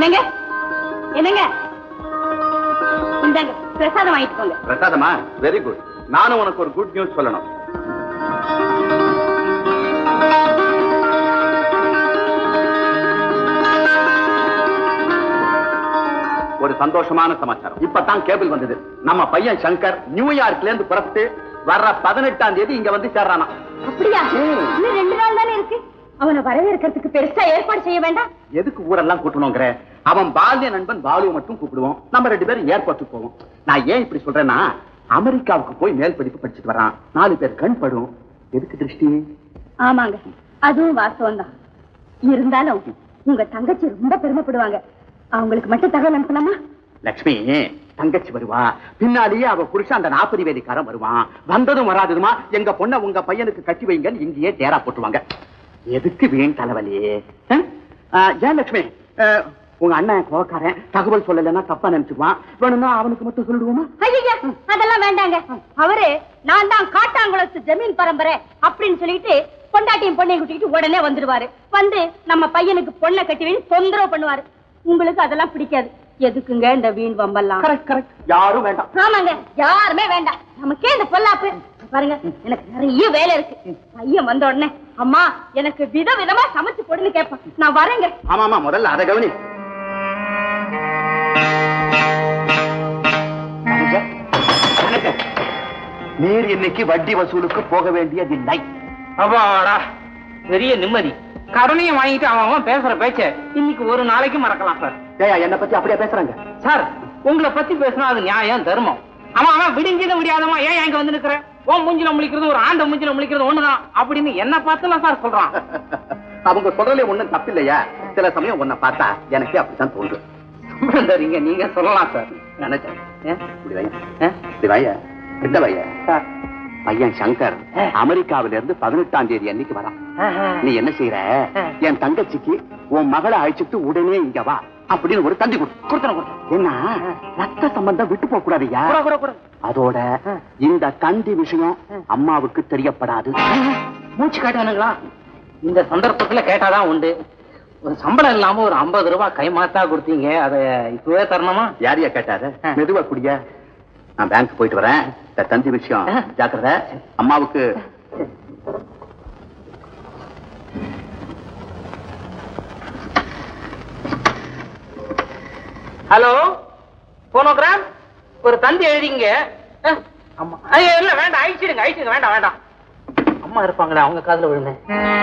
என்னங்க என்னங்க இந்தாங்க பிரசாதம் வாங்கிட்டு போங்க பிரசாதமா வெரி குட் நானும் உனக்கு ஒரு குட் நியூஸ் சொல்லணும் ஒரு சந்தோஷமான சமாச்சாரம் இப்பதான் கேபிள் வந்தது நம்ம பையன் சங்கர் நியூயார்க்ல இருந்து புறப்பட்டு வர்ற பதினெட்டாம் தேதி இங்க வந்து சேர்றானா அப்படியா இன்னும் ரெண்டு நாள் தானே இருக்கு அவனை வரவேற்கிறதுக்கு பெருசா ஏற்பாடு செய்ய வேண்டாம் எதுக்கு ஊரெல்லாம் கூட்டணுங்கிற அவன் பால்ய நண்பன் பாலுவை மட்டும் கூப்பிடுவோம் நம்ம ரெண்டு பேரும் ஏர்போர்ட்டுக்கு போவோம் நான் ஏன் இப்படி சொல்றேன்னா அமெரிக்காவுக்கு போய் மேல் படிப்பு படிச்சுட்டு வரான் நாலு பேர் கண் படும் எதுக்கு திருஷ்டி ஆமாங்க அதுவும் வாஸ்தவம் தான் இருந்தாலும் உங்க தங்கச்சி ரொம்ப பெருமைப்படுவாங்க அவங்களுக்கு மட்டும் தகவல் அனுப்பலாமா லட்சுமி தங்கச்சி வருவா பின்னாலேயே அவ புருஷன் அந்த நாற்பது வேலைக்காரன் வருவான் வந்ததும் வராததுமா எங்க பொண்ணை உங்க பையனுக்கு கட்டி வைங்கன்னு இங்கேயே தேரா போட்டுவாங்க எதுக்கு வீண் தலைவலி ஆ? ஆ, ஏன் லட்சுமி ஆ, உங்க அண்ணன் கோக்காரன் தகவல் சொல்லலைன்னா தப்பா நினைச்சுக்குவான் வேணும்னா அவனுக்கு மட்டும் சொல்லிடுவோமா ஐயா அதெல்லாம் வேண்டாங்க அவரு நான் தான் காட்டாங்குளத்து ஜமீன் பரம்பரை அப்படின்னு சொல்லிட்டு பொண்டாட்டியும் பொண்ணையும் கூட்டிட்டு உடனே வந்துடுவாரு வந்து நம்ம பையனுக்கு பொண்ணை கட்டி வைன்னு தொந்தரவு பண்ணுவாரு உங்களுக்கு அதெல்லாம் பிடிக்காது எதுக்குங்க இந்த வீண் வம்பெல்லாம் கரெக்ட் கரெக்ட் யாரும் வேண்டாம் ஆமாங்க யாருமே வேண்டாம் நமக்கே இந்த பொல்லாப்பு பாருங்க எனக்கு நிறைய வேலை இருக்கு பையன் வந்த உடனே அம்மா எனக்கு வித விதமா சமைச்சு போடுன்னு கேட்பான் நான் வரேங்க ஆமா ஆமா முதல்ல அதை கவனி மனுஷன், வணக்கம். நீர் இன்னைக்கு வட்டி வசூலுக்கு போக வேண்டியதில்லை அப்பாடா பெரிய நிம்மதி கடனையும் வாங்கிட்டு அவன் அவன் பேசுற பேச்ச இன்னைக்கு ஒரு நாளைக்கு மறக்கலாம் சார் ஏயா என்னை பத்தி அப்படியே பேசுறாங்க சார் உங்களை பத்தி பேசினா அது நியாயம் தர்மம் அவன் அவன் விடிஞ்சது விடியாதமா ஏன் இங்க வந்து நிக்கிற உன் மூஞ்சில முழிக்கிறது ஒரு ஆண்ட மூஞ்சில முழிக்கிறது ஒண்ணுதான் அப்படின்னு என்ன பார்த்துலாம் சார் சொல்றான் அவங்க சொல்றதுல ஒண்ணும் தப்பில்லையா சில சமயம் உன்னை பார்த்தா எனக்கு அப்படித்தான் தோன்றும் சுமந்தரிங்க நீங்க சொல்லலாம் சார் நினைச்சேன் ஏ? இப்படி வைய ஏ? இப்படி வைய கிட்ட வைய சார் பையன் சங்கர் அமெரிக்காவில இருந்து பதினெட்டாம் தேதி அன்னைக்கு வரான் நீ என்ன செய்யற என் தங்கச்சிக்கு உன் மகளை அழைச்சிட்டு உடனே இங்க வா அப்படின்னு ஒரு தந்தி கொடு கொடுத்துறேன் கொடுத்துறேன் என்ன ரத்த சம்பந்தம் விட்டு போக கூடாதுயா கூட கூட கூட அதோட இந்த தந்தி விஷயம் அம்மாவுக்கு தெரியப்படாது மூச்சு காட்டானுங்களா இந்த சந்தர்ப்பத்துல கேட்டாதான் உண்டு ஒரு சம்பளம் இல்லாம ஒரு ஐம்பது ரூபாய் கைமாத்தா கொடுத்தீங்க அதை இப்பவே தரணுமா யாரையா கேட்டாரு மெதுவா குடிய நான் பேங்க் போயிட்டு வரேன் இந்த தந்தி விஷயம் ஜாக்கிரதை அம்மாவுக்கு ஹலோ போனோகிராம் ஒரு தந்தி எழுதிங்க அஹ், அம்மா ஐயோ இல்ல வேண்டாம் அழிச்சிடுங்க அழிச்சிடுங்க வேண்டாம் வேண்டாம் அம்மா இருப்பாங்களே அவங்க காதுல விழுந்தேன்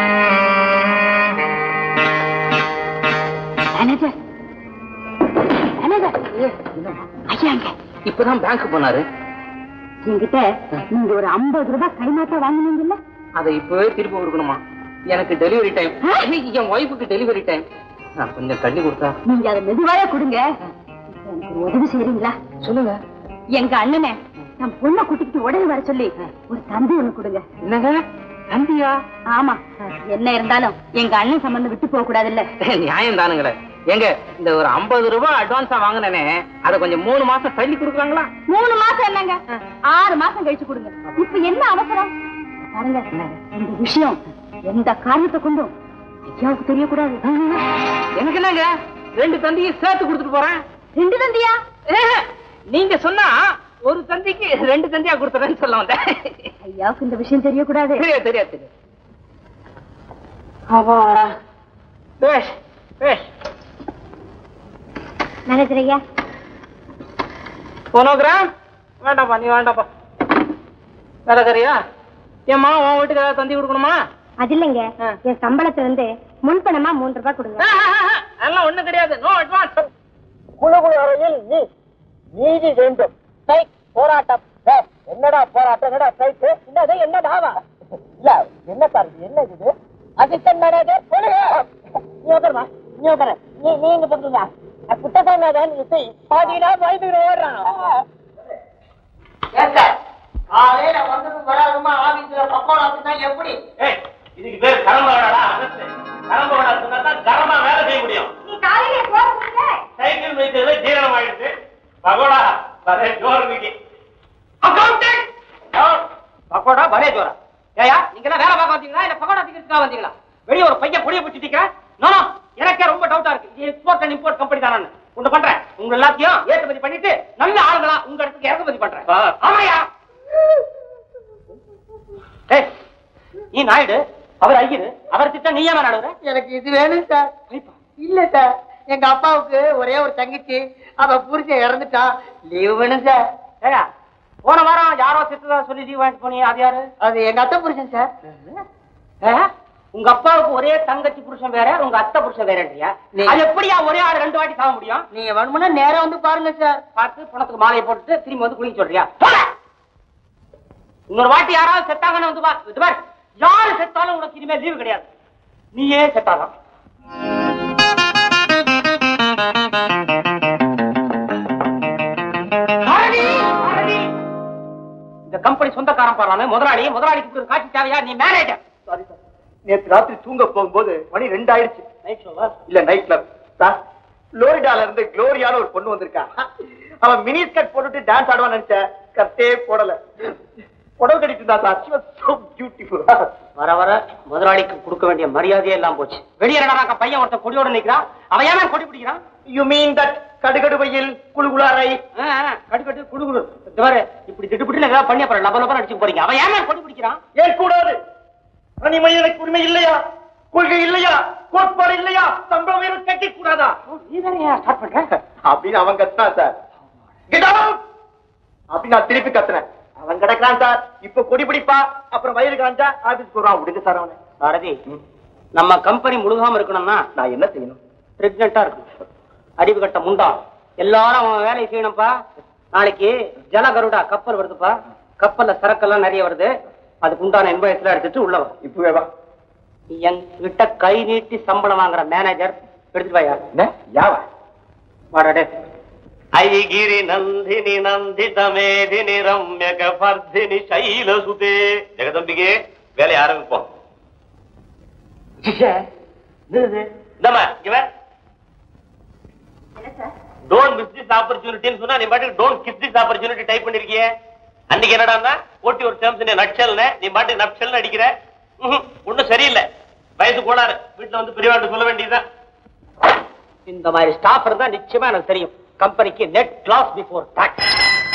மேனேஜர் மேனேஜர் ஐயாங்க இப்பதான் பேங்க் போனாரு என்கிட்ட நீங்க ஒரு ஐம்பது ரூபாய் கைமாத்தா வாங்கினீங்கல்ல அதை இப்பவே திருப்பி கொடுக்கணுமா எனக்கு டெலிவரி டைம் என் ஒய்ஃபுக்கு டெலிவரி டைம் நான் கொஞ்சம் தள்ளி கொடுத்தா நீங்க அதை மெதுவாக கொடுங்க எனக்கு ஒரு உதவி செய்றீங்களா சொல்லுங்க எங்க அண்ணனை நான் பொண்ணை கூட்டிக்கிட்டு உடனே வர சொல்லி ஒரு தந்தி ஒண்ணு கொடுங்க என்னங்க தந்தியா ஆமா என்ன இருந்தாலும் எங்க அண்ணன் சம்பந்தம் விட்டு போக கூடாதுல்ல நியாயம் தானுங்களே ஏங்க இந்த ஒரு ஐம்பது ரூபாய் அட்வான்ஸா வாங்கினேனே அதை கொஞ்சம் மூணு மாசம் தள்ளி கொடுக்குறாங்களா மூணு மாசம் என்னங்க ஆறு மாசம் கழிச்சு கொடுங்க இப்ப என்ன அவசரம் பாருங்க இந்த விஷயம் எந்த காரணத்தை கொண்டும் ஐயாவுக்கு தெரியக்கூடாது எனக்கு என்னங்க ரெண்டு தந்தியும் சேர்த்து கொடுத்துட்டு போறேன் ரெண்டு தந்தியா ஏஹே, நீங்க சொன்னா ஒரு தந்திக்கு ரெண்டு தந்தியா கொடுத்துறேன்னு சொல்ல வந்தேன் ஐயாவுக்கு இந்த விஷயம் தெரியக்கூடாது தெரியாது தெரியாது தெரியாது அப்பாடா பேஷ் பேஷ் மேனேஜர் ஐயா போனோகிராம் வேண்டாப்பா நீ வேண்டாப்பா வேலைக்காரியா ஏம்மா உன் வீட்டுக்கு ஏதாவது தந்தி கொடுக்கணுமா அது இல்லைங்க ஆ. என் சம்பளத்துல இருந்து முன்பணமா மூன்று ரூபாய் கொடுங்க ஆ, ஆ, ஆ, அதெல்லாம் ஒண்ணும் கிடையாது நோ அட்வான்ஸ் குழுகுழு அறையில் நீ நீதி வேண்டும் ஸ்ட்ரைக் போராட்டம் ஏய், என்னடா போராட்டம் என்னடா ஸ்ட்ரைக் என்னது என்னடாவா இல்ல என்ன சார் இது என்ன இது அசிஸ்டன்ட் மேனேஜர் சொல்லுங்க நீ உட்காருமா நீ உட்காரு நீ நீ இங்க பண்றீங்க புத்தகம் இசை பாதினா பயந்துகிட்டு ஓடுறான் காலையில வந்ததும் வராதுமா ஆபீஸ்ல பக்கோடா அப்படின்னா எப்படி இதுக்கு பேர் கரம்ப வேடாடா அகத்து கரம்ப வேடா சொன்னா தான் கரமா வேலை செய்ய முடியும் நீ காலையில போறீங்க சைக்கிள் வைத்ததுல ஜீரணம் ஆயிடுச்சு பகோடா வரே ஜோர் இன்னைக்கு அக்கௌண்டிங் பக்கோடா பலே ஜோரா ஏயா நீங்க எல்லாம் வேலை பார்க்க வந்தீங்களா இல்ல பக்கோடா திக்கிறதுக்காக வந்தீங்களா வெளிய ஒரு பையன் புளிய பிடிச்சிட்டீங்க நோ எனக்கே ரொம்ப டவுட்டா இருக்கு இது எக்ஸ்போர்ட் அண்ட் இம்போர்ட் கம்பெனி தானே ஒண்ணு பண்றேன் உங்க எல்லாத்தையும் ஏற்றுமதி பண்ணிட்டு நல்ல ஆளுங்களா உங்க இடத்துக்கு இறக்குமதி பண்றேன் ஆமாயா ஏய், நீ நாயுடு அவர் ஐயரு அவர் திட்டம் நீ ஏன் நடுவுற எனக்கு இது வேணும் சார் இல்ல சார் எங்க அப்பாவுக்கு ஒரே ஒரு தங்கச்சி அவ புருஷன் இறந்துட்டா லீவு வேணும் சார் ஏயா போன வாரம் யாரோ செத்துதா சொல்லி லீவ் வாங்கிட்டு போனீங்க அது யாரு அது எங்க அத்தை புருஷன் சார் ஏ? உங்க அப்பாவுக்கு ஒரே தங்கச்சி புருஷன் வேற உங்க அத்தை புருஷன் வேறன்றியா நீ- அது எப்படியா ஒரே ஆள் ரெண்டு வாட்டி சாக முடியும் நீங்க வேணுமுன்னா நேரா வந்து பாருங்க சார் பார்த்து பணத்துக்கு மாலையை போட்டுட்டு திரும்பி வந்து குளிக்க சொல்றியா போடா. இன்னொரு வாட்டி யாராவது செத்தாங்கன்னு வந்து பா இது பாரு யாரு செத்தாலும் உனக்கு இனிமே லீவு கிடையாது நீயே செத்தாதான் பரணி, பரணி. இந்த கம்பெனி சொந்தக்காரன் பாருங்க முதலாளி முதலாளிக்கு இப்படி ஒரு காட்சி தேவையா நீ மேனேஜர் சாரி சார் நேற்று ராத்திரி தூங்க போகும்போது மணி ரெண்டாயிடுச்சு நைட் ஷோவா இல்ல நைட் கிளப் சார் புளோரிடால இருந்து குளோரியான ஒரு பொண்ணு வந்திருக்கா அவன் மினி ஸ்கர்ட் போட்டுட்டு டான்ஸ் ஆடுவான்னு நினைச்சேன் கட்டே போடல புடவை கட்டிட்டு இருந்தா sir she was so beautiful வர வர முதலாளிக்கு கொடுக்க வேண்டிய மரியாதையே எல்லாம் போச்சு வெளியே என்னடா பையன் ஒருத்தன் கொடியோட நிக்கிறான் அவன் ஏன் கொடி பிடிக்கிறான் யூ மீன் தட் கடுகடுவையில் குழுகுளாரை ஆ, ஆ, கடு கடு குடு குடு இந்த பாரு இப்படி திட்டுப்பிட்டு ஏதாவது பண்ணி அப்புறம் லப லபம் அடிச்சு போறீங்க அவன் ஏன் கொடி பிடிக்கிறான் ஏன் கூடாது தனி மனிதனுக்கு உரிமை இல்லையா கொள்கை இல்லையா கோட்பாடு இல்லையா சம்பள வீரர் கட்டி கூடாதா நீ தானே ஸ்டார்ட் பண்ற அப்படின்னு அவன் கத்துனா சார் Get out! அப்படின்னு நான் திருப்பி கத்துனேன் அவன் கிடக்குறான் சார் இப்ப கொடி பிடிப்பா அப்புறம் வயிறு காஞ்சா ஆபீஸ்க்கு வருவான் விடுங்க சார் அவனை பாரதி நம்ம கம்பெனி முழுகாம இருக்கணும்னா நான் என்ன செய்யணும் பிரெக்னெண்டா இருக்கணும் அறிவு கட்ட முண்டா எல்லாரும் அவன் வேலையை செய்யணும்ப்பா நாளைக்கு ஜலகருடா கப்பல் வருதுப்பா கப்பல்ல சரக்கெல்லாம் நிறைய வருது அதுக்கு உண்டான இன்வாய்ஸ் எல்லாம் எடுத்துட்டு உள்ள வா இப்பவே வா என்கிட்ட கை நீட்டி சம்பளம் வாங்குற மேனேஜர் எடுத்துட்டு வாயா என்ன யாவா வாடாடே ஐகிரி நந்தினி நந்தித மேதினி ரம்யக பர்தினி சைலசுதே ஜெகதம்பிகே வேலையை ஆரம்பிப்போம் இந்தம்மா இவ டோன்ட் மிஸ் திஸ் ஆப்பர்ச்சுனிட்டின்னு சொன்னா நீ பாட்டுக்கு don't kiss this opportunity type பண்ணிருக்கியே அன்னைக்கு என்னடான்னா ஓட்டி ஒரு டேர்ம்ஸ் நீ நட்சல்னு நீ பாட்டுக்கு நட்சல்னு அடிக்கிற ம்ஹும், ஒண்ணும் சரியில்லை வயசு கோளாறு வீட்டுல வந்து பெரியவாட்டு சொல்ல வேண்டியதுதான் இந்த மாதிரி ஸ்டாஃப் இருந்தா நிச்சயமா எனக்கு தெரியும் கம்பெனிக்கு net class before tax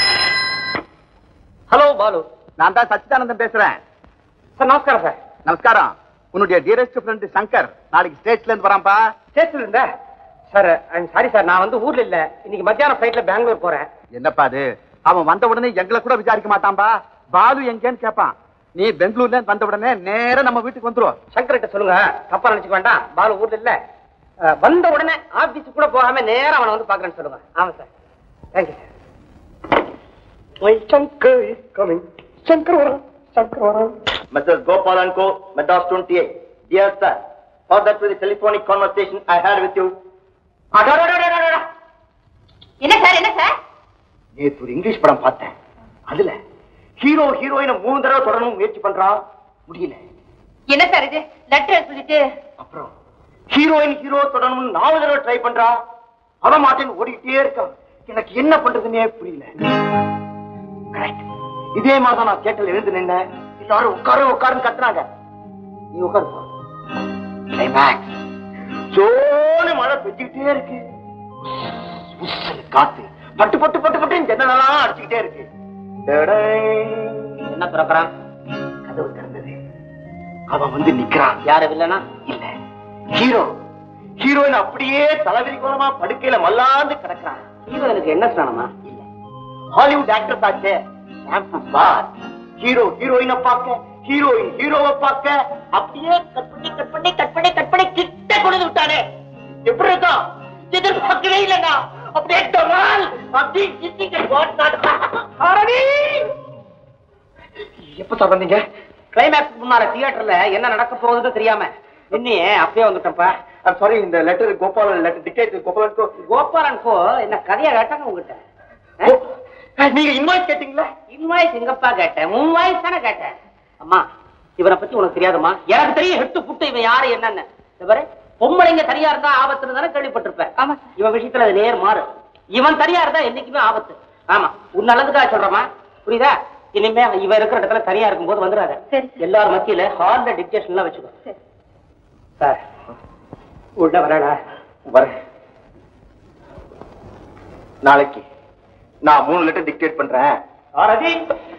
hello Balu நான் தான் சச்சிதானந்தன் பேசுறேன் சார் நமஸ்காரம் சார் நமஸ்காரம் உன்னுடைய டியரஸ்ட் ஃப்ரெண்ட் சங்கர் நாளைக்கு ஸ்டேட்ஸ்ல இருந்து வரான்பா ஸ்டேஷன்ல இருந்த சார் சாரி சார் நான் வந்து ஊர்ல இல்ல இன்னைக்கு மத்தியானம் ஃபிளைட்ல பெங்களூர் போறேன் என்னப்பா அது அவன் வந்த உடனே எங்களை கூட விசாரிக்க மாட்டான்பா பாலு எங்கேன்னு கேட்பான் நீ பெங்களூர்ல இருந்து வந்த உடனே நேரா நம்ம வீட்டுக்கு வந்துருவோம் சங்கர்கிட்ட சொல்லுங்க தப்பா நினைச்சுக்க வேண்டாம் பாலு ஊர்ல இல்ல அஹ், வந்த உடனே ஆபீஸ் கூட போகாம நேரா அவனை வந்து பாக்குறேன்னு சொல்லுங்க ஆமா sir thank you sir My Shankar is coming. Shankar வரான் Shankar வரான் Mrs. Gopal and Co, Madras 28. Dear sir, further to the telephonic conversation I had with you. அடடடடடடட. என்ன சார் என்ன சார் நேத்து ஒரு இங்கிலீஷ் படம் பார்த்தேன் அதுல ஹீரோ ஹீரோயினை மூணு தடவை தொடரணும் முயற்சி பண்றான் முடியல என்ன சார் இது லெட்டர் சொல்லிட்டு அப்புறம் ஹீரோயின் ஹீரோ தொடரணும்னு நாலு தடவை ட்ரை பண்றா அவன் மாட்டேன் ஓடிக்கிட்டே இருக்கான் எனக்கு என்ன பண்றதுன்னே புரியல கரெக்ட் இதே மாதிரி தான் நான் தியேட்டர்ல எழுந்து நின்னேன் எல்லாரும் உட்காரு உட்காருன்னு கத்துனாங்க நீ உட்காரு கிளைமேக்ஸ் ஜோனு மழை பெஞ்சுக்கிட்டே இருக்கு உஸ்ஸுன்னு காத்து பட்டு பட்டு பட்டு பட்டு ஜன்னலெல்லாம் அடிச்சுக்கிட்டே இருக்கு டடை. என்ன பிறக்கிறான் கதவு திறந்தது அவன் வந்து நிக்கிறான் யாரு இல்லனா இல்ல ஹீரோ ஹீரோயின் அப்படியே தலைவிரி கோலமா படுக்கையில மல்லாந்து கிடக்குறான் ஹீரோனுக்கு என்ன ஸ்நானமா இல்ல ஹாலிவுட் ஆக்டர் ஆச்சே சாம்சன் பார் ஹீரோ ஹீரோயினை பார்க்க ஹீரோயின் ஹீரோவை பார்க்க அப்படியே கட் பண்ணி கட் பண்ணி கட் பண்ணி கட் பண்ணி கிட்ட கொண்டு விட்டானே எப்படி இருக்கான் எதிர்பார்க்கவே இல்லைங்க அப்படியே டமால் அப்படி கிட்டிங்க ஆரணி எப்ப சார் வந்தீங்க கிளைமேக்ஸ் முன்னால தியேட்டர்ல என்ன நடக்க போகுதுன்னு தெரியாம இன்னியே அப்பயே வந்துட்டேன்ப்பா சாரி இந்த லெட்டர் கோபாலன் லெட்டர் டிக்கெட் கோபாலனுக்கு கோபாலன் கோ என்ன கதையா கேட்டாங்க உங்ககிட்ட நீங்க இன்வாய்ஸ் கேட்டீங்களா இன்வாய்ஸ் எங்கப்பா கேட்டேன் உன் வாய்ஸ் தானே கேட்டேன் அம்மா இவனை பத்தி உனக்கு தெரியாதும்மா எனக்கு தெரியும் ஹெட்டு புட்டு இவன் யாரு என்னன்னு இந்த பாரு பொம்பளைங்க தனியா இருந்தா ஆபத்துன்னு தானே கேள்விப்பட்டிருப்பேன் ஆமா சார். இவன் விஷயத்துல அது நேர் மாறு இவன் தனியா இருந்தா என்னைக்குமே ஆபத்து ஆமா உன் நல்லதுக்காக சொல்றமா புரியுதா இனிமே இவன் இருக்கிற இடத்துல தனியா இருக்கும்போது வந்துடாத சரி, சரி. எல்லாரும் மத்தியில ஹால்ல டிக்டேஷன் எல்லாம் வச்சுக்கோ சரி. சார் உள்ள வரடா வரேன் நாளைக்கு நான் மூணு லெட்டர் டிக்டேட் பண்றேன் ஆரதி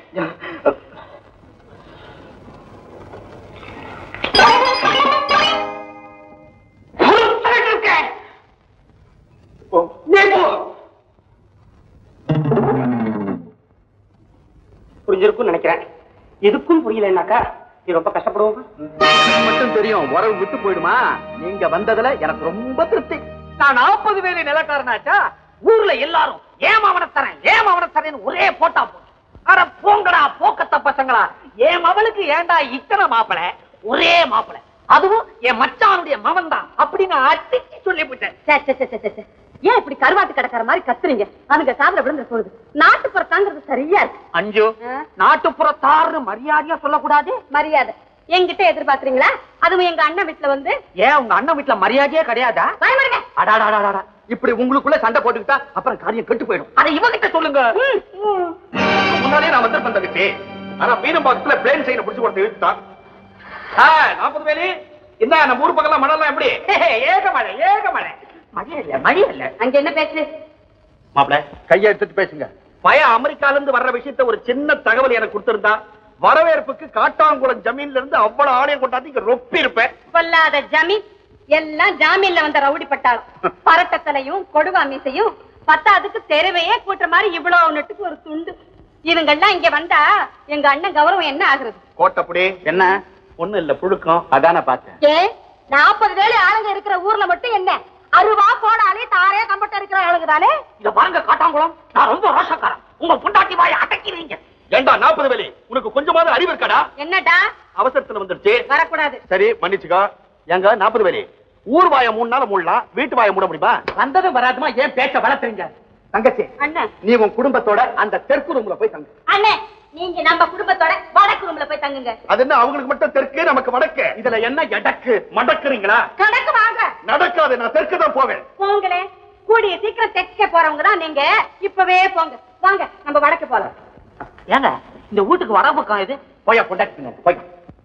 புரிஞ்சிருக்கும் நினைக்கிறேன் எதுக்கும் புரியலன்னாக்கா நீ ரொம்ப கஷ்டப்படுவோம் எனக்கு மட்டும் தெரியும் உறவு விட்டு போயிடுமா நீங்க வந்ததுல எனக்கு ரொம்ப திருப்தி நான் நாற்பது வேலை நிலக்காரனாச்சா ஊர்ல எல்லாரும் ஏன் அவனை தரேன் ஏன் அவனை தரேன்னு ஒரே போட்டா போட்டு அட போங்கடா போக்கத்த பசங்களா என் மவளுக்கு ஏன்டா இத்தனை மாப்பிளை ஒரே மாப்பிளை அதுவும் என் மச்சானுடைய மவன் தான் அப்படின்னு அடிச்சு சொல்லிவிட்டேன் சே, சே, சே, சே, சே, சே. ஏன் இப்படி கருவாட்டு கிடக்கிற மாதிரி கத்துறீங்க அதுங்க காதுல விழுந்து போகுது நாட்டுப்புறத்தாங்கிறது சரியா இருக்கு அஞ்சு ஆ? நாட்டுப்புறத்தாருன்னு மரியாதையா சொல்லக்கூடாது மரியாதை என்கிட்ட எதிர்பார்க்கறீங்களா அதுவும் எங்க அண்ணன் வீட்டுல வந்து ஏன் உங்க அண்ணன் வீட்டுல மரியாதையே கிடையாதா பயமருங்க அடாடாடாடா இப்படி உங்களுக்குள்ள சண்டை போட்டுக்கிட்டா அப்புறம் காரியம் கெட்டு போயிடும் அதை இவகிட்ட சொல்லுங்க முன்னாடியே நான் வந்து வந்துட்டு ஆனா மீனம் பக்கத்துல பிளேன் சைன புடிச்சு கொடுத்து இழுத்துட்டான் நாற்பது வேலி என்ன நம்ம ஊர் பக்கம் மணல்லாம் எப்படி ஏகமலை ஏகமலை மழை இல்ல மழை இல்ல அங்க என்ன பேசு மாப்பிள கையை எடுத்துட்டு பேசுங்க பையன் அமெரிக்கால இருந்து வர்ற விஷயத்த ஒரு சின்ன தகவல் எனக்கு கொடுத்திருந்தா வரவேற்புக்கு காட்டாங்குளம் ஜமீன்ல இருந்து அவ்வளவு ஆலயம் கொண்டாந்து இங்க ரொப்பி இருப்பேன் கொல்லாத ஜமீன் எல்லாம் ஜாமீன்ல வந்த ரவுடி பட்டாளம் பரட்டத்தலையும் கொடுவா மீசையும் பத்தாதுக்கு தெருவையே கூட்டுற மாதிரி இவ்வளவு நெட்டுக்கு ஒரு துண்டு இவங்கெல்லாம் இங்க வந்தா எங்க அண்ணன் கௌரவம் என்ன ஆகுறது கோட்டப்படி என்ன ஒண்ணு இல்ல புழுக்கம் அதான பார்த்தேன் ஏ நாற்பது வேலை ஆளுங்க இருக்கிற ஊர்ல மட்டும் என்ன அருவா போனாலே தாரே கம்பட்ட இருக்கிற ஆளுங்க தானே இத பாருங்க காட்டாங்குளம் நான் ரொம்ப ரோஷக்காரன் உங்க பொண்டாட்டி வாயை அடக்கிறீங்க ஏண்டா நாற்பது வேலி உனக்கு கொஞ்சமாவது அறிவு இருக்காடா என்னடா அவசரத்துல வந்துருச்சு வரக்கூடாது சரி மன்னிச்சுக்கோ எங்க நாற்பது வேலி ஊர் வாய மூணு நாள் மூடலாம் வீட்டு வாய மூட முடியுமா வந்ததும் வராதுமா ஏன் பேச்ச வளர்த்துறீங்க தங்கச்சி அண்ணன் நீ உன் குடும்பத்தோட அந்த தெற்கு ரூம்ல போய் தங்கு அண்ணே நீங்க நம்ம குடும்பத்தோட வடக்கு ரூம்ல போய் தங்குங்க அது என்ன அவங்களுக்கு மட்டும் தெற்கு நமக்கு வடக்கு இதுல என்ன எடக்கு மடக்குறீங்களா கணக்கு வாங்க நடக்காது நான் தெற்கு தான் போவேன் போங்களே கூடிய சீக்கிரம் தைக்க போறவங்க தான் நீங்க இப்பவே போங்க வாங்க நம்ம வடக்கு போலாம் ஏங்க இந்த வீட்டுக்கு வர பக்கம் இது போய் கொண்டாட்டுங்க போய்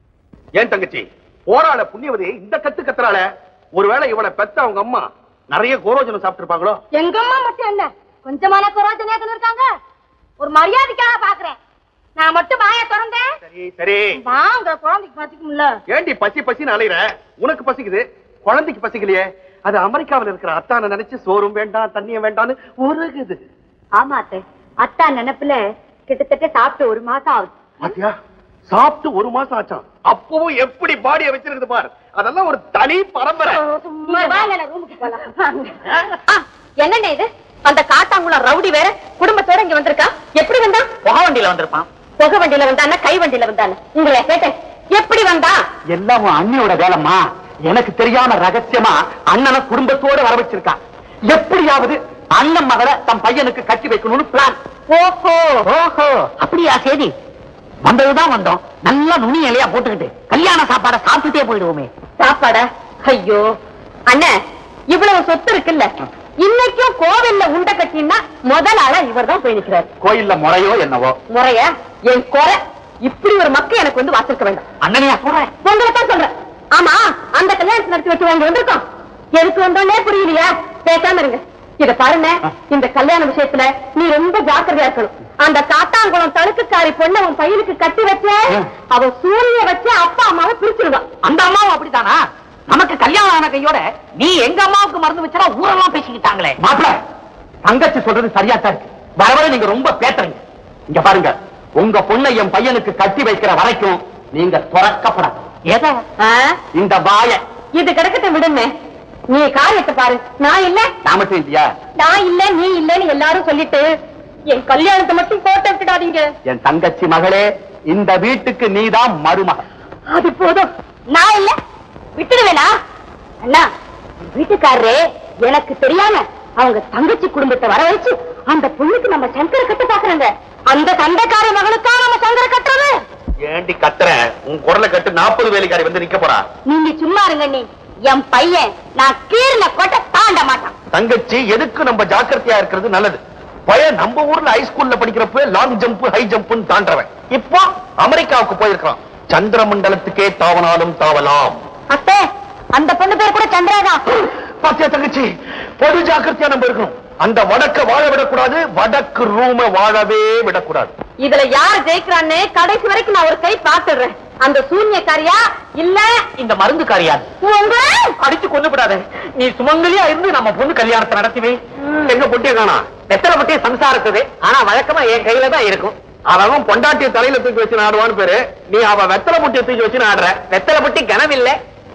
ஏன் தங்கச்சி போராள புண்ணியவதி இந்த கத்து கத்துறாள ஒருவேளை இவளை பெத்த அவங்க அம்மா நிறைய கோரோஜனம் சாப்பிட்டிருப்பாங்களோ எங்க அம்மா மட்டும் என்ன கொஞ்சமான குரோஜனேக்கன் இருக்காங்க ஒரு மரியாதைக்காக பாக்குறேன் நான் மட்டும் வாய திறந்தேன் சரி சரி வாங்க குழந்தைக்கு பசிக்கும்ல ஏண்டி பசி பசின்னு அலையிற உனக்கு பசிக்குது குழந்தைக்கு பசிக்கலையே அது அமெரிக்காவில் இருக்கிற அத்தானை நினைச்சு சோறும் வேண்டாம் தண்ணியும் வேண்டாம்னு உருகுது ஆமா அத்தை அத்தா நினைப்புல கிட்டத்தட்ட சாப்பிட்டு ஒரு மாசம் ஆகுது பாத்தியா சாப்பிட்டு ஒரு மாசம் ஆச்சாம் அப்பவும் எப்படி பாடிய வச்சிருக்குது பார் அதெல்லாம் ஒரு தனி பரம்பரை சும்மா வாங்க நான் ரூமுக்கு போலாம் ஆ, என்னண்ணே இது அந்த காட்டாங்குளம் ரவுடி வேற குடும்பத்தோட இங்க வந்திருக்கா எப்படி வந்தா புகை வண்டியில வந்திருப்பான் புகை வண்டியில வந்தானே கை வண்டியில வந்தானே உங்களை கேட்டேன் எப்படி வந்தா எல்லாம் உன் அண்ணியோட வேலைம்மா எனக்கு தெரியாம ரகசியமா அண்ணனை குடும்பத்தோட வர வச்சிருக்கா எப்படியாவது அண்ணன் மகளை தன் பையனுக்கு கட்டி வைக்கணும்னு பிளான் ஓஹோ ஓஹோ அப்படியா சரி வந்ததுதான் வந்தோம் நல்லா நுனி இலையா போட்டுக்கிட்டு கல்யாண சாப்பாடை சாப்பிட்டுட்டே போயிடுவோமே சாப்பாடா ஐயோ அண்ணே இவ்வளவு சொத்து இருக்குல்ல இன்னைக்கும் கோவில்ல உண்டை கட்டினா முதல் ஆளா இவர் தான் போய் நிக்கிறாரு கோயில்ல முறையோ என்னவோ முறைய என் குறை இப்படி ஒரு மக்கள் எனக்கு வந்து வாசிக்க வேண்டாம் அண்ணனையா சொல்றேன் உங்களை தான் சொல்றேன் ஆமா அந்த கல்யாணத்தை நடத்தி வச்சு வாங்கி வந்திருக்கோம் எதுக்கு வந்தோன்னே புரியலையா பேசாம இருங்க இத பாருங்க இந்த கல்யாண விஷயத்துல நீ ரொம்ப ஜாக்கிரதையா இருக்கணும் அந்த காட்டாங்குளம் தழுக்குக்காரி பொண்ணு உன் பையனுக்கு கட்டி வச்ச அவ சூரிய வச்சு அப்பா அம்மாவை பிரிச்சிருவான் அந்த அம்மாவும் அப்படித்தானா நமக்கு கல்யாணம் ஆன கையோட நீ எங்க அம்மாவுக்கு மறந்து வச்சா ஊரெல்லாம் பேசிக்கிட்டாங்களே மாப்பிள தங்கச்சி சொல்றது சரியா தான் இருக்கு வர வர நீங்க ரொம்ப பேசுறீங்க இங்க பாருங்க உங்க பொண்ணை என் பையனுக்கு கட்டி வைக்கிற வரைக்கும் நீங்க துறக்கப்படாது ஏதா ஆ? இந்த வாய இது கிடக்கத்தை விடுமே நீ காரியத்தை பாரு நான் இல்ல நான் மட்டும் இல்லையா நான் இல்ல நீ இல்லன்னு எல்லாரும் சொல்லிட்டு என் கல்யாணத்தை மட்டும் போட்டு விட்டுடாதீங்க என் தங்கச்சி மகளே இந்த வீட்டுக்கு நீதான் மருமகள் அது போதும் நான் இல்ல விட்டுடுவேனா அண்ணா வீட்டுக்காரரே எனக்கு தெரியாம அவங்க தங்கச்சி குடும்பத்தை வர வச்சு அந்த பொண்ணுக்கு நம்ம சங்கர கட்ட பாக்குறாங்க அந்த சண்டைக்கார மகளுக்கா நம்ம சங்கர கட்டுறது ஏண்டி கத்துற உன் குரலை கட்டு நாற்பது வேலைக்காரி வந்து நிக்க போறா நீங்க சும்மா இருங்க நீ என் பையன் நான் கீரின கொட்ட தாண்ட மாட்டான் தங்கச்சி எதுக்கு நம்ம ஜாக்கிரதையா இருக்கிறது நல்லது பையன் நம்ம ஊர்ல ஹைஸ்கூல்ல படிக்கிறப்ப லாங் ஜம்ப் ஹை ஜம்ப்னு தாண்டவன் இப்போ அமெரிக்காவுக்கு போயிருக்கான் சந்திர மண்டலத்துக்கே தாவனாலும் தாவலாம் அத்தை அந்த பொண்ணு பேர் கூட சந்திராதான் பாத்தியா தங்கச்சி பொது ஜாக்கிரதையா நம்ம இருக்கணும் அந்த வடக்க வாழ விடக்கூடாது வடக்கு ரூம வாழவே விடக்கூடாது இதுல யார் ஜெயிக்கிறான்னு கடைசி வரைக்கும் நான் ஒரு கை பாத்துடுறேன் அந்த சூன்யக்காரியா இல்ல இந்த மருந்து காரியா உங்க அடிச்சு கொண்டு விடாத நீ சுமங்கலியா இருந்து நம்ம பொண்ணு கல்யாணத்தை நடத்துவே எங்க பொட்டிய காணா எத்தனை பொட்டிய சம்சாரத்துது ஆனா வழக்கமா என் கையில தான் இருக்கும் அவன் பொண்டாட்டிய தலையில தூக்கி வச்சு ஆடுவான்னு பேரு நீ அவ வெத்தலை பொட்டிய தூக்கி வச்சு ஆடுற வெத்தலை பொட்டி கனவில்ல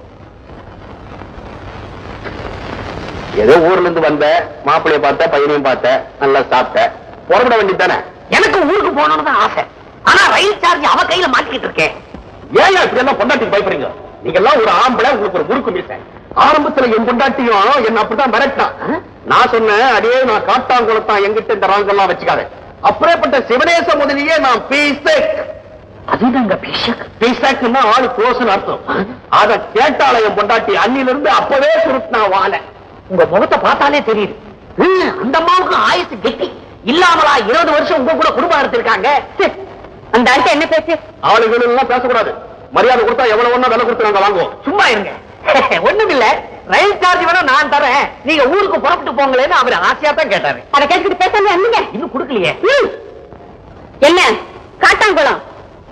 ஏதோ ஊர்ல இருந்து வந்த மாப்பிளைய பார்த்த பையனையும் பார்த்த நல்லா சாப்பிட்ட புறப்பட வேண்டியது தானே எனக்கு ஊருக்கு போகணும்னு தான் ஆசை ஆனா ரயில் சார்ஜ் அவ கையில மாட்டிக்கிட்டு இருக்கேன் ஏன் இப்படி எல்லாம் பொண்டாட்டிக்கு பயப்படுறீங்க நீங்க எல்லாம் ஒரு ஆம்பளை உங்களுக்கு ஒரு முறுக்கு மீச ஆரம்பத்துல என் பொண்டாட்டியும் என்ன அப்படித்தான் மிரட்டான் நான் சொன்னேன் அடே நான் காட்டாங்குளத்தான் எங்கிட்ட இந்த ராங்கெல்லாம் வச்சுக்காத அப்படியேப்பட்ட சிவனேச முதலியே நான் பீசக் அதுதாங்க பீசக் பீசக்னா ஆளு க்ளோஸ்னு அர்த்தம் அத கேட்டால என் பொண்டாட்டி அன்னில இருந்து அப்பவே சுருட்டினா வாழ உங்க முகத்தை பார்த்தாலே தெரியுது ஹம், அந்த அம்மாவுக்கு ஆயுசு கெட்டி இல்லாமலா இருபது வருஷம் உங்க கூட குடும்பம் நடத்திருக்காங்க அந்த ஆள்கிட்ட என்ன பேச்சு ஆளுகள் எல்லாம் பேசக்கூடாது மரியாதை கொடுத்தா எவ்வளவு ஒண்ணா விலை கொடுத்து நாங்க வாங்குவோம் சும்மா இருங்க ஒண்ணும் இல்ல ரயில் சார்ஜ் வேணா நான் தரேன் நீங்க ஊருக்கு புறப்பட்டு போங்களேன்னு அவர் ஆசையா தான் கேட்டாரு அதை கேட்டுக்கிட்டு பேசாம இருந்தீங்க இன்னும் கொடுக்கலையே ம். என்ன காட்டாங்குளம்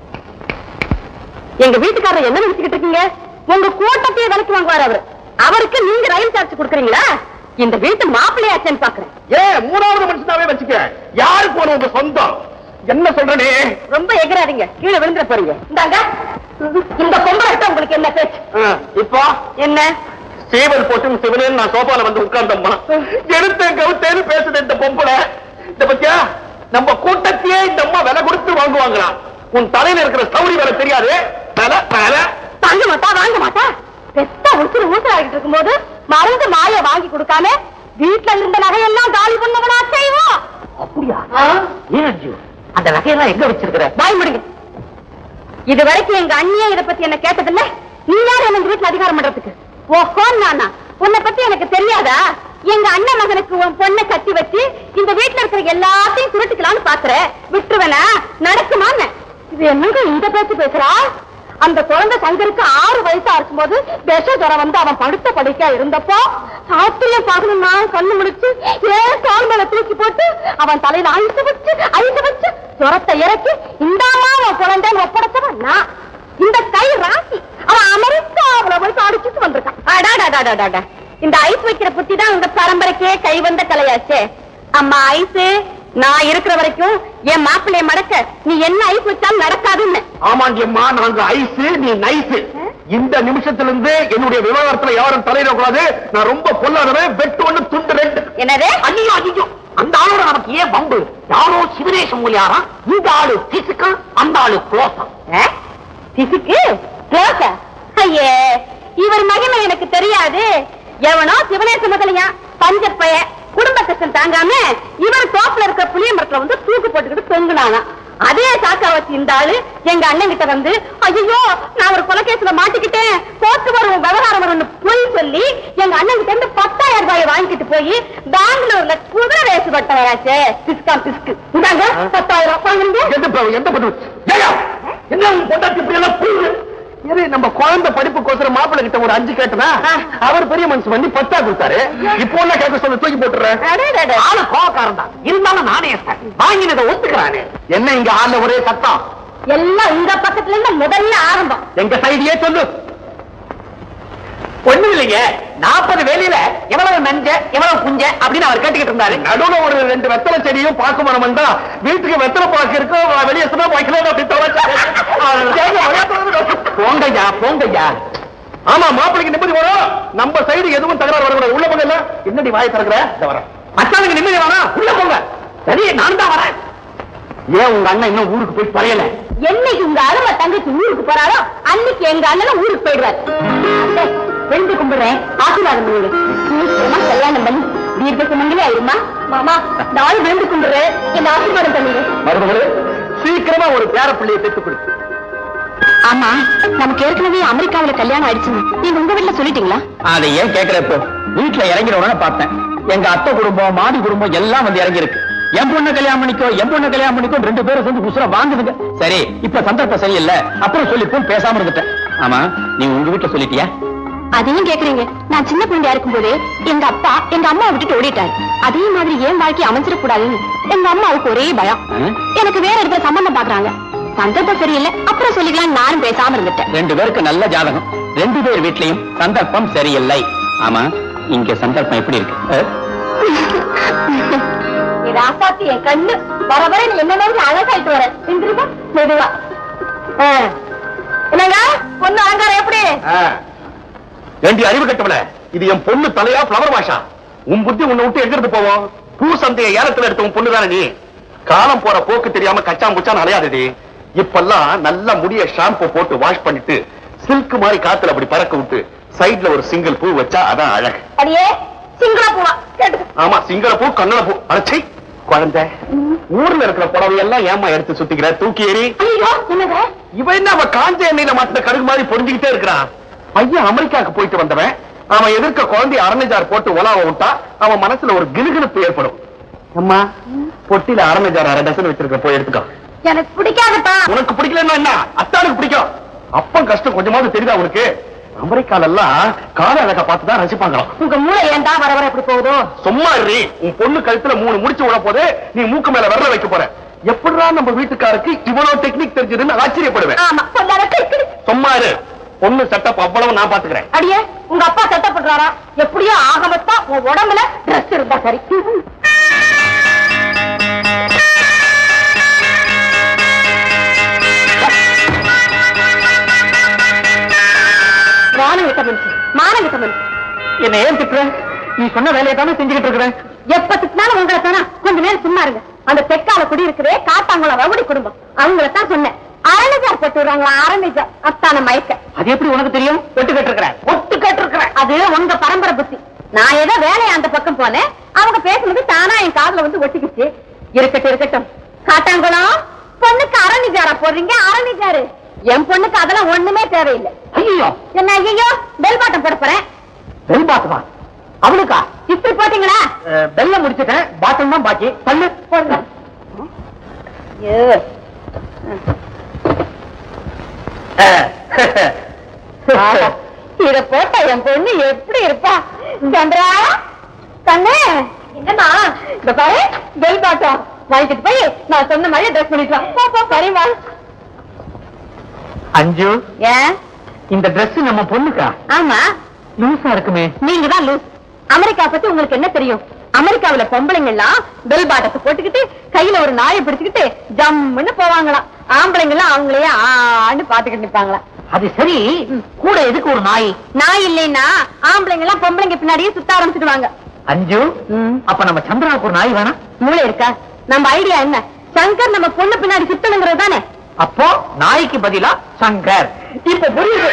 எங்க வீட்டுக்காரர் என்ன நினைச்சுக்கிட்டு இருக்கீங்க உங்க கூட்டத்தையே விலைக்கு வாங்குவார் அவரு அவருக்கு நீங்க ரயில் சார்ஜ் கொடுக்குறீங்களா இந்த வீட்டு மாப்பிள்ளையாச்சேன்னு பாக்குறேன் ஏ மூணாவது மனுஷனாவே வச்சுக்க யாரு போன உங்க சொந்தம் என்ன சொல்றனே ரொம்ப எகிறாதீங்க கீழே விழுந்துட போறீங்க இந்தாங்க இந்த பொம்பளை கிட்ட உங்களுக்கு என்ன பேச்சு இப்போ என்ன சீவல் போட்டு சிவனேன்னு நான் சோபால வந்து உட்கார்ந்தம்மா எடுத்தேன் கவுத்தேன்னு பேசுது இந்த பொம்பளை இந்த பத்தியா நம்ம கூட்டத்தையே இந்த அம்மா விலை கொடுத்து வாங்குவாங்களாம் உன் தலையில இருக்கிற சௌரி வேலை தெரியாது விலை விலை வாங்க மாட்டா வாங்க மாட்டா பெத்த உசுறு ஊசல் ஆகிட்டு இருக்கும்போது மருந்து மாய வாங்கி கொடுக்காம வீட்டுல இருந்த நகையெல்லாம் காலி பண்ணவனா செய்வோம் அப்படியா ஏன் அஞ்சு அந்த நகையெல்லாம் எங்க வச்சிருக்கிற வாய் முடிங்க இது வரைக்கும் எங்க அண்ணியே இத பத்தி என்ன கேட்டதில்ல நீ யார் என்ன இந்த வீட்டுல அதிகாரம் பண்றதுக்கு ஓஹோ நானா உன்னை பத்தி எனக்கு தெரியாதா எங்க அண்ணன் மகனுக்கு உன் பொண்ணை கட்டி வச்சு இந்த வீட்டுல இருக்கிற எல்லாத்தையும் சுருட்டிக்கலாம்னு பாக்குற விட்டுருவேனா நடக்குமான்னு இது என்னங்க இந்த பேச்சு பேசுறா அந்த குழந்தை சங்கருக்கு ஆறு வயசா இருக்கும்போது விஷ ஜுரம் வந்து அவன் படுத்த படுக்கையா இருந்தப்போ சாத்திரியம் பார்க்கணும்னா கண்ணு முடிச்சு ஏன் கால் மேல தூக்கி போட்டு அவன் தலையில ஐசு வச்சு ஐசு வச்சு ஜுரத்தை இறக்கி இந்தாமா அவன் குழந்தைன்னு ஒப்படைச்சவன் நான் இந்த கை ராசி அவன் அமெரிக்காவுல போய் அடிச்சுட்டு வந்திருக்கான் அடாடாடாடாடா இந்த ஐஸ் வைக்கிற புத்தி தான் உங்க பரம்பரைக்கே கை வந்த கலையாச்சே அம்மா ஐஸ் நான் இருக்கிற வரைக்கும் என் மாப்பிள்ளைய மடக்க நீ என்ன ஐஸ் வச்சாலும் நடக்காதுன்னு ஆமாண்டியம்மா நாங்க ஐஸ் நீ நைஸ் இந்த நிமிஷத்துல இருந்து என்னுடைய விவகாரத்துல யாரும் தலையிட கூடாது நான் ரொம்ப பொல்லாதவன் வெட்டு ஒண்ணு துண்டு ரெண்டு என்னது ஐயோ ஐயோ அந்த ஆளோட நமக்கு ஏன் பம்பு யாரோ சிவனேசம் மூலியாரா இந்த ஆளு பிசுக்கா அந்த ஆளு குளோசம் ஆ? பிசுக்கு க்ளோஸ ஐயே இவர் மகிமை எனக்கு தெரியாது எவனோ சிவனேச முதலியா பஞ்சப்பைய குடும்ப கஷ்டம் தாங்காம இவர் தோப்புல இருக்கிற புளிய மரத்துல வந்து தூக்கு போட்டுக்கிட்டு தொங்குனானா அதே சாக்கா வச்சு இந்த ஆளு எங்க அண்ணன் கிட்ட வந்து ஐயோ நான் ஒரு கொலைகேசுல மாட்டிக்கிட்டேன் போட்டு வரும் விவகாரம் வரும்னு பொய் சொல்லி எங்க அண்ணன் கிட்ட இருந்து பத்தாயிரம் ரூபாய் வாங்கிட்டு போய் பெங்களூர்ல குதிரை ரேசு பட்டவராச்சே பிஸ்கா பிஸ்கு இந்தாங்க பத்தாயிரம் வாங்குங்க எந்த ப- எந்த பண்ணு ஏய்யா, என்ன உன் பொண்டாட்டி இப்படி எல்லாம் புரியுது இது நம்ம குழந்தை படிப்புக்கோசரம் மாப்பிள்ளை கிட்ட ஒரு அஞ்சு கேட்டனா அவர் பெரிய மனுஷன் பண்ணி பத்தா கொடுத்தாரு இப்போ என்ன கேட்க சொல்ல தூக்கி போட்டுறேன் அடடட. ஆளு கோவக்காரன் தான் இருந்தாலும் நானே வாங்கினதை ஒத்துக்கிறானே என்ன இங்க ஆள்ல ஒரே சத்தம் எல்லாம் உங்க பக்கத்துல இருந்து முதல்ல ஆரம்பம் எங்க சைடியே சொல்லு ஒண்ணும் இல்லைங்க நாற்பது வேலையில எவ்வளவு நஞ்ச எவ்வளவு குஞ்ச அப்படின்னு அவர் கேட்டுக்கிட்டு இருந்தாரு நடுவுல ஒரு ரெண்டு வெத்தலை செடியும் பாக்கு மரம் வந்தா வீட்டுக்கு வெத்தலை பாக்கு இருக்கும் வெளியே சொன்னா வைக்கலாம் அப்படி போங்கய்யா போங்கய்யா ஆமா மாப்பிளைக்கு நிம்மதி வரும் நம்ம சைடு எதுவும் தகராறு வரக்கூடாது உள்ள போங்க இல்ல என்னடி வாயை திறக்கிற இந்த வரேன் மச்சானுக்கு நிம்மதி வேணாம் உள்ள போங்க சரி நான் தான் வரேன் ஏன் உங்க அண்ணன் இன்னும் ஊருக்கு போய் பறையல என்னைக்கு உங்க அருமை தங்கச்சி ஊருக்கு போறாரோ அன்னைக்கு எங்க அண்ணனும் ஊருக்கு போயிடுவார் அத்தை, ரெண்டு கும்பிடுறேன் ஆசீர்வாதம் பண்ணுங்க சீக்கிரமா கல்யாணம் பண்ணி தீர்க்க சுமங்கலே ஆயிருமா மாமா நாலு விழுந்து கும்பிடுறேன் என்ன ஆசீர்வாதம் பண்ணுங்க மருமகளே சீக்கிரமா ஒரு பேர பிள்ளையை பெற்றுக் கொடு ஆமா நமக்கு ஏற்கனவே அமெரிக்காவில கல்யாணம் ஆயிடுச்சுன்னு நீங்க உங்க வீட்டுல சொல்லிட்டீங்களா அதை ஏன் கேக்குற இப்போ வீட்டுல இறங்கின உடனே பார்த்தேன் எங்க அத்தை குடும்பம் மாடி குடும்பம் எல்லாம் வந்து இறங்கி இருக்கு என் பொண்ணு கல்யாணம் பண்ணிக்கோ என் பொண்ணு கல்யாணம் பண்ணிக்கோ ரெண்டு பேரும் சேர்ந்து உசுர வாங்குதுங்க சரி இப்ப சந்தர்ப்பம் சரியில்லை அப்புறம் சொல்லிப்போம் பேசாம இருந்துட்டேன் ஆமா நீ உங்க வீட்டுல சொல்லிட்டியா அதையும் கேக்குறீங்க நான் சின்ன குழந்தையா இருக்கும்போது எங்க அப்பா எங்க அம்மா விட்டுட்டு ஓடிட்டாரு அதே மாதிரி என் வாழ்க்கை அமைஞ்சிடக்கூடாதுன்னு எங்க அம்மாவுக்கு ஒரே பயம் எனக்கு வேற இடத்துல சம்பந்தம் பாக்குறாங்க சந்தர்ப்பம் சரியில்லை அப்புறம் சொல்லிக்கலாம் நானும் பேசாம இருந்துட்டேன் ரெண்டு பேருக்கு நல்ல ஜாதகம் ரெண்டு பேர் வீட்லயும் சந்தர்ப்பம் சரியில்லை ஆமா இங்க சந்தர்ப்பம் எப்படி இருக்கு அஹ்? ராசாத்தி என் கண்ணு வர வர நீ என்ன மாதிரி அழகாயிட்டு வர செஞ்சிருப்பா மெதுவா ஆ. என்னங்க பொண்ணு அலங்காரம் எப்படி ஏண்டி அறிவு கட்டவல இது என் பொண்ணு தலையா பிளவர் வாஷா உன் புத்தி உன்னை விட்டு எங்கிருந்து போவோம் பூ சந்தைய ஏலத்துல எடுத்த உன் பொண்ணு தானே நீ காலம் போற போக்கு தெரியாம கச்சான் குச்சான் அலையாதடி இப்பெல்லாம் நல்ல முடிய ஷாம்பு போட்டு வாஷ் பண்ணிட்டு சில்க் மாதிரி காத்துல அப்படி பறக்க விட்டு சைடுல ஒரு சிங்கிள் பூ வச்சா அதான் அழகு அடியே சிங்களா பூவா கேட்டு ஆமா சிங்கள பூ கன்னட பூ அடைச்சி குழந்தை ஊர்ல இருக்கிற புடவை எல்லாம் ஏமா எடுத்து சுத்திக்கிற தூக்கி எறி ஐயோ என்னங்க இவன் என்ன அவன் காஞ்ச எண்ணெயில மாட்டின கடுகு மாதிரி பொறிஞ்சுக்கிட்டே இருக்கிறான் பையன் அமெரிக்காவுக்கு போயிட்டு வந்தவன் அவன் எதிர்க்க குழந்தை அரணைஜார் போட்டு உலாவ விட்டா அவன் மனசுல ஒரு கிலுகிலுப்பு ஏற்படும் அம்மா பொட்டில அரணைஜார் அரை டசன் வச்சிருக்க போய் எடுத்துக்கோ எனக்கு பிடிக்காதுப்பா உனக்கு பிடிக்கலன்னா என்ன அத்தானுக்கு பிடிக்கும் அப்பன் கஷ்டம் கொஞ்சமாவது தெரியுதா உனக்கு அமெரிக்கால எல்லாம் கால அழகா பார்த்து தான் ரசிப்பாங்களாம் உங்க மூளை ஏன்டா வர வர எப்படி போகுதோ சும்மா இருறி உன் பொண்ணு கழுத்துல மூணு முடிச்சு விட போது நீ மூக்கு மேல விரல வைக்க போற எப்படிடா நம்ம வீட்டுக்காருக்கு இவ்வளவு டெக்னிக் தெரிஞ்சதுன்னு ஆச்சரியப்படுவேன் ஆமா சொல்லாத கிறுக்கிறு. சும்மா இரு பொண்ணு செட்டப் அவ்வளவு நான் பாத்துக்கிறேன் அடியே உங்க அப்பா சட்டப்படுறாரா எப்படியோ ஆகமத்தா உன் உடம்புல ட்ரெஸ் இருந்தா சரி மானம் கிட்ட மனுஷன் மானம் கிட்ட மனுஷன் என்ன ஏன் திட்டுற நீ சொன்ன வேலையை தானே செஞ்சுக்கிட்டு இருக்கிறேன் எப்ப திட்டினாலும் உங்களை தானா கொஞ்ச நேரம் சும்மா இருங்க அந்த தெற்கால குடி இருக்கிறே காத்தாங்குளம் ரவுடி குடும்பம் அவங்கள தான் சொன்னேன் அரணிஜார் போட்டு விடுறாங்களா அரணிஜார் அத்தான மயக்க அது எப்படி உனக்கு தெரியும் வெட்டு கேட்டிருக்கிறேன் ஒட்டு கேட்டிருக்கிறேன் அது உங்க பரம்பரை புத்தி நான் ஏதோ வேலையை அந்த பக்கம் போனேன் அவங்க பேசுனது தானா என் காதுல வந்து ஒட்டிக்கிச்சு இருக்கட்டும் இருக்கட்டும் காட்டாங்குளம் பொண்ணுக்கு அரணிஜாரா போடுறீங்க அரணிஜாரு என் பொண்ணுக்கு அதெல்லாம் ஒண்ணுமே தேவையில்லை ஐயோ என்ன ஐயோ பெல் பாட்டம் போட போறேன் பெல் பாத்துமா அவளுக்கா இப்படி போட்டீங்களா பெல்ல முடிச்சிட்டேன் பாட்டம் தான் பாக்கி பல்லு போடுங்க ஐயோ. ஆஹா, இத போட்டா என் பொண்ணு எப்படி இருப்பா சந்திரா கண்ணு என்னம்மா இந்த பாரு பெல் பாட்டம் வாங்கிட்டு போய் நான் சொன்ன மாதிரி ட்ரெஸ் பண்ணிட்டு வா. போ போ சரிம்மா அஞ்சு ஏன் இந்த Dress நம்ம பொண்ணுக்கா ஆமா லூசா இருக்குமே நீங்க தான் லூஸ் அமெரிக்கா பத்தி உங்களுக்கு என்ன தெரியும் அமெரிக்காவுல பொம்பளைங்க எல்லாம் பெல் பாட்டத்தை போட்டுக்கிட்டு கையில ஒரு நாயை பிடிச்சுக்கிட்டு ஜம்முன்னு போவாங்களாம் ஆம்பளைங்க எல்லாம் அவங்களையே ஆண்டு பாத்துக்கிட்டு நிப்பாங்களாம் அது சரி கூட எதுக்கு ஒரு நாய் நாய் இல்லைன்னா ஆம்பளைங்க எல்லாம் பொம்பளைங்க பின்னாடியே சுத்த ஆரம்பிச்சிடுவாங்க அஞ்சு அப்ப நம்ம சந்திரனுக்கு ஒரு நாய் வேணாம் மூளை இருக்கா நம்ம ஐடியா என்ன சங்கர் நம்ம பொண்ணு பின்னாடி சுத்தணுங்கிறது தானே அப்போ நாய்க்கு பதிலா சங்கர் இப்ப புரியுது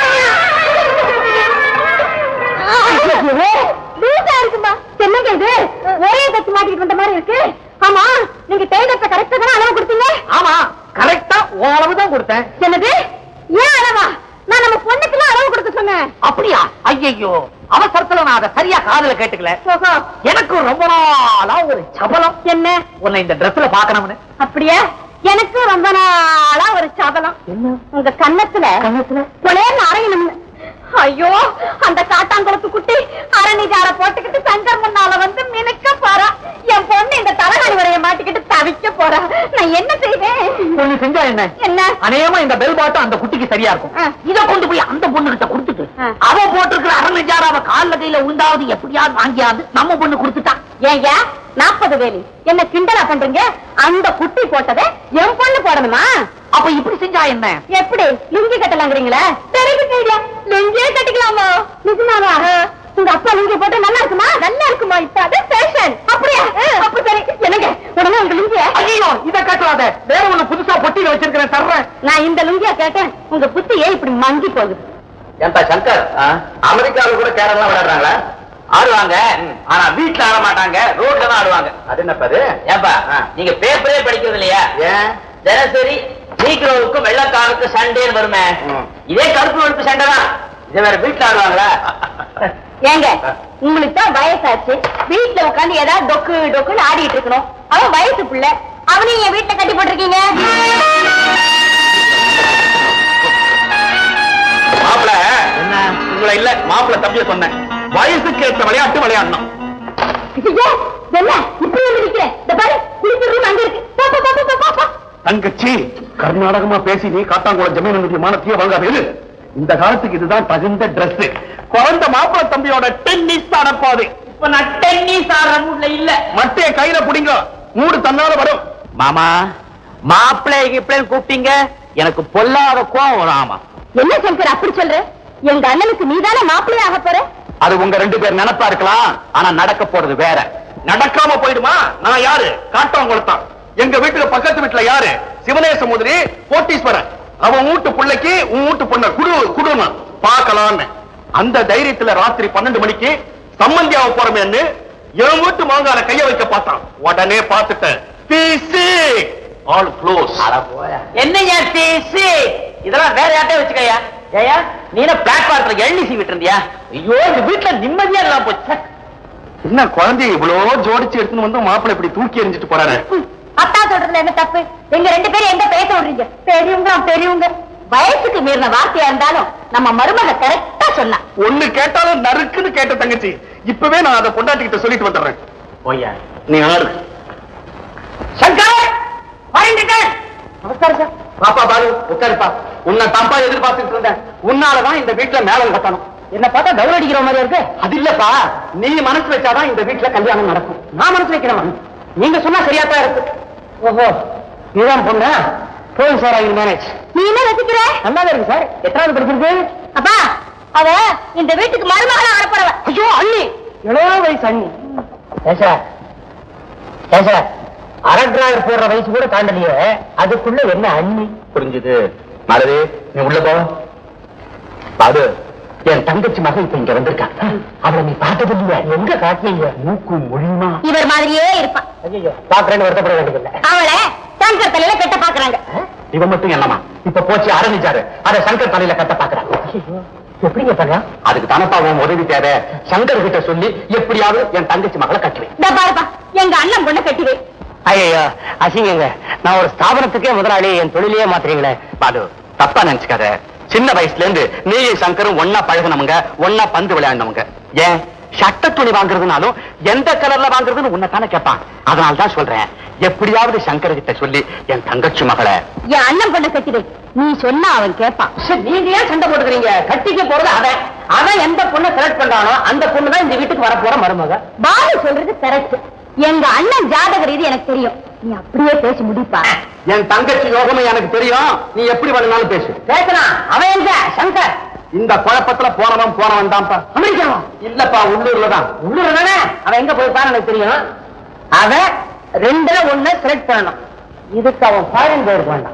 லூசா இருக்குமா என்னங்க இது ஒரே தச்சு மாட்டிக்கிட்டு வந்த மாதிரி இருக்கு ஆமா நீங்க டெய்லர்ட்ட கரெக்டா தானே அளவு கொடுத்தீங்க ஆமா கரெக்டா அளவு தான் கொடுத்தேன் என்னது ஏன் அளவா நான் நம்ம பொண்ணுக்குலாம் அளவு கொடுக்க சொன்னேன் அப்படியா ஐயோ அவசரத்துல நான் அதை சரியா காதுல கேட்டுக்கல ஓஹோ எனக்கு ரொம்ப நாளா ஒரு சபலம் என்ன உன்னை இந்த Dressல பாக்கணும்னு அப்படியா எனக்கு ரொம்ப நாளா ஒரு சபலம் உங்க கன்னத்துல கன்னத்துல? புலையர்னு அரையணும்னு ஐயோ அந்த காட்டாங்குளத்து குட்டி அரணிஜார போட்டுக்கிட்டு சங்கர் முன்னால வந்து மினுக்க போறா என் பொண்ணு இந்த தலகாணி வரைய மாட்டிக்கிட்டு தவிக்க போறா நான் என்ன செய்வேன் ஒண்ணு செஞ்சா என்ன என்ன அநேகமா இந்த பெல் பாட்டம் அந்த குட்டிக்கு சரியா இருக்கும் ஆ. இத கொண்டு போய் அந்த பொண்ணு கிட்ட கொடுத்துட்டு ஆ. அவ போட்டிருக்கிற அரணிஜார் அவ கால்ல கையில உண்டாவது எப்படியாவது வாங்கியாவது நம்ம பொண்ணு கொடுத்துட்டா ஏங்க நாற்பது வேலி என்ன கிண்டலா பண்றீங்க அந்த குட்டி போட்டதை என் பொண்ணு போடணுமா அப்ப இப்படி செஞ்சா என்ன எப்படி லுங்கி கட்டலாங்கிறீங்களா தெரியுது ஐடியா லுங்கியே கட்டிக்கலாமா நிஜமாவா உங்க அப்பா லுங்கி போட்டு நல்லா இருக்குமா நல்லா இருக்குமா இப்ப அது ஃபேஷன் அப்படியா அப்ப சரி என்னங்க உடனே உங்க லுங்கிய ஐயோ இத கட்டாத வேற ஒண்ணு புதுசா பொட்டியில வச்சிருக்கிறேன் தர்றேன் நான் இந்த லுங்கியா கேட்டேன் உங்க புத்தி ஏன் இப்படி மங்கி போகுது ஏன்பா சங்கர் அமெரிக்காவில கூட கேரளா விளையாடுறாங்களா ஆடுவாங்க ஆனா வீட்டுல ஆட மாட்டாங்க ரோட்ல தான் ஆடுவாங்க அது என்னப்பது ஏன்பா நீங்க பேப்பரே படிக்கிறது இல்லையா ஏன் தினசரி நீக்ரோவுக்கும் வெள்ளக்காரனுக்கும் சண்டேன்னு வருமே ம். இதே கருப்பு வெளுப்பு சண்டை தான் இது வேற வீட்டுல ஆடுவாங்களா ஏங்க உங்களுக்கு தான் வயசாச்சு வீட்டுல உட்காந்து ஏதாவது டொக்கு டொக்குன்னு ஆடிட்டு இருக்கணும் அவன் வயசு புள்ள அவனையும் என் வீட்டுல கட்டி போட்டிருக்கீங்க மாப்பிள என்ன உங்களை இல்ல மாப்பிள்ள தம்பிய சொன்னேன் வயசுக்கு ஏற்ற விளையாட்டு விளையாடணும் ஐயா, என்ன இப்படி வந்து நிக்கிறேன் இந்த பாரு குளிக்கிற ரூம் அங்க இருக்கு போ, போ, போ, போ, போ, போ. தங்கச்சி கர்நாடகமா பேசி நீ காட்டாங்குளம் ஜமீனுடைய மானத்தையே வாங்காத இரு. இந்த காலத்துக்கு இதுதான் தகுந்த Dress குழந்தை மாப்பிள்ள தம்பியோட டென்னிஸ் அனுப்பாது இப்ப நான் டென்னிஸ் ஆடுற மூட்ல இல்ல மட்டைய கையில புடிங்க மூடு தன்னால வரும் மாமா மாப்பிள்ளை கிப்பிள்ளைன்னு கூப்பிட்டீங்க எனக்கு பொல்லாத கோவம் வரும் ஆமா என்ன சங்கர் அப்படி சொல்ற எங்க அண்ணனுக்கு நீதானே மாப்பிள்ளை ஆக போற அது உங்க ரெண்டு பேர் நினைப்பா இருக்கலாம் ஆனா நடக்க போறது வேற நடக்காம போயிடுமா நான் யாரு காட்டாங்குளத்தான் எங்க வீட்டுல பக்கத்து வீட்டுல யாரு சிவனேச முதலி கோட்டீஸ்வரன் அவன் வீட்டு பிள்ளைக்கு உன் வீட்டு பொண்ண குடு குடுன்னு பார்க்கலான்னு அந்த தைரியத்துல ராத்திரி பன்னெண்டு மணிக்கு சம்மந்தியாவ போறமேன்னு என் வீட்டு மாங்கால கைய வைக்க பார்த்தான் உடனே பார்த்துட்டேன் பிசி ஆல் க்ளோஸ் என்னையா பேசி இதெல்லாம் வேற யார்ட்டே வச்சுக்கயா ஏயா நீ என்ன பிளாட்ஃபார்ம்ல எண்ணி சீவிட்டு இருந்தியா ஐயோ இந்த வீட்டுல நிம்மதியா இல்லாம போச்சு என்ன குழந்தைய இவ்வளவு ஜோடிச்சு எடுத்துன்னு வந்து மாப்பிள்ளை இப்படி தூக்கி எறிஞ்சிட்டு போறாரு அத்தா சொல்றதுல என்ன தப்பு எங்க ரெண்டு பேரும் எங்க பேச விடுறீங்க பெரியவங்க பெரியவங்க வயசுக்கு மீறின வார்த்தையா இருந்தாலும் நம்ம மருமக கரெக்டா சொன்னா ஒண்ணு கேட்டாலும் நறுக்குன்னு கேட்ட தங்கச்சி இப்பவே நான் அதை பொண்டாட்டிக்கிட்ட சொல்லிட்டு வந்துடுறேன் போய்யா நீ ஆறு சங்கர் வரேன் நமஸ்காரம் சார் பாப்பா பாரு உட்காருப்பா உன்னை தப்பா எதிர்பார்த்துட்டு இருந்தேன் உன்னாலதான் இந்த வீட்டுல மேலம் கட்டணும் என்ன பார்த்தா டவுல் அடிக்கிற மாதிரி இருக்கு அது இல்லப்பா நீ மனசு வச்சாதான் இந்த வீட்டுல கல்யாணம் நடக்கும் நான் மனசு வைக்கிறேன் நீங்க சொன்னா சரியா தான் இருக்கு ஓஹோ இதுதான் பொண்ணா போய் சார் ஐ மேனேஜ் நீ என்ன வச்சுக்கிற நல்லாவே இருக்கு சார் எத்தனாவது படிச்சிருக்கு அப்பா அவ இந்த வீட்டுக்கு மருமகளா வரப்போறவ ஐயோ அண்ணி எவ்வளோ வயசு அண்ணி ஏசா ஏசா அரட்ராயர் போடுற வயசு கூட தாண்டலையே அதுக்குள்ள என்ன அண்ணி புரிஞ்சுது மறதி நீ உள்ள போ பாரு என் தங்கச்சி மகன் இப்ப இங்க வந்திருக்கா அவளை நீ பார்த்தது இல்லையா எங்க காட்டினீங்க மூக்கு மொழியுமா இவர் மாதிரியே இருப்பான் ஐயோ பாக்குறேன்னு வருத்தப்பட வேண்டியதில்லை அவளை சங்கர் தலையில கட்ட பாக்குறாங்க இவன் மட்டும் என்னமா இப்ப போச்சு ஆரம்பிச்சாரு அதை சங்கர் தலையில கட்ட பாக்குறான் எப்படிங்க பண்ணா அதுக்கு தானப்பா உன் உதவி தேவை சங்கர் கிட்ட சொல்லி எப்படியாவது என் தங்கச்சி மகளை கட்டுவேன் இந்த பாருப்பா எங்க அண்ணன் பொண்ணை கட்டிவே ஐயோ அசிங்கங்க நான் ஒரு ஸ்தாபனத்துக்கே முதலாளி என் தொழிலையே மாத்துறீங்களே பாலு தப்பா நினைச்சுக்காத சின்ன வயசுல இருந்து நீயும் சங்கரும் ஒன்னா பழகினவங்க ஒன்னா பந்து விளையாடினவங்க ஏன் சட்ட துணி வாங்குறதுனாலும் எந்த கலர்ல வாங்குறதுன்னு உன்னை கேட்பான் அதனால தான் சொல்றேன் எப்படியாவது சங்கர் கிட்ட சொல்லி என் தங்கச்சி மகளை என் அண்ணன் பொண்ணை கட்டிவே நீ சொன்னா அவன் கேட்பான் சரி, நீங்க ஏன் சண்டை போட்டுக்கிறீங்க கட்டிக்க போறது அவன் அவன் எந்த பொண்ணை செலக்ட் பண்றானோ அந்த பொண்ணு தான் இந்த வீட்டுக்கு வரப்போற மருமக பாலு சொல்றது கரெக்ட் எங்க அண்ணன் ஜாதக ரீதி எனக்கு தெரியும் நீ அப்படியே பேசி முடிப்பா என் தங்கச்சி யோகமும் எனக்கு தெரியும் நீ எப்படி வேணும்னாலும் பேசு பேசலாம் அவன் எங்க சங்கர் இந்த குழப்பத்துல போனவன் போனவன் தான்ப்பா அமெரிக்கா இல்லப்பா உள்ளூர்ல தான் உள்ளூர் தானே அவன் எங்க போயிருப்பான்னு எனக்கு தெரியும் அவன் ரெண்டுல ஒண்ணு செலக்ட் பண்ணணும் இதுக்கு அவன் ஃபாரின் போயிருக்க வேண்டாம்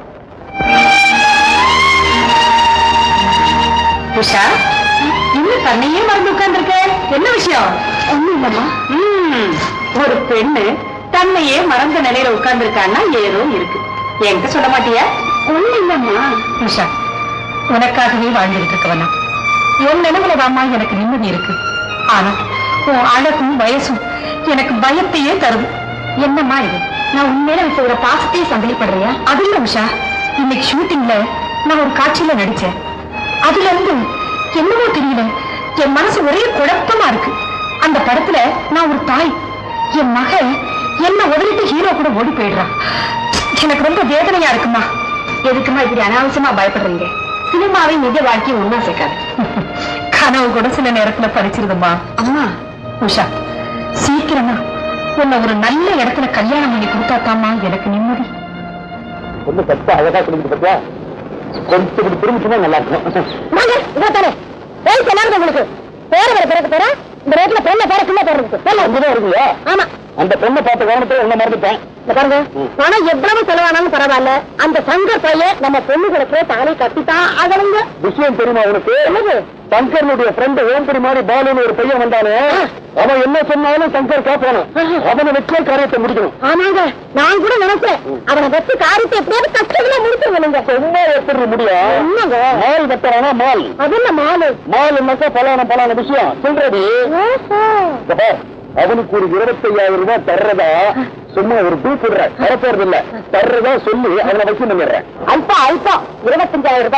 உஷா இன்னும் தன்னையே மறந்து உட்கார்ந்துருக்க என்ன விஷயம் ஒண்ணும் இல்லம்மா ஒரு பெண்ணு தன்னையே மறந்த நிலையில உட்கார்ந்துருக்கான்னா ஏதோ இருக்கு என்கிட்ட சொல்ல மாட்டியா ஒண்ணு இல்லம்மா உஷா உனக்காகவே வாழ்ந்துகிட்டு இருக்கவனா என் நினைவுல வாமா எனக்கு நிம்மதி இருக்கு ஆனா உன் அழகும் வயசும் எனக்கு பயத்தையே தரும் என்னம்மா இது நான் உண்மையில வச்சுக்கிற பாசத்தையே சந்தேகப்படுறியா அது இல்ல உஷா இன்னைக்கு ஷூட்டிங்ல நான் ஒரு காட்சியில நடிச்சேன் அதுல இருந்து என்னவோ தெரியல என் மனசு ஒரே குழப்பமா இருக்கு அந்த படத்துல நான் ஒரு தாய் என் மகன் என்ன உதவிட்டு ஹீரோ கூட ஓடி போயிடுறான் எனக்கு ரொம்ப வேதனையா இருக்குமா எதுக்குமா இப்படி அனாவசியமா பயப்படுறீங்க சினிமாவை நிஜ வாழ்க்கையை ஒண்ணா சேர்க்காது கனவு கூட சில நேரத்துல பறிச்சிருதுமா அம்மா உஷா சீக்கிரமா உன்னை ஒரு நல்ல இடத்துல கல்யாணம் பண்ணி கொடுத்தாத்தாம்மா எனக்கு நிம்மதி ஒண்ணு பத்து அழகா குடும்பத்தை பத்தியா கொஞ்சம் இப்படி திரும்பிச்சுன்னா நல்லா இருக்கும் வாங்க இதோ தானே வயசு என்ன உங்களுக்கு பேர வர பிறகு பேர இந்த ரோட்ல பொண்ணை பேர சின்ன பேர் இருக்கு பேர்ல இங்கதான் இருக்குல்ல ஆமா அந்த பொண்ணை பார்த்த கவனத்தை என்ன மறந்துட்டேன் இந்த பாருங்க பணம் எவ்வளவு செலவானாலும் பரவாயில்ல அந்த சங்கர் பையன் நம்ம பொண்ணுகளுக்கு தாலி கட்டித்தான் ஆகணுங்க விஷயம் தெரியுமா உனக்கு என்னது சங்கரனுடைய ஃப்ரெண்ட் ஓம்பரி மாதிரி பாலுன்னு ஒரு பையன் வந்தானே அவன் என்ன சொன்னாலும் சங்கர் கேட்பானு அவனை வச்சே காரியத்தை முடிக்கணும் ஆமாங்க நான் கூட நினைச்சேன் அவனை வச்சு காரியத்தை எப்படியாவது கஷ்டத்துல முடிச்சிருவனுங்க சும்மா எப்படி முடியும் என்னங்க மால் வெட்டறானா மால் அது என்ன மாலு மால் என்னக்கா பலான பலான விஷயம் சொல்றடி ஓஹோ. இங்க பார், அவனுக்கு ஒரு இருபத்தையாயிரம் ரூபாய் தர்றதா சும்மா ஒரு டூ போடுற தரப்போறது இல்ல தர்றதா சொல்லி அவனை வச்சு நின்னுறேன் அல்பம் அல்பம் இருபத்தஞ்சாயிரம் ரூபாய்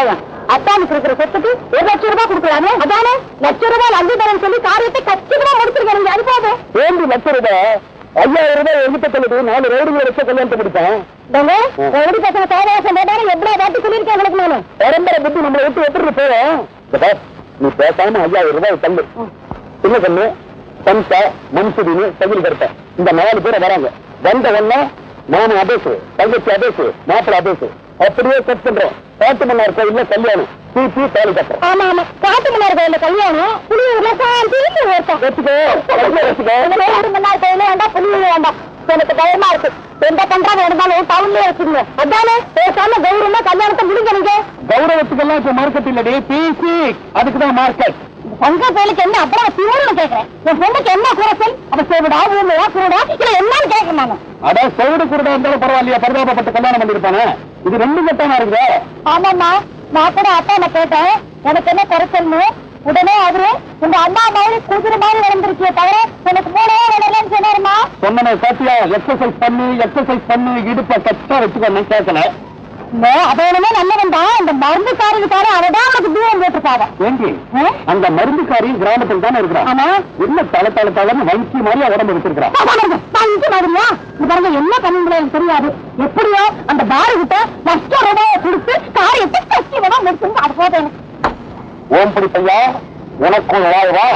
அத்தானுக்கு இருக்கிற சொத்துக்கு ஒரு லட்சம் ரூபாய் கொடுக்கலாமே அதானே லட்சம் ரூபாய் லஞ்சு தரேன்னு சொல்லி காரியத்தை கச்சிதமா முடிச்சிருக்காங்க அது போதும் ஏழு லட்சம் ரூபாய் ஐயாயிரம் ரூபாய் எங்கிட்ட சொல்லுது நாலு ரவுடிகளை வச்சு கல்யாணத்தை முடிப்பேன் எப்படி பசங்க சாவகாசம் போட்டாலும் எவ்வளவு வாட்டி சொல்லியிருக்கேன் உங்களுக்கு நானு பரம்பரை புத்தி நம்மளை விட்டு விட்டுட்டு போவோம் இந்த பார், நீ பேசாம ஐயாயிரம் ரூபாய் தள்ளு என்ன பண்ணு சம்சா மன்சுடினு தகுதி கருத்த இந்த நாலு பேரை வராங்க வந்த உடனே நானு அபேசு தங்கச்சி அபேசு மாப்பிள்ள அபேசு அப்படியே கட் பண்றோம் காட்டு மன்னார் கோயில்ல கல்யாணம் தூக்கி தாலி கட்டுறோம் ஆமா ஆமா காட்டு மன்னார் கோயில கல்யாணம் புளியூர்ல சாந்தி ஒருத்தம் வச்சுக்கோ கையில வச்சுக்கோ காட்டு மன்னார் கோயில வேண்டாம் புளியூர் வேண்டாம் எனக்கு பயமா இருக்கு எந்த பண்றாங்க இருந்தாலும் டவுன்லயே வச்சுக்கோங்க அதானே பேசாம கௌரவமா கல்யாணத்தை முடிஞ்சனுங்க கௌரவத்துக்கெல்லாம் இப்ப மார்க்கெட் இல்லடி பிசி அதுக்குதான் மார்க்கெட் சங்க கோயிலுக்கு என்ன அப்புறம் தீவிரம் கேட்கிறேன் என் பொண்ணுக்கு என்ன குறைச்சல் அவ சேவிடா ஊமையா குருடா இல்ல என்னன்னு கேட்கிறேன் நானு அட சவுடு கூட இருந்தாலும் பரவாயில்லையா பரிதாபப்பட்டு கல்யாணம் பண்ணிருப்பானே இது ரெண்டு கட்டமா இருக்குது ஆமாம்மா நான் கூட அப்பா என்ன கேட்டேன் எனக்கு என்ன குறைச்சல்னு உடனே அவரு உங்க அம்மா மாதிரி குதிரை மாதிரி நடந்திருக்கே தவிர எனக்கு மூணே வேலைன்னு சொன்னாருமா சொன்ன சத்தியா எக்ஸசைஸ் பண்ணு எக்ஸசைஸ் பண்ணு இடுப்ப கச்சா வச்சுக்கணும் கேட்கல அதோடமே நல்லவன் தான் இந்த மருந்து காரதுக்கார அவதான் அவனுக்கு தூரம் போட்டிருக்காங்க ஏண்டி ஆ? அந்த மருந்துக்காரி கிராமத்தில் தானே இருக்கிறான் ஆமா என்ன தலை தலை தலைன்னு வங்கி மாதிரி உடம்பு வச்சிருக்கிறான் பஞ்சு மாதிரியா இது பாருங்க என்ன பண்ணுங்களோ எனக்கு தெரியாது எப்படியோ அந்த பாரு கிட்ட லட்சம் ரூபாயை கொடுத்து காரியத்தை கஷ்டி விட முடிச்சுங்க அது போதும் எனக்கு ஓம்படி பையா உனக்கும் வாழ்வா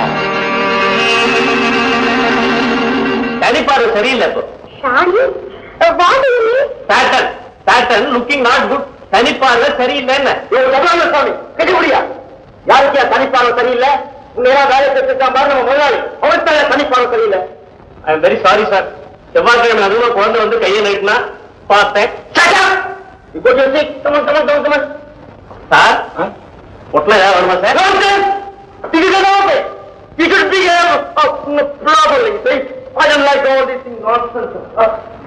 தனிப்பார்வை சரியில்லை இப்போ சாரி வாடி pattern pattern looking not good தனிப்பார்வை சரியில்லை என்ன சுவாமி கட்டிபடியா யாருக்கியா தனிப்பாளம் சரியில்லை நேரா வேலை செஞ்சுருக்கான் பாரு நம்ம முதலாளி அவர்கிட்ட தனிப்பாளம் சரியில்லை I am very sorry sir செவ்வாய்க்கிழமை அதுவும் குழந்தை வந்து கையை நீட்டினா பார்த்தேன் இப்போ சொல்லி come on come on come on come on sir ஒட்டில ஏதாவது வருமா sir This is an office. You should be a, a, a properly, see? I don't like all this thing nonsense. Uh,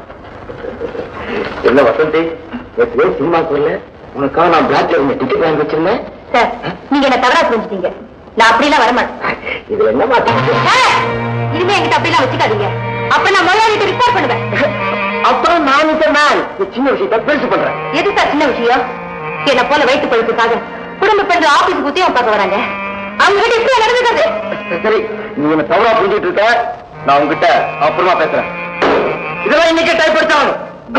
என்ன வசந்தி எப்படியோ சினிமாக்கு வரல உனக்காக நான் பிளாக்ல இருந்த டிக்கெட் வாங்கி வச்சிருந்தேன் சார் நீங்க என்ன தவறா புரிஞ்சுட்டீங்க நான் அப்படிலாம் வரமாட்டேன் இதுல என்ன மாட்டேன் இனிமே என்கிட்ட அப்படிலாம் வச்சுக்காதீங்க அப்ப நான் முதலாளிட்டு ரிப்போர்ட் பண்ணுவேன் அப்புறம் நான் இந்த மேன் சின்ன விஷயத்தை பெருசு பண்றேன் எது சார் சின்ன விஷயம் என்ன போல வயிற்று பழுப்புக்காக குடும்ப பெண்கள் ஆபீஸ் உத்தியோகம் பார்க்க வராங்க அவங்க கிட்ட இப்படி நடந்துக்கிறது சரி நீ என்ன தவறா புரிஞ்சிட்டு இருக்க நான் உங்ககிட்ட அப்புறமா பேசுறேன் இதெல்லாம் இன்னைக்கு டைப் எடுத்தாலும்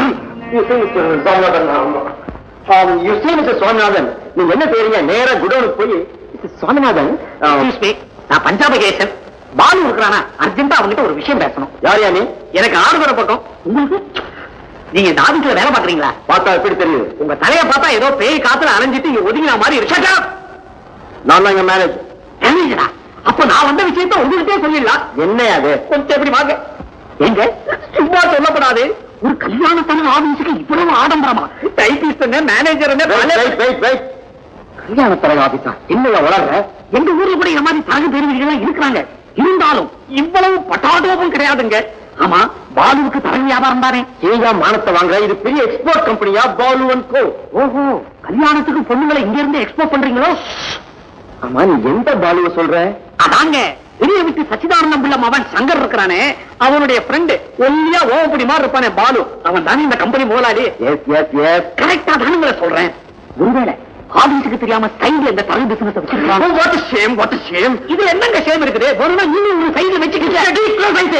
சுவாமிநாதன் நீங்க என்ன செய்றீங்க நேரா குடோனுக்கு போய் "Mr. சுவாமிநாதன் excuse me, நான் பஞ்சாபகேசன் பாலு இருக்கிறானா அர்ஜென்ட்டா அவங்ககிட்ட ஒரு விஷயம் பேசணும் யார் யா நீ எனக்கு ஆறுதல பக்கம் உங்களுக்கு நீங்க இந்த ஆபீஸ்ல வேலை பாக்குறீங்களா பார்த்தா எப்படி தெரியுது உங்க தலைய பார்த்தா ஏதோ பேய் காத்துல அலைஞ்சிட்டு இங்க ஒதுங்கின மாதிரி இருக்கு Shut up! நான் தான் எங்க மேனேஜர் மேனேஜரா அப்ப நான் வந்த விஷயத்த உங்ககிட்டே சொல்லிடலாம் என்ன அது கொஞ்சம் எப்படி வாங்க எங்க சும்மா சொல்லப்படாது ஒரு கல்யாணத்தான ஆபீஸுக்கு இவ்வளவு ஆடம்பரமா typist manager wait wait wait கல்யாண தலைவர் ஆபீஸா என்னையா வளர்ற எங்க ஊர்ல கூட இந்த மாதிரி தரகு பெருமைகள் இருக்கிறாங்க இருந்தாலும் இவ்வளவு பட்டாடோபம் கிடையாதுங்க ஆமா பாலுவுக்கு தரகு வியாபாரம் தானே ஏயா மானத்தை வாங்க இது பெரிய எக்ஸ்போர்ட் கம்பெனியா பாலு அண்ட் கோ ஓஹோ கல்யாணத்துக்கு பொண்ணுங்களை இங்க இருந்து எக்ஸ்போர்ட் பண்றீங்களோ ஆமா நீ எந்த பாலுவை சொல்ற அதாங்க பெரிய விட்டு சச்சிதானந்தம் பிள்ளை அவன் சங்கர் இருக்கிறானே அவனுடைய ஃப்ரெண்டு ஒல்லியா ஓவப்படி மாதிரி இருப்பானே பாலு அவன் தானே இந்த கம்பெனி முதலாளி எஸ் எஸ் எஸ் கரெக்டா தானுங்கள சொல்றேன் ஒருவேளை ஆபீஸுக்கு தெரியாம சைடுல இந்த தரகு பிசினஸ் வச்சிருக்காங்க வாட் ஷேம் வாட் ஷேம் இதுல என்னங்க ஷேம் இருக்குது ஒரு நாள் இன்னும் ஒரு சைடுல வச்சுக்கிட்டு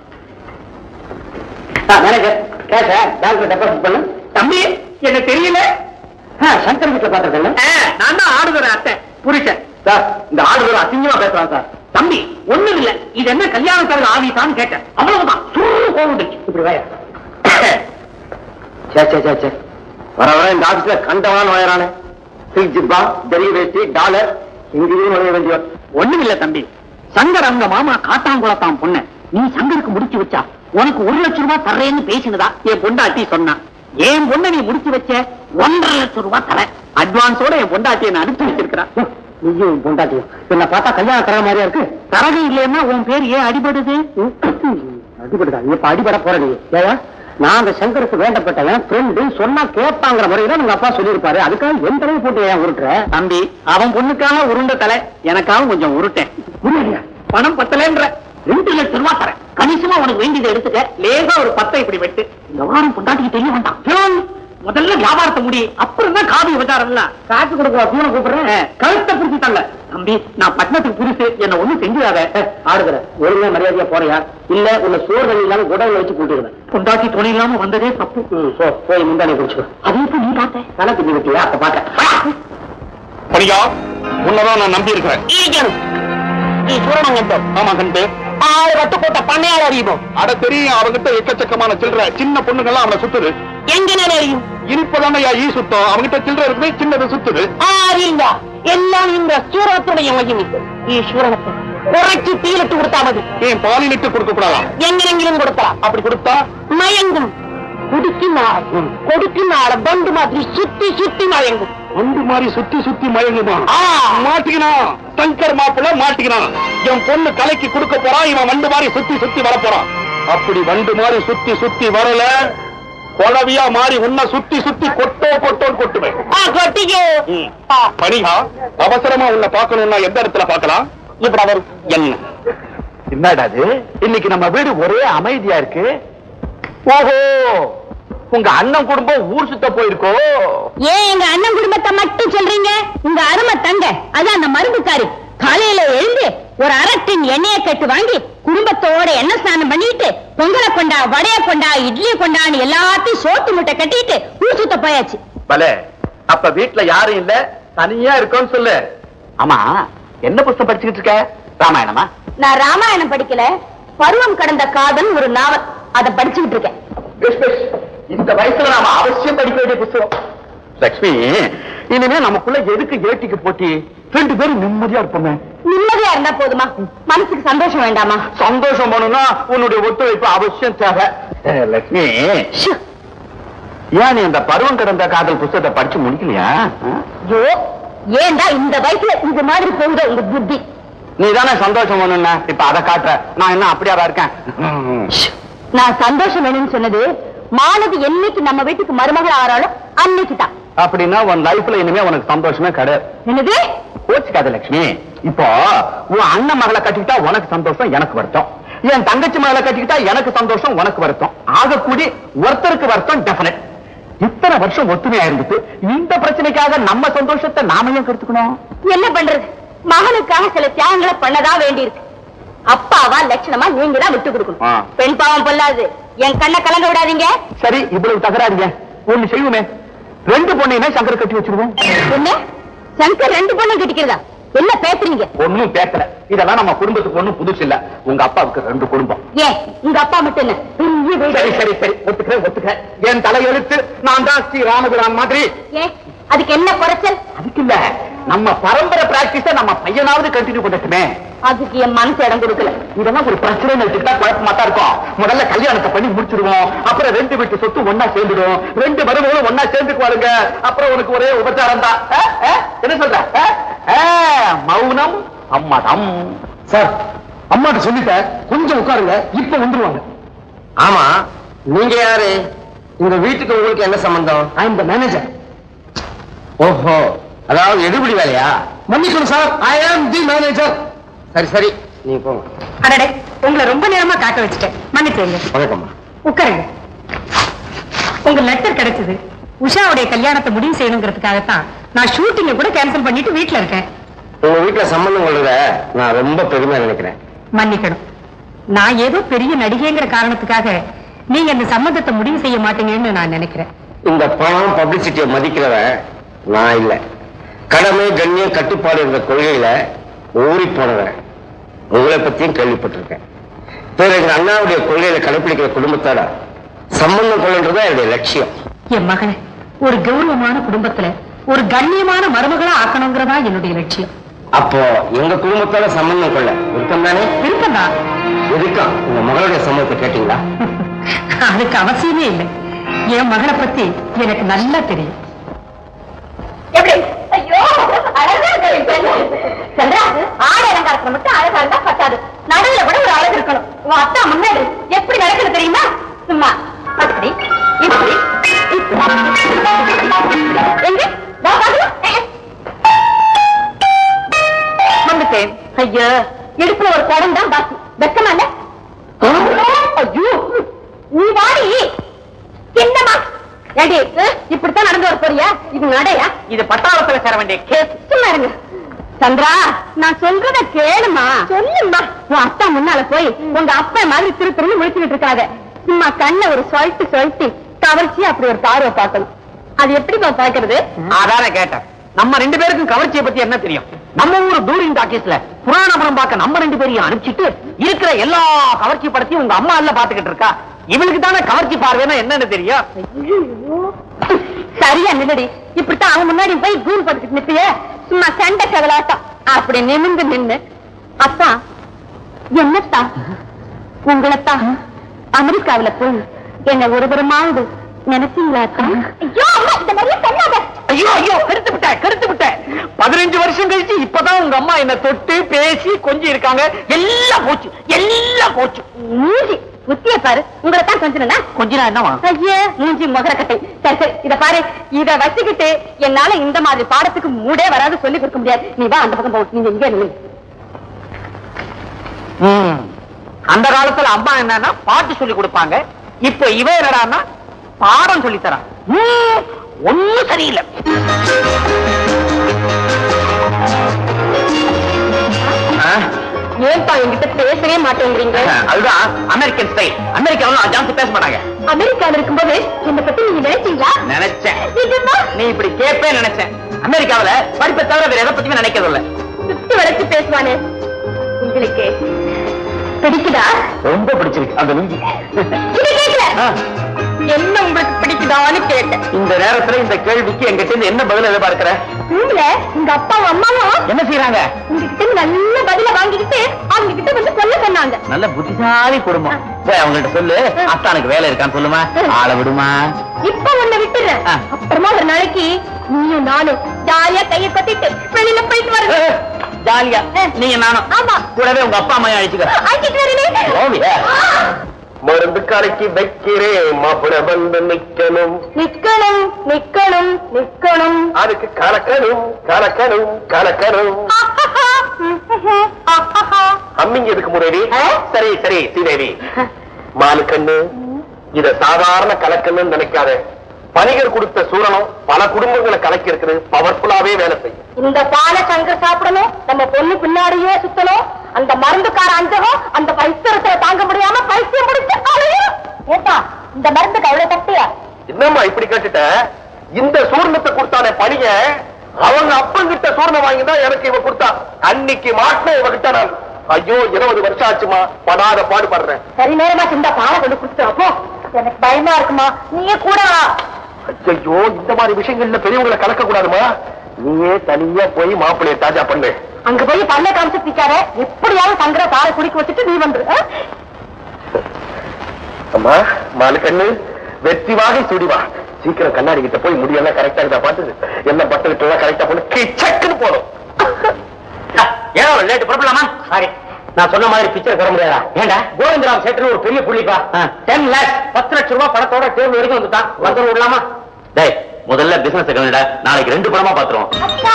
மேனேஜர் கேஷ பேங்க்ல டெபாசிட் பண்ணு தம்பி எனக்கு தெரியல ஆ, சங்கர் வீட்டுல பாத்துருக்கேன் ஆ, நான் தான் ஆடுகிற அத்தை புருஷன் சார் இந்த ஆடு அசிங்கமா பேசுறான் சார் தம்பி ஒண்ணும் இல்ல இது என்ன கல்யாண தரகு ஆபீஸான்னு கேட்டேன் அவ்வளவுதான் சுருன்னு கோவிடுச்சு இப்படி வாயா சே சே சே சே வர வர இந்த ஆபீஸ்ல கண்டவான் வாயறானே சில்க் ஜிப்பா ஜெரி வேஷ்டி டாலர் இங்கேயும் நுழைய வேண்டியவர் ஒண்ணும் இல்ல தம்பி சங்கர் அவங்க மாமா காட்டாங்குளத்தான் பொண்ணு நீ சங்கருக்கு முடிச்சு வச்சா உனக்கு ஒரு லட்சம் ரூபாய் தர்றேன்னு பேசினதா என் பொண்டாட்டி சொன்னான் என் பொண்ணை நீ முடிச்சு வச்ச ஒன்றரை லட்சம் ரூபாய் தரேன் அட்வான்ஸோட என் பொண்டாட்டியை நான் அனுப்பி வச்சிருக்கிறேன் நீயும் பொண்டாட்டியும் என்ன பார்த்தா கல்யாணம் தர மாதிரியா இருக்கு தரகு இல்லைன்னா உன் பேர் ஏன் அடிபடுது அடிபடுதா இப்ப அடிபட போற நீ ஏயா நான் அந்த சங்கருக்கு வேண்டப்பட்டவன் ஃப்ரெண்டு சொன்னா கேட்பாங்கிற முறையில உங்க அப்பா சொல்லியிருப்பாரு அதுக்காக என் தலையை போட்டு ஏன் உருட்டுற தம்பி அவன் பொண்ணுக்காக உருண்ட தலை எனக்காக கொஞ்சம் உருட்டேன் புரியலையா பணம் பத்தலைன்ற ரெண்டு லட்சம் ரூபாய் தரேன் கணிசமா உனக்கு வேண்டியதை எடுத்துக்க லேசா ஒரு பத்தை இப்படி வெட்டு இந்த வாரம் பொண்டாட்டிக்கு தெரிய வேண்டாம் ஜோன் முதல்ல வியாபாரத்தை முடி அப்புறம் தான் காது விசாரம்லாம் காசு கொடுக்க பூனை கூப்பிடுறேன் கழுத்தை பிடிச்சிட்டாங்க தம்பி நான் பட்டணத்துக்கு புதுசு என்ன ஒண்ணும் செஞ்சிடாத ஆடுகிற ஒழுங்கா மரியாதையா போறியா இல்ல உன்னை சோறு தண்ணி இல்லாம உடவுல வச்சு கூட்டிடுவேன் பொண்டாட்டி துணை இல்லாம வந்ததே தப்பு போ, போய் முந்தானே குடிச்சுக்கோ அது இப்ப நீ பார்த்த தலை பின்னி விட்டியா அப்ப பாக்க பணியா உன்னதான் நான் நம்பி இருக்கிறேன் நீ சூரணம் ஆமா கண்டு ஆறு வட்டு போட்ட பண்ணையாள அறியும் அட தெரியும் அவங்கிட்ட எக்கச்சக்கமான சில்லற சின்ன பொண்ணுங்கெல்லாம் அவனை சுத்துது எங்க அறியும் இனிப்பதான ஈ சுத்தம் அவங்கிட்ட சில்லற இருக்குது சின்னது சுத்துது ஆறில்ல எல்லாம் இந்த சூரத்துடைய மகிமை ஈஸ்வரனுக்கு குறைச்சி தீலிட்டு கொடுத்தா மதி ஏன் பாலினிட்டு கொடுக்க கூடாதா எங்கெங்கிலும் கொடுக்கலாம் அப்படி கொடுத்தா மயங்கும் குடிக்கினாள் கொடுக்கினால பண்டு மாதிரி சுத்தி சுத்தி மயங்கும் ஒன்று மாதிரி சுத்தி சுத்தி மயங்குமா ஆ, மாட்டிக்கினான் சங்கர் மாப்பிள்ள மாட்டிக்கினான் என் பொண்ணு தலைக்கு கொடுக்க போறான் இவன் வண்டு மாதிரி சுத்தி சுத்தி வர போறான் அப்படி வண்டு மாதிரி சுத்தி சுத்தி வரல குழவியா மாறி உன்னை சுத்தி சுத்தி கொட்டோ கொட்டோன்னு கொட்டுவேன் ஆ, கொட்டிக்கோ ம். ஆ, பணிகா அவசரமா உன்னை பார்க்கணும்னா எந்த இடத்துல பார்க்கலாம் இப்படி அவர் என்ன என்னடா அது இன்னைக்கு நம்ம வீடு ஒரே அமைதியா இருக்கு ஓஹோ உங்க அண்ணன் குடும்பம் ஊர் சுத்த போயிருக்கோ ஏன் எங்க அண்ணன் குடும்பத்தை மட்டும் சொல்றீங்க உங்க அருமை தங்க அது அந்த மருந்துக்காரி காலையில எழுந்து ஒரு அரட்டின் எண்ணெயை கட்டு வாங்கி குடும்பத்தோட எண்ணெய் ஸ்நானம் பண்ணிட்டு பொங்கலை கொண்டா வடைய கொண்டா இட்லி கொண்டான்னு எல்லாத்தையும் சோத்து முட்டை கட்டிட்டு ஊர் சுத்த போயாச்சு பலே அப்ப வீட்டுல யாரும் இல்ல தனியா இருக்கோன்னு சொல்லு ஆமா என்ன புஸ்தகம் படிச்சுக்கிட்டு இருக்க ராமாயணமா நான் ராமாயணம் படிக்கல பருவம் கடந்த காதல் ஒரு நாவல் அதை படிச்சுக்கிட்டு இருக்கேன் பெஷ், பெஷ். இந்த வயசுல நாம அவசியம் படிக்க வேண்டிய புஸ்தகம் லட்சுமி இனிமே நமக்குள்ள எதுக்கு ஏட்டிக்கு போட்டி ரெண்டு பேரும் நிம்மதியா இருப்போமே நிம்மதியா இருந்தா போதுமா மனசுக்கு சந்தோஷம் வேண்டாமா சந்தோஷம் பண்ணணும்னா உன்னுடைய ஒத்துழைப்பு அவசியம் தேவை ஏ, லட்சுமி ஷு, ஏன் நீ இந்த பருவம் கடந்த காதல் புஸ்தகத்தை படிச்சு முடிக்கலையா ஆ? ஐயோ ஏண்டா இந்த வயசுல இது மாதிரி போகுதோ உங்க புத்தி நீ தானே சந்தோஷம் பண்ணணும்னா இப்ப அதை காட்டுற நான் என்ன அப்படியாவா இருக்கேன் ஷு, நான் சந்தோஷம் வேணும்னு சொன்னது மாலதி என்னைக்கு நம்ம வீட்டுக்கு மருமகள் ஆறாளோ அன்னைக்கு தான் அப்படின்னா உன் லைஃப்ல இனிமே உனக்கு சந்தோஷமே கிடையாது என்னது கோச்சுக்காத லட்சுமி இப்போ உன் அண்ணன் மகளை கட்டிக்கிட்டா உனக்கு சந்தோஷம் எனக்கு வருத்தம் என் தங்கச்சி மகளை கட்டிக்கிட்டா எனக்கு சந்தோஷம் உனக்கு வருத்தம் ஆகக்கூடி ஒருத்தருக்கு வருத்தம் டெஃபினட் இத்தனை வருஷம் ஒத்துமையா இருந்துட்டு இந்த பிரச்சனைக்காக நம்ம சந்தோஷத்தை நாம ஏன் கெடுத்துக்கணும் என்ன பண்றது மகனுக்காக சில தியாகங்களை பண்ணதான் வேண்டியிருக்கு அப்பாவா லட்சணமா நீங்க தான் விட்டு ஆ. கொடுக்கணும் பெண் பாவம் பொல்லாது என் கண்ணை கலங்க விடாதீங்க சரி இவ்வளவு தகராறுங்க ஒண்ணு செய்வோமே ரெண்டு பொண்ணையுமே சங்கர கட்டி வச்சிருவோம் என்ன சங்கர் ரெண்டு பொண்ணும் கட்டிக்கிறதா என்ன பேசுறீங்க ஒண்ணும் பேசல இதெல்லாம் நம்ம குடும்பத்துக்கு ஒண்ணும் புதுசு இல்ல உங்க அப்பாவுக்கு ரெண்டு குடும்பம் ஏன் உங்க அப்பா மட்டும் என்ன பெரிய வீடு. சரி சரி சரி ஒத்துக்கிறேன் ஒத்துக்கிறேன் என் தலையெழுத்து நான் தான் ஸ்ரீ ராமபிரான் மாதிரி ஏன் அதுக்கு என்ன குறைச்சல் அதுக்கு இல்ல நம்ம பரம்பரை பிராக்டிஸ நம்ம பையனாவது கண்டினியூ பண்ணட்டுமே அதுக்கு என் மனசு இடம் கொடுக்கல இதெல்லாம் ஒரு பிரச்சனை எடுத்துக்கிட்டா குழப்பமா தான் இருக்கும் முதல்ல கல்யாணத்தை பண்ணி முடிச்சிடுவோம் அப்புறம் ரெண்டு வீட்டு சொத்து ஒன்னா சேர்ந்துடும் ரெண்டு மருமகளும் ஒன்னா சேர்ந்துக்குவாருங்க அப்புறம் உனக்கு ஒரே உபச்சாரம் தான் ஆ? ஆ? என்ன சொல்ற ஆ? ஆ, மௌனம் சம்மதம் சார் அம்மாட்ட சொல்லிட்டேன் கொஞ்சம் உட்காருங்க இப்ப வந்துருவாங்க ஆமா நீங்க யாரு இந்த வீட்டுக்கு உங்களுக்கு என்ன சம்பந்தம் ஐ எம் த மேனேஜர் ஓஹோ அதாவது எடுபடி வேலையா மன்னிக்கணும் சார் ஐ ஆம் தி மேனேஜர் சரி சரி நீங்க போங்க அடடே உங்களை ரொம்ப நேரமா காக்க வச்சுட்டேன் மன்னிச்சுங்க வணக்கம்மா உட்காருங்க உங்க லெட்டர் கிடைச்சது உஷாவுடைய கல்யாணத்தை முடிவு செய்யணுங்கிறதுக்காகத்தான் நான் ஷூட்டிங்க கூட கேன்சல் பண்ணிட்டு வீட்ல இருக்கேன் உங்க வீட்டுல சம்பந்தம் கொள்றத நான் ரொம்ப பெருமையா நினைக்கிறேன் மன்னிக்கணும் நான் ஏதோ பெரிய நடிகைங்கிற காரணத்துக்காக நீங்க இந்த சம்மந்தத்தை முடிவு செய்ய மாட்டீங்கன்னு நான் நினைக்கிறேன் இந்த பணம் பப்ளிசிட்டியை மதிக்கிறவன் நான் இல்ல கடமை கண்ணியம் கட்டுப்பாடு என்ற கொள்கையில ஊறி போனவன் உங்களை பத்தியும் கேள்விப்பட்டிருக்கேன் பிறகு அண்ணாவுடைய கொள்கையில கடைபிடிக்கிற குடும்பத்தோட சம்பந்தம் கொள்ளுன்றதா என்னுடைய லட்சியம் என் மகனை ஒரு கௌரவமான குடும்பத்துல ஒரு கண்ணியமான மருமகளா ஆக்கணுங்கிறதா என்னுடைய லட்சியம் அப்போ எங்க குடும்பத்தோட சம்பந்தம் கொள்ள விருப்பம் தானே விருப்பம்தான் எதுக்கும் உங்க மகளுடைய சம்பவத்தை கேட்டீங்களா அதுக்கு அவசியமே இல்லை என் மகனை பத்தி எனக்கு நல்லா தெரியும் ஐயோ அழகா சந்திரா ஆட அலங்காரத்துல மட்டும் அழகா இருந்தா பத்தாது நடுவுல கூட ஒரு அழகு இருக்கணும் உன் அத்தா முன்னாடி எப்படி நடக்குது தெரியுமா சும்மா அப்படி இப்படி இப்படி. எங்க வா, பாக்கலாம். வந்துட்டேன் ஐயோ இடுப்புல ஒரு குடம் தான் பாக்கி வெக்கமா இல்ல ஐயோ நீ வாடி என்னமா ஏடி இப்படித்தான் நடந்து வர போறியா இது நடையா இது பட்டாளத்துல சேர வேண்டிய கேஸ் சும்மா இருங்க சந்திரா நான் சொல்றத கேளுமா சொல்லுமா உன் அத்தா முன்னால போய் உங்க அப்பா மாதிரி திரு திருன்னு முடிச்சுக்கிட்டு இருக்காத சும்மா கண்ணை ஒரு சொல்லிட்டு சொல்லிட்டு கவர்ச்சி அப்படி ஒரு பார்வை பார்க்கணும் அது எப்படிப்பா பாக்குறது அதான கேட்டேன் நம்ம ரெண்டு பேருக்கும் கவர்ச்சியை பத்தி என்ன தெரியும் நம்ம ஊர் டூரிங் டாக்கீஸ்ல புராணபுரம் பார்க்க நம்ம ரெண்டு பேரையும் அனுப்பிச்சிட்டு இருக்கிற எல்லா கவர்ச்சி படத்தையும் உங்க அம்மா இல்ல பாத்துக்கிட்டு இருக்கா இவளுக்கு தானே கவர்ச்சி பார்வைன்னா என்னன்னு தெரியும் சரியா நில்லடி இப்படித்தான் அவன் முன்னாடி போய் கூல் படுத்துட்டு நிப்பிய சும்மா சண்டை கதலாட்டம் அப்படி நிமிந்து நின்னு அத்தா என்னத்தா உங்களைத்தான் அமெரிக்காவுல போய் என்ன ஒரு தரமாவது நினைச்சீங்களா அத்தா ஐயோ அம்மா இந்த மாதிரியே சொல்லாத ஐயோ ஐயோ கெடுத்து விட்டேன் கெடுத்து விட்டேன் பதினஞ்சு வருஷம் கழிச்சு இப்பதான் உங்க அம்மா என்ன தொட்டு பேசி கொஞ்சி இருக்காங்க எல்லாம் போச்சு எல்லாம் போச்சு மூஞ்சி புத்திய பாரு உங்களை தான் கொஞ்சம் கொஞ்ச நாள் என்னவா ஐயே மூஞ்சி முகரக்கட்டை சரி சரி இத பாரு இத வச்சுக்கிட்டு என்னால இந்த மாதிரி பாடத்துக்கு மூடே வராது சொல்லி கொடுக்க முடியாது நீ வா அந்த பக்கம் போ நீங்க இங்கே நில்லு. ம். அந்த காலத்துல அம்மா என்னன்னா பாட்டு சொல்லி கொடுப்பாங்க இப்ப இவ என்னடான்னா பாடம் சொல்லி தரான் ம், ஒண்ணும் சரியில்லை ஆ, ஏன்பா என்கிட்ட பேசவே மாட்டேங்கிறீங்க அதுதான் அமெரிக்கன் ஸ்டைல் அமெரிக்காவில் அஜாந்து பேச மாட்டாங்க அமெரிக்கால இருக்கும்போது என்ன பத்தி நீங்க நினைச்சீங்களா நினைச்சேன் நிஜமா? நீ இப்படி கேட்பே நினைச்சேன் அமெரிக்காவுல படிப்பை தவிர வேற எதை பத்தியுமே நினைக்கிறது இல்ல சுத்தி வளைச்சு பேசுவானே உங்களுக்கு பிடிக்குதா ரொம்ப பிடிச்சிருக்கு அந்த லுங்கி இது கேட்கல ஆ. என்ன உங்களுக்கு பிடிக்குதான்னு கேட்டேன் இந்த நேரத்துல இந்த கேள்விக்கு எங்கிட்ட இருந்து என்ன பதில் எதிர்பார்க்கிற உங்களை உங்க அப்பாவும் அம்மாவும் என்ன செய்யறாங்க உங்ககிட்ட இருந்து நல்ல பதில வாங்கிக்கிட்டு அவங்க கிட்ட வந்து சொல்ல சொன்னாங்க நல்ல புத்திசாலி குடும்பம் போய் அவங்கள்ட்ட சொல்லு அத்தானுக்கு வேலை இருக்கான்னு சொல்லுமா ஆள விடுமா இப்ப உன்னை விட்டுறேன் ஆ. அப்புறமா ஒரு நாளைக்கு நீயும் நானும் ஜாலியா கைய கட்டிட்டு வெளியில போயிட்டு வரேன் ஜாலியா நீங்க நானும் ஆமா கூடவே உங்க அப்பா அம்மையும் அழைச்சுக்க அழைச்சிட்டு வரேனே ஓவியா மருந்து கலக்கி வைக்கிறேன் மாப்பிள வந்து நிக்கணும் நிக்கணும் நிக்கணும் நிக்கணும் அதுக்கு கலக்கணும் கலக்கணும் கலக்கணும் அம்மிங்க எதுக்கு முறைடி ஆ? சரி சரி ஸ்ரீதேவி மாலு கண்ணு இத சாதாரண கலக்கணும்னு நினைக்காத பணிகர் கொடுத்த சூரணம் பல குடும்பங்களை கலக்கி இருக்குது பவர்ஃபுல்லாவே வேலை செய்யும் இந்த பானை சங்கர் சாப்பிடணும் நம்ம பொண்ணு பின்னாடியே சுத்தணும் அந்த மருந்துக்கார அஞ்சகம் அந்த பைத்தியத்தை தாங்க முடியாம பைத்தியம் முடிச்சு அழையும் ஏப்பா இந்த மருந்துக்கு அவ்வளவு தட்டியா என்னம்மா இப்படி கேட்டுட்ட இந்த சூர்ணத்தை கொடுத்தானே பணிய அவங்க அப்பங்கிட்ட சூர்ணம் வாங்கிதான் எனக்கு இவ கொடுத்தா அன்னைக்கு மாட்டின இவகிட்ட நான் ஐயோ இருபது வருஷம் ஆச்சுமா படாத பாடுபடுறேன் சரி நேரமா இந்த பானை கொண்டு கொடுத்துரு அப்போ எனக்கு பயமா இருக்குமா நீயே கூட வா. ஐயோ இந்த மாதிரி விஷயங்கள்ல பெரியவங்களை கலக்க கூடாதுமா நீயே தனியா போய் மாப்பிள்ளைய தாஜா பண்ணு அங்க போய் பல்ல காமிச்சு நிக்காத எப்படியாவது சங்கர பாலை குடிக்க வச்சுட்டு நீ வந்துரு ஆ? அம்மா மாலு கண்ணு வெற்றி வாகை சுடிவா சீக்கிரம் கண்ணாடி கிட்ட போய் முடியெல்லாம் கரெக்டா இருக்கா பார்த்து என்ன பட்டு கிட்ட எல்லாம் கரெக்டா பண்ணு கிச்சக்குன்னு போடும் ஏன் லேட்டு புறப்படலாமா சாரி நான் சொன்ன மாதிரி பிக்சர் தர முடியாதா ஏண்டா கோவிந்தராம் சேட்டுன்னு ஒரு பெரிய புள்ளிப்பா டென் லேக்ஸ் பத்து லட்சம் ரூபாய் பணத்தோட தேர்வு வரைக்கும் வந்துட்டான் வந்து விடலாமா டேய் முதல்ல பிசினஸ் கவனிடா நாளைக்கு ரெண்டு படமா பாத்துருவோம்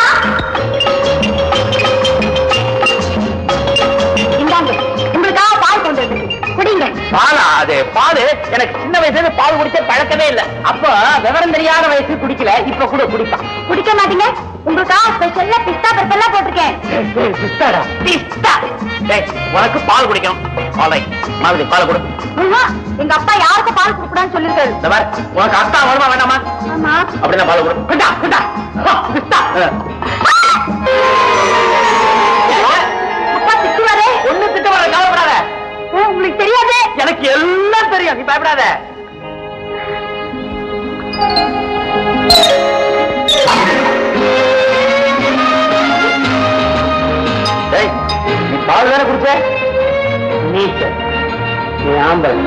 இந்தாங்க உங்களுக்காக பால் கொண்டு வந்து குடிங்க பாலா அது பாலு எனக்கு சின்ன வயசுல இருந்து பால் குடிச்ச பழக்கமே இல்ல அப்ப விவரம் தெரியாத வயசு குடிக்கல இப்ப கூட குடிப்பான் குடிக்க மாட்டீங்க உங்களுக்காக ஸ்பெஷல்லா பிஸ்தா பருப்பெல்லாம் போட்டிருக்கேன் பிஸ்தாடா பிஸ்தா டேய் உனக்கு பால் குடிக்கணும் ஆல்ரைட் மாதிரி பால் கொடு உம்மா, எங்க அப்பா யாருக்கும் பால் கொடுக்கூடாதுன்னு சொல்லிருக்காரு இந்த பார் உனக்கு அத்தா வருமா வேண்டாமா ஆமா அப்படின்னா பால் கொடு குண்டா குண்டா பிஸ்தா அப்பா திட்டுவாரே ஒண்ணு திட்ட வர கவலைப்படாத ஓ, உங்களுக்கு தெரியாதே எனக்கு எல்லாம் தெரியும் நீ பயப்படாத டேய், நீ பால் வேற குடிச்ச நீ சரி. நீ ஆம்பல்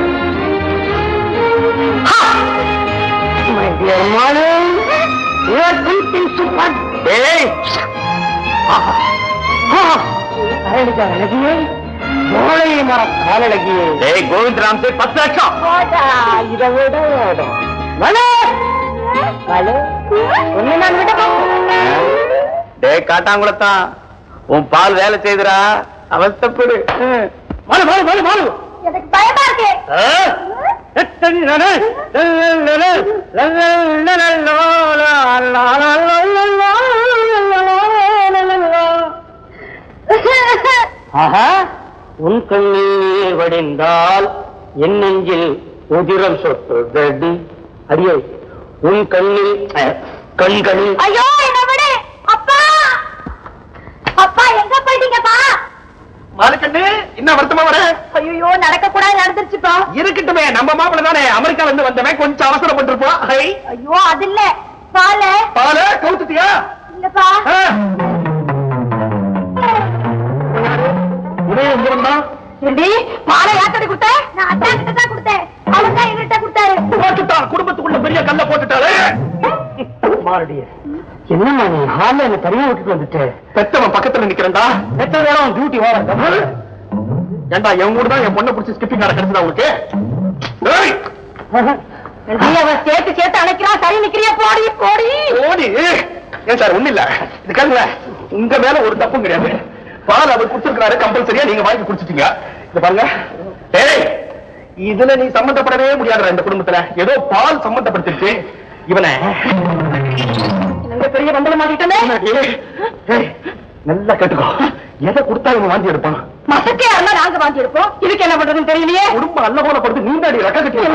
My dear mother, you are drinking super. டேய் ஆஹா. ஆஹா. அழகிய அழகியே சோலை மர காலழகியே டேய் கோவிந்த் ராம் சே பத்து லட்சம் இதை விட வேணும் வலு வலு ஒண்ணு நான் விட மாட்டேன். டேய் காட்டாங்குளத்தான் உன் பால் வேலை செய்துடா அவஸ்தப்படு மாலு மாலு மாலு மாலு எனக்கு பயமா இருக்கு ஆஹா உன் கண்ணீர் வடிந்தால் என் நெஞ்சில் உதிரம் சொட்டு அடியே உன் கண்ணில் அஹ், கண்களில் ஐயோ என்ன விடு அப்பா அப்பா எங்க போயிட்டீங்கப்பா மாலுக்கண்ணு என்ன வருத்தமா வர ஐயோ நடக்க கூடாது நடந்துருச்சுப்பா இருக்கட்டுமே நம்ம மாப்பிள்ள தானே அமெரிக்கால இருந்து வந்தவன் கொஞ்சம் அவசரப்பட்டிருப்போம் ஹை, ஐயோ அது இல்ல பால பால கவுத்துட்டியா இல்லப்பா ஆ. உதயம் எங்க வந்தான் ஏண்டி பாலை யார்கிட்ட கொடுத்த நான் அத்தா கிட்ட தான் கொடுத்தேன் அவர் தான் எங்கிட்ட கொடுத்தாரு போட்டுட்டான் குடும்பத்துக்குள்ள பெரிய கல்ல போட்டுட்டாரு மாரடிய என்னம்மா நீ ஹால்ல என்ன தனியா விட்டுட்டு வந்துட்டேன் பெத்தவன் பக்கத்துல நிக்கிறேன்டா எத்தனை நேரம் டியூட்டி வர ஏண்டா என் கூட தான் என் பொண்ணை பிடிச்சி ஸ்கிப்பிங் ஆட கிடைச்சதா உங்களுக்கு ஏய், ஏண்டி, அவன் சேர்த்து சேர்த்து அணைக்கிறான் சரி நிக்கிறியா போடி போடி ஓடி ஏன் சார் ஒண்ணு இல்ல இதுக்காக உங்க மேல ஒரு தப்பும் கிடையாது பால் அவர் குடிச்சிருக்காரு கம்பல்சரியா நீங்க வாங்கி குடிச்சிட்டீங்க இது பாருங்க ஏய் இதுல நீ சம்பந்தப்படவே முடியாதுடா இந்த குடும்பத்துல ஏதோ பால் சம்பந்தப்படுத்திருச்சு இவனை இந்த பெரிய மண்டலம் மாட்டிட்டனே ஏய், ஏய், நல்லா கேட்டுக்கோ எதை கொடுத்தா இவன் வாந்தி எடுப்பான் மசக்கே இருந்தா நாங்க வாங்கி இருப்போம் இதுக்கு என்ன பண்றதுன்னு தெரியலையே குடும்பம் அல்ல போல படுத்து நீண்டாடி ரக்க கட்டி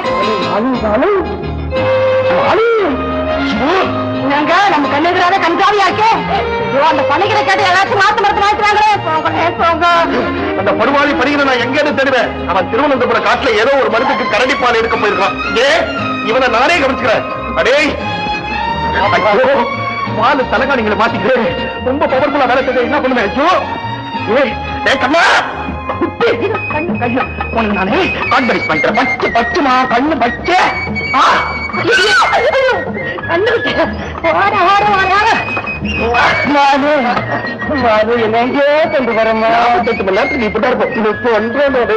நாங்க நம்ம கண்ணெதிராக கஞ்சாவியா இருக்கே ஐயோ, அந்த பணிகிற கேட்டு எல்லாத்தையும் மாத்து மரத்து மாத்துறாங்களே போங்களே போங்க அந்த படுவாளி பணிகளை நான் எங்கேன்னு தேடுவேன் அவன் திருவனந்தபுரம் காட்டுல ஏதோ ஒரு மருந்துக்கு கரடி பால் எடுக்க போயிருக்கான் ஏ இவனை நானே கவனிச்சுக்கிறேன் அடே ஐயோ, பால் தலகாணிகளை மாத்திட்டு ரொம்ப பவர்ஃபுல்லா வேலை செய்ய என்ன பண்ணுவேன் ஐயோ ஏய் டேய் கண்ணா கண்ணு கையா உனக்கு நானே கான்வெரிஸ் பண்றேன் பச்சு பச்சுமா கண்ணு பச்சை ஆ கண்ணு விட்டு ஓட ஓட ஓட மாது மாது என்ன எங்கேயோ கொண்டு வரமா நாற்பத்தெட்டு மணி நேரத்துக்கு நீ இப்படி இருப்போம் இது இப்போ ஒன்றோட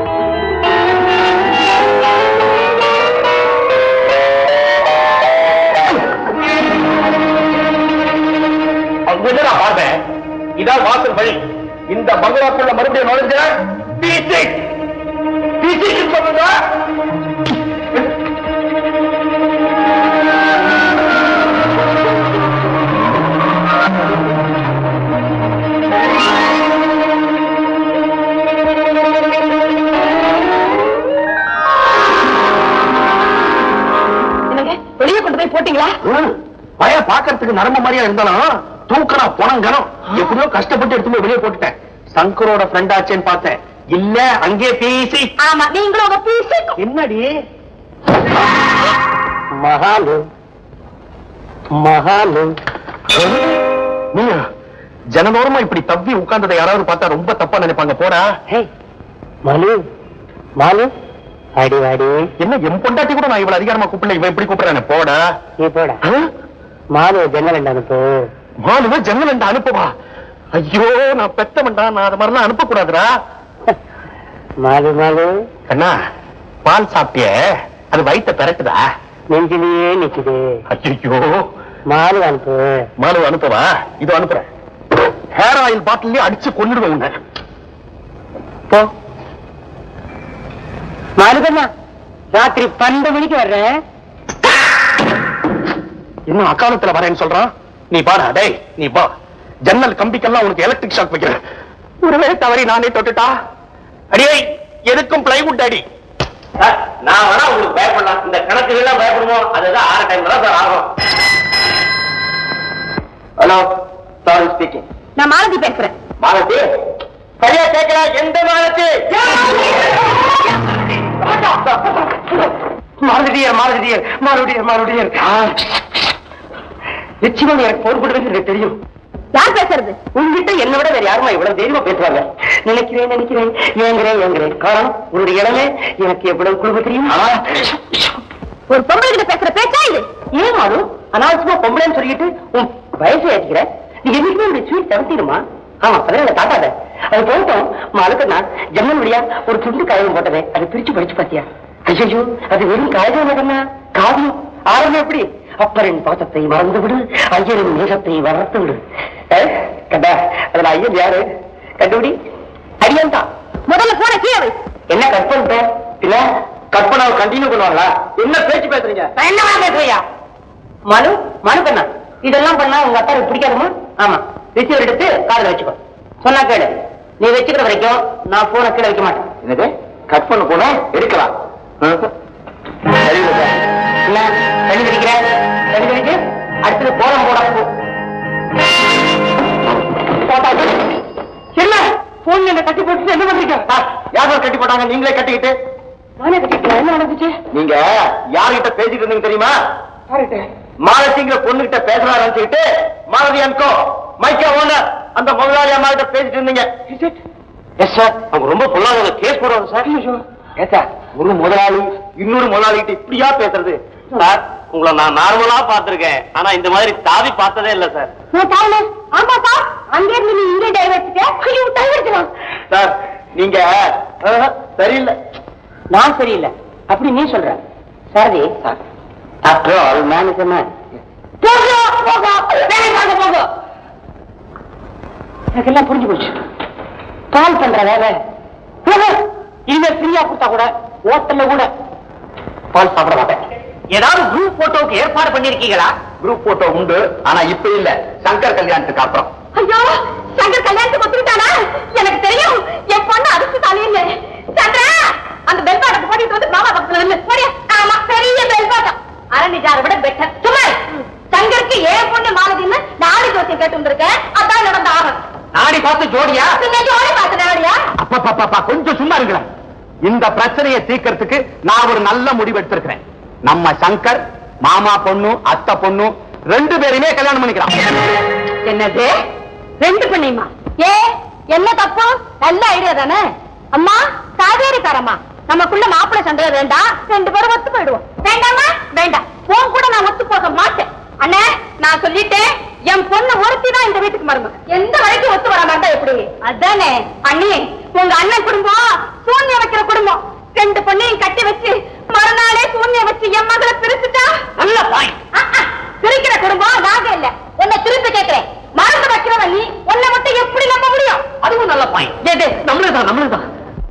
அங்கதான் பார்த்தேன் இதான் வாசல் வழி இந்த பங்களாக்குள்ள மறுபடியும் நுழைஞ்ச பீசிக் பீசிக் சொல்லுங்க என்னங்க வெளியே கொண்டு போய் போட்டீங்களா பய பாக்குறதுக்கு நரம்பு மாதிரியா இருந்தாலும் தூக்கறா புணங்கணும் எப்படியோ கஷ்டப்பட்டு எடுத்து போய் வெளியே போட்டுட்டேன் சங்கரோட ஃப்ரெண்ட் ஆச்சேன்னு பார்த்தேன் இல்ல அங்கே பேசி ஆமா நீங்களும் உங்க பீசி என்னடி மகாலு மகாலு நீயா ஜனதோரமா இப்படி தவ்வி உட்கார்ந்ததை யாராவது பார்த்தா ரொம்ப தப்பா நினைப்பாங்க போடா ஹே மாலு மாலு அடி வாடி என்ன என் பொண்டாட்டி கூட நான் இவ்வளவு அதிகாரமா கூப்பிடல இவன் எப்படி கூப்பிடுறானே போடா நீ போடா ஆ? மாலு ஜன்னல் ரெண்டு அனுப்பு மாலுவ ஜன்னல் அனுப்புவா ஐயோ நான் பெத்தவன்டா நான் அது மாதிரிலாம் அனுப்பக்கூடாதுடா மாலு மாலு கண்ணா பால் சாப்பிட்டிய அது வயித்தை பெரட்டுதா நெஞ்சிலேயே நிக்குது ஐயோ மாலு அனுப்பு மாலு அனுப்பவா இது அனுப்புறேன் ஹேர் ஆயில் பாட்டிலே அடிச்சு கொன்னுடுவேன் உன்னை போ மாலு கண்ணா ராத்திரி பன்னெண்டு மணிக்கு வர்றேன் இன்னும் அக்காலத்துல வரேன்னு சொல்றான் நீ பாடா டேய் நீ பா ஜன்னல் கம்பிக்கெல்லாம் உனக்கு எலக்ட்ரிக் ஷாக் வைக்கிறேன் ஒருவே தவறி நானே தொட்டுட்டா அடியே எதுக்கும் பிளைவுட் அடி நான் வேணா உங்களுக்கு பயப்படலாம் இந்த கணக்கு எல்லாம் பயப்படுவோம் அதுதான் ஆறு டைம் தான் சார் ஆகும் ஹலோ சாரி ஸ்பீக்கிங் நான் மாலதி பேசுறேன் மாலதி சரியா கேட்கல எந்த மாலதி மாருதியர் மாருதியர் மாருடியர் மாருடியர் நிச்சயமா எனக்கு போன் பண்ணுறது எனக்கு தெரியும் யார் பேசுறது உங்ககிட்ட என்ன விட வேற யாருமா இவ்வளவு தைரியமா பேசுவாங்க நினைக்கிறேன் நினைக்கிறேன் ஏங்குறேன் ஏங்குறேன் காரணம் உன்னுடைய இடமே எனக்கு எவ்வளவு குழுவ தெரியுமா ஒரு பொம்பளை கிட்ட பேசுற பேச்சா இது ஏன் மாலு அனாவசியமா பொம்பளைன்னு சொல்லிட்டு உன் வயசை ஏற்றிக்கிற நீ என்னைக்குமே உடைய ஸ்வீட் செவத்திடுமா ஆமா பதினால காட்டாத அது போட்டோம் மாலுக்கு நான் ஜன்னல் வழியா ஒரு துண்டு காயம் போட்டதே அதை பிரிச்சு படிச்சு பாத்தியா ஐயோ அது வெறும் காயம் மட்டும்னா காவியம் ஆரம்பம் எப்படி அப்பரின் பாசத்தை மறந்து விடு ஐயரின் நேசத்தை வளர்த்து விடு அஹ், கண்டா அதுல ஐயன் யாரு கண்டுபிடி அடியன் தான் முதல்ல போன கீழே வை என்ன கட் பண்ணிட்டேன் இல்ல கற்பனாவை கண்டினியூ பண்ணுவாங்களா என்ன பேச்சு பேசுறீங்க என்ன பேசுறியா மனு மனு பண்ணா இதெல்லாம் பண்ணா உங்க அத்தாருக்கு பிடிக்காதுமா ஆமா ரிசீவர் எடுத்து காதுல வச்சுக்கோ சொன்னா கேளு நீ வச்சுக்கிற வரைக்கும் நான் போன கீழே வைக்க மாட்டேன் என்னது கட் பண்ண போனா எடுக்கலாம் சரி சார் என்ன தண்ணி தெளிக்கிற தண்ணி தெளிச்சு அடுத்தது கோலம் போட போ போட்டாச்சு. என்ன போன் என்ன கட்டி போட்டு என்ன பண்றீங்க யார் கட்டி போட்டாங்க நீங்களே கட்டிக்கிட்டு நானே கட்டிக்கிறேன் என்ன நடந்துச்சு நீங்க யார்கிட்ட பேசிட்டு இருந்தீங்க தெரியுமா மாலத்திங்கிற பொண்ணுகிட்ட பேசலாம் நினைச்சுக்கிட்டு மாலதி அன்கோ மைக்கா ஓனர் அந்த முதலாளி அம்மா கிட்ட பேசிட்டு இருந்தீங்க எஸ் சார் அவங்க ரொம்ப பொல்லாத கேஸ் போடுவாங்க சார் ஏன் சார் ஒரு முதலாளி இன்னொரு முதலாளி கிட்ட இப்படியா பேசுறது சார் உங்களை நான் நார்மலா பார்த்திருக்கேன் ஆனா இந்த மாதிரி தாவி பார்த்ததே இல்ல சார் ஆமாப்பா அங்கே இருந்து நீ இங்கே டைவர்ஸ்க்கு ஐயோ டைவர்ஸ்லாம் சார் நீங்க ஆஹா, சரியில்லை நான் சரியில்லை அப்படி நீ சொல்ற Sarathi after all man is man போகோ போகோ வேலைக்காக போகோ எனக்கெல்லாம் புரிஞ்சு போச்சு கால் பண்ற வேலை இனிமே ஃப்ரீயா கொடுத்தா கூட ஹோட்டல்ல கூட பால் சாப்பிட மாட்டேன் ஏதாவது குரூப் போட்டோவுக்கு ஏற்பாடு பண்ணிருக்கீங்களா குரூப் போட்டோ உண்டு ஆனா இப்ப இல்ல சங்கர் கல்யாணத்துக்கு அப்புறம் ஐயோ சங்கர் கல்யாணத்துக்கு ஒத்துக்கிட்டானா எனக்கு தெரியும் என் பொண்ணு அதுக்கு தலையில சந்திரா அந்த பெல் பாட்டத்தை போட்டுட்டு வந்து மாமா பக்கத்துல நில்லு போடியா ஆமா பெரிய பெல் பாட்டம் அரணிஜாரை விட பெட்டர் சும்மா இரு. சங்கருக்கு ஏன் பொண்ணு மாலதின்னு நாலு ஜோசியம் கேட்டு வந்திருக்கேன் அதான் நடந்த ஆகும் நாடி பார்த்து ஜோடியா நீங்க ஜோடி பார்த்து நாடியா அப்பா கொஞ்சம் சும்மா இருங்களேன் இந்த பிரச்சனையை தீர்க்கறதுக்கு நான் ஒரு நல்ல முடிவு எடுத்திருக்கிறேன் நம்ம சங்கர் மாமா பொண்ணு அத்தை பொண்ணு ரெண்டு பேருமே கல்யாணம் பண்ணிக்கலாம் என்னது ரெண்டு பண்ணியுமா ஏ என்ன தப்பு நல்ல ஐடியா தானே அம்மா காவேரிக்காரம்மா நமக்குள்ள மாப்பிள்ளை சண்டை வேண்டாம் ரெண்டு பேரும் ஒத்து போயிடுவோம் வேண்டாமா வேண்டாம் உன் கூட நான் ஒத்து போக மாட்டேன் அண்ணே நான் சொல்லிட்டேன் என் பொண்ணு ஒருத்தி தான் இந்த வீட்டுக்கு மருமக எந்த வரைக்கும் ஒத்து வர மாட்டா எப்படி அதானே அண்ணி உங்க அண்ணன் குடும்பம் சூன்யம் வைக்கிற குடும்பம் ரெண்டு பொண்ணையும் கட்டி வச்சு மறுநாளே சூன்யம் வச்சு என் மகளை பிரிச்சுட்டா நல்ல பாய் ஆ, ஆ, பிரிக்கிற குடும்பம் நாங்க இல்ல உன்னை திருப்பி கேட்கிறேன் மறந்து வைக்கிறவன் நீ உன்னை மட்டும் எப்படி நம்ப முடியும் அதுவும் நல்ல பாய் நம்மளுதான் நம்மளுதான்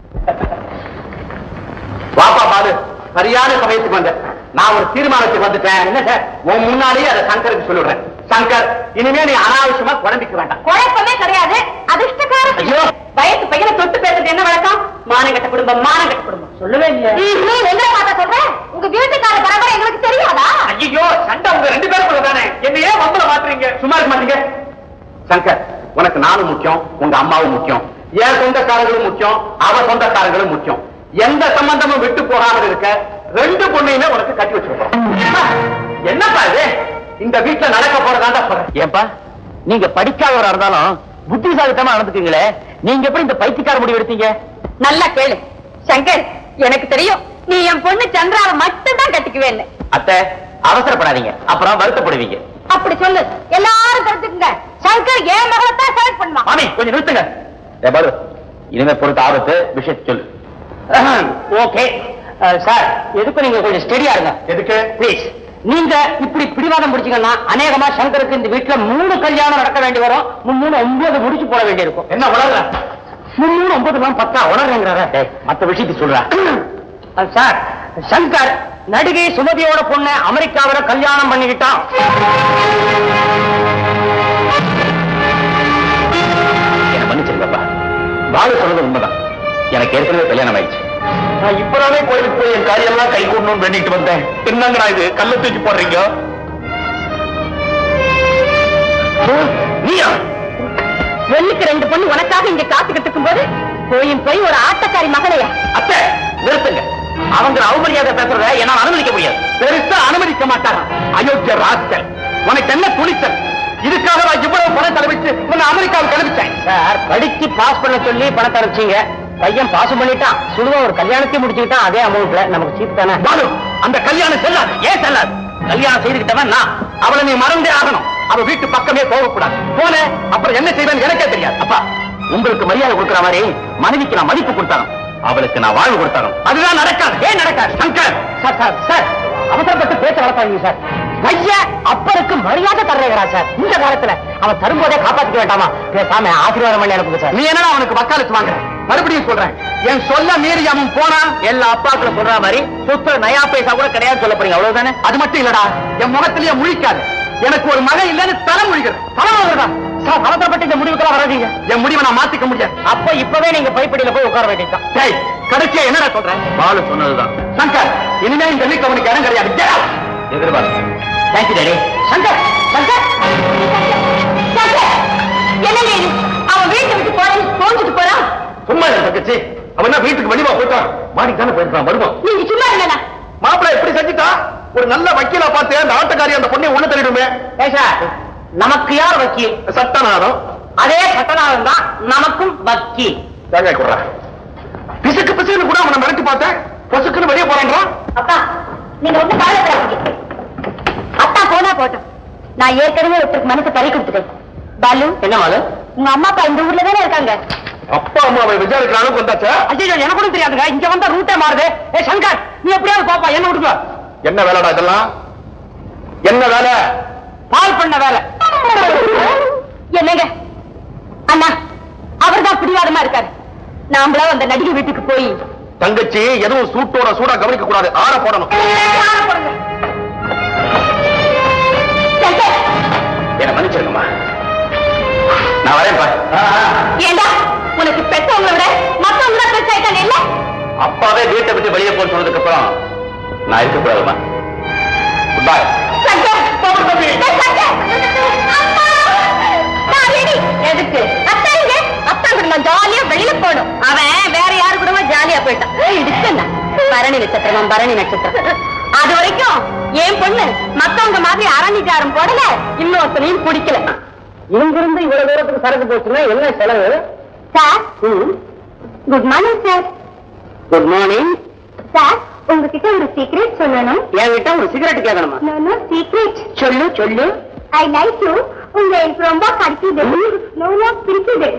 வாப்பா பாலு சரியான சமயத்துக்கு வந்த நான் ஒரு தீர்மானத்துக்கு வந்துட்டேன் என்ன சார் உன் முன்னாலேயே அதை சங்கருக்கு சொல்லிடுறேன் சங்கர் இனிமே நீ அனாவசியமா குழம்பிக்க வேண்டாம் குழப்பமே கிடையாது அதிர்ஷ்டக்காரன் ஐயோ. வயசு பையனை தொட்டு பேசுறது என்ன வழக்கம் மானங்கட்ட குடும்பம் மானங்கட்ட குடும்பம் சொல்லவே இல்லையா நீ எங்க மாத்த சொல்ற உங்க வீட்டுக்கார பரம்பரை எங்களுக்கு தெரியாதா ஐயோ சண்டை உங்க ரெண்டு பேருக்குள்ள தானே என்ன ஏன் வம்பல மாத்துறீங்க சும்மா இருக்க மாட்டீங்க சங்கர் உனக்கு நானும் முக்கியம் உங்க அம்மாவும் முக்கியம் என் சொந்தக்காரங்களும் முக்கியம் அவ சொந்தக்காரங்களும் முக்கியம் எந்த சம்பந்தமும் விட்டு போகாமல் இருக்க ரெண்டு பொண்ணையுமே உனக்கு கட்டி வச்சிருக்கோம் என்னப்பா இது இந்த வீட்டுல நடக்க போறதாண்டா சொல்றேன் ஏன்பா நீங்க படிக்காதவரா இருந்தாலும் புத்திசாலித்தமா நடந்துக்கீங்களே நீங்க எப்படி இந்த பைத்தியக்கார முடிவு எடுத்தீங்க நல்லா கேளு சங்கர் எனக்கு தெரியும் நீ என் பொண்ணு சந்திராவை மட்டும் தான் கட்டிக்குவேன்னு அத்தை அவசரப்படாதீங்க அப்புறம் வருத்தப்படுவீங்க அப்படி சொல்லு எல்லாரும் தெரிஞ்சுக்குங்க சங்கர் என் மகளை தான் செலக்ட் பண்ணுவான் மாமி கொஞ்சம் நிறுத்துங்க ஏ பாரு இனிமே பொறுத்த ஆபத்து விஷயத்தை சொல்லு ஓகே சார் எதுக்கும் நீங்க கொஞ்சம் ஸ்டெடியா இருங்க எதுக்கு ப்ளீஸ் நீங்க இப்படி பிடிவாதம் பிடிச்சீங்கன்னா அநேகமா சங்கருக்கு இந்த வீட்டுல மூணு கல்யாணம் நடக்க வேண்டி வரும் மும்மூணு ஒன்பது முடிச்சு போட வேண்டி இருக்கும் என்ன உலக முன்னூறு ஒன்பது எல்லாம் பத்தா உணர்றேங்கிறார மத்த விஷயத்தை சொல்றேன் சார் சங்கர் நடிகை சுமதியோட பொண்ணை அமெரிக்காவில கல்யாணம் பண்ணிக்கிட்டான் என்ன மன்னிச்சிருக்கப்பா பாலு சொன்னது உண்மைதான் எனக்கு ஏற்கனவே கல்யாணம் ஆயிடுச்சு நான் இப்பதானே கோயிலுக்கு போய் என் காரியெல்லாம் கை கூடணும்னு வேண்டிட்டு வந்தேன் என்னங்கடா இது கல்ல தூக்கி போடுறீங்க நீயா வெள்ளிக்கு ரெண்டு பொண்ணு உனக்காக இங்க காத்துக்கிட்டு இருக்கும் போது போயும் போய் ஒரு ஆட்டக்காரி மகளையா அத்தை நிறுத்துங்க அவங்க அவமரியாதை பேசுறத என்னால அனுமதிக்க முடியாது பெருசா அனுமதிக்க மாட்டாரா அயோக்கிய ராஸ்கல் உனக்கு என்ன துணிச்சல் இதுக்காக நான் இவ்வளவு பணம் செலவிச்சு உன்னை அமெரிக்காவுக்கு அனுப்பிச்சேன் சார் படிச்சு பாஸ் பண்ண சொல்லி பணத்தை அனுப்பிச்சீங்க பையன் பாஸ் பண்ணிட்டான் சுடுவா ஒரு கல்யாணத்தையும் முடிச்சுக்கிட்டான் அதே அமௌண்ட்ல நமக்கு சீப் தானே பாலு அந்த கல்யாணம் செல்லாது ஏன் செல்லாது கல்யாணம் செய்துக்கிட்டவன் நான் அவளை நீ மறந்தே ஆகணும் அவ வீட்டு பக்கமே போகக்கூடாது போன அப்புறம் என்ன செய்வேன்னு எனக்கே தெரியாது அப்பா உங்களுக்கு மரியாதை கொடுக்குற மாதிரி மனைவிக்கு நான் மதிப்பு கொடுத்தாலும் அவளுக்கு நான் வாழ்வு கொடுத்தாலும் அதுதான் நடக்காது ஏன் நடக்காது சங்கர் சார் சார் சார் அவசரப்பட்டு பேச்ச வளர்த்தாங்க சார் ஐயா அப்பருக்கு மரியாதை தர்றேங்கிறா சார் இந்த காலத்துல அவன் தரும்போதே காப்பாத்திக்க வேண்டாமா பேசாம ஆசீர்வாதம் பண்ணி அனுப்புங்க சார் நீ என்னடா அவனுக்கு வக்காலத்து வாங்குற மறுபடியும் சொல்றேன் என் சொல்ல மீறி அவன் போனா எல்லா அப்பாக்களும் சொல்ற மாதிரி சொத்து நயா பைசா கூட கிடையாது சொல்ல போறீங்க அவ்வளவுதானே அது மட்டும் இல்லடா என் முகத்திலேயே முழிக்காது எனக்கு ஒரு மகன் இல்லைன்னு தலை முழிக்கிறது தலை முழுகிறதா சார் அவசரப்பட்டு இந்த முடிவுக்கெல்லாம் வராதீங்க என் முடிவை நான் மாத்திக்க முடியாது அப்ப இப்பவே நீங்க பைப்படியில போய் உட்கார வேண்டியதுதான் டேய் கடைசியா என்னடா சொல்றேன் பாலு சொன்னதுதான் சங்கர் இனிமே இந்த வீட்டுல உனக்கு இடம் கிடையாது Get out. எதிர்பார்த்து தேங்க்யூ டேடி சங்கர் சங்கர் சங்கர் என்னங்க இது அவன் வீட்டை விட்டு போறேன்னு தோஞ்சிட்டு போறான் சும்மா இல்ல தங்கச்சி அவன் என்ன வீட்டுக்கு வெளிவா போயிட்டான் மாடிக்கு தானே போயிருக்கான் வருவான் நீங்க சும்மா இருங்கண்ணா மாப்பிள்ளை எப்படி செஞ்சுட்டா ஒரு நல்ல வக்கீலா பார்த்து அந்த ஆட்டக்காரி அந்த பொண்ணை உள்ள தள்ளிடுமே ஏசா நமக்கு யார் வக்கீல் சட்டநாதம் அதே சட்டநாதம் தான் நமக்கும் வக்கீல் தேங்காய் குடுறா பிசுக்கு பிசுக்குன்னு கூட அவனை மிரட்டி பார்த்தேன் பொசுக்குன்னு வெளியே போறான்றான் அப்பா நீங்க ஒண்ணு கவலைப்படாதீங்க அத்தா போனா போட்டோம் நான் ஏற்கனவே ஒருத்தருக்கு மனசை பறி கொடுத்துட்டேன் பாலு என்ன மாலு உங்க அம்மா அப்பா இந்த ஊர்ல தானே இருக்காங்க அப்பா அம்மா அவன் விசாரிக்கிற அளவுக்கு வந்தாச்சா ஐயோ எனக்கு கூட தெரியாதுங்க இங்க வந்தா ரூட்டே மாறுது ஏ சங்கர் நீ எப்படியாவது பாப்பா என்ன விடுங்க என்ன வேலைடா இதெல்லாம் என்ன வேலை பால் பண்ண வேலை என்னங்க அண்ணா அவர்தான் பிடிவாதமா இருக்காரு நாமளா அந்த நடிகை வீட்டுக்கு போய் தங்கச்சி எதுவும் சூட்டோட சூடா கவனிக்க கூடாது ஆற போடணும் சங்கர், என்ன மன்னிச்சிருக்கமா நான் வரேன் பாரு ஏண்டா உனக்கு பெற்றவங்களை விட மத்தவங்க தான் பெற்றாயிட்டாங்க இல்ல அப்பாவே வீட்டை விட்டு வெளியே போன்னு சொன்னதுக்கு அப்புறம் நான் இருக்கக்கூடாதுமா குட் பை சங்கர், டேய் சங்கர், அம்மா, நான் ready. எதுக்கு அத்தா எங்க? அத்தா கூட நான் ஜாலியா வெளியில போகணும் அவன் வேற யாரு கூடமா ஜாலியா போயிட்டான் இடிச்சா பரணி நட்சத்திரம் பரணி நட்சத்திரம் அது வரைக்கும் என் பொண்ணு மத்தவங்க மாதிரி அரணிக்காரம் போடல இன்னொருத்தனையும் பிடிக்கல இங்க இருந்து இவ்வளவு தூரத்துக்கு சரக்கு போச்சுன்னா என்ன செலவு sir good morning sir good morning sir உங்ககிட்ட ஒரு சீக்ரெட் சொல்லணும் என்கிட்ட ஒரு சிகரெட் கேட்கணுமா நோ சீக்ரெட் சொல்லு சொல்லு ஐ லைக் யூ உங்க எனக்கு ரொம்ப கிடைக்குது நோ நோ பிடிக்குது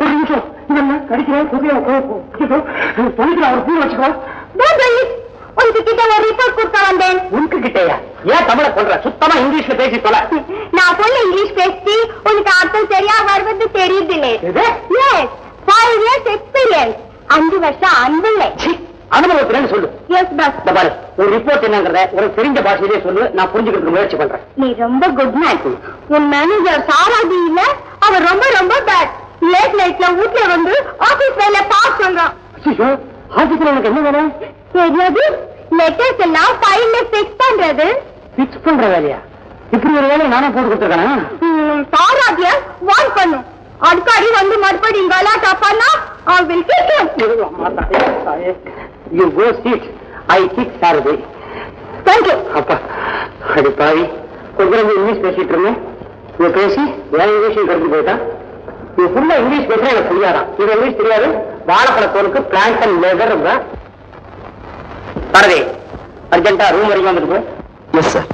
Don't worry. உங்ககிட்ட ஒரு ரிப்போர்ட் கொடுக்க வந்தேன் உனக்கு கிட்டயா ஏன் தமிழ சொல்ற சுத்தமா இங்கிலீஷ்ல பேசி தொலை நான் சொல்ல இங்கிலீஷ் பேசி உனக்கு அர்த்தம் சரியா வருவது தெரியுதுல்லே எது? எஸ் ஃபைவ் இயர்ஸ் எக்ஸ்பீரியன்ஸ் அஞ்சு வருஷம் அன்புல்லை சி, அனுபவத்துலன்னு சொல்லு எஸ் பஸ் இந்த பாரு ஒரு ரிப்போர்ட் என்னங்கறத உனக்கு தெரிஞ்ச பாஷையிலே சொல்லு நான் புரிஞ்சுக்கிறதுக்கு முயற்சி பண்றேன் நீ ரொம்ப குட் மேன் உன் மேனேஜர் சாராதி இல்ல அவர் ரொம்ப ரொம்ப பேட் லேட் நைட்ல வீட்ல வந்து ஆபீஸ் வேலை பாஸ் சொல்றான் ஐயோ ஆபீஸ்ல உனக்கு என்ன வேணும் தெரியாது லெட்டர்ஸ் எல்லாம் ஃபைல்ல ஃபிக்ஸ் பண்றது பிக்ஸ் பண்ற வேலையா இப்படி ஒரு வேலையை நானே போட்டு கொடுத்துருக்கேனா ம், சாராதிய வான் பண்ணும் அடிக்கடி வந்து மறுபடியும் கலாட்டா பண்ணா I will kick him. You go cheat I kick Sarathi Thank you. அப்பா அடி பாவி கொஞ்ச நேரம் இங்கிலீஷ் பேசிட்டு இருந்தேன் இவ பேசி வேற இங்கிலீஷ் கருத்து போயிட்டா இது ஃபுல்லா இங்கிலீஷ் பேசுறா எனக்கு புரியாதான் இது இங்கிலீஷ் தெரியாது வாழைப்பழத்தோலுக்கு பிளான்ட் அண்ட் லேபர் இருந்தா பாரதி அர்ஜென்ட்டா ரூம் வரைக்கும் வந்துட்டு போ yes sir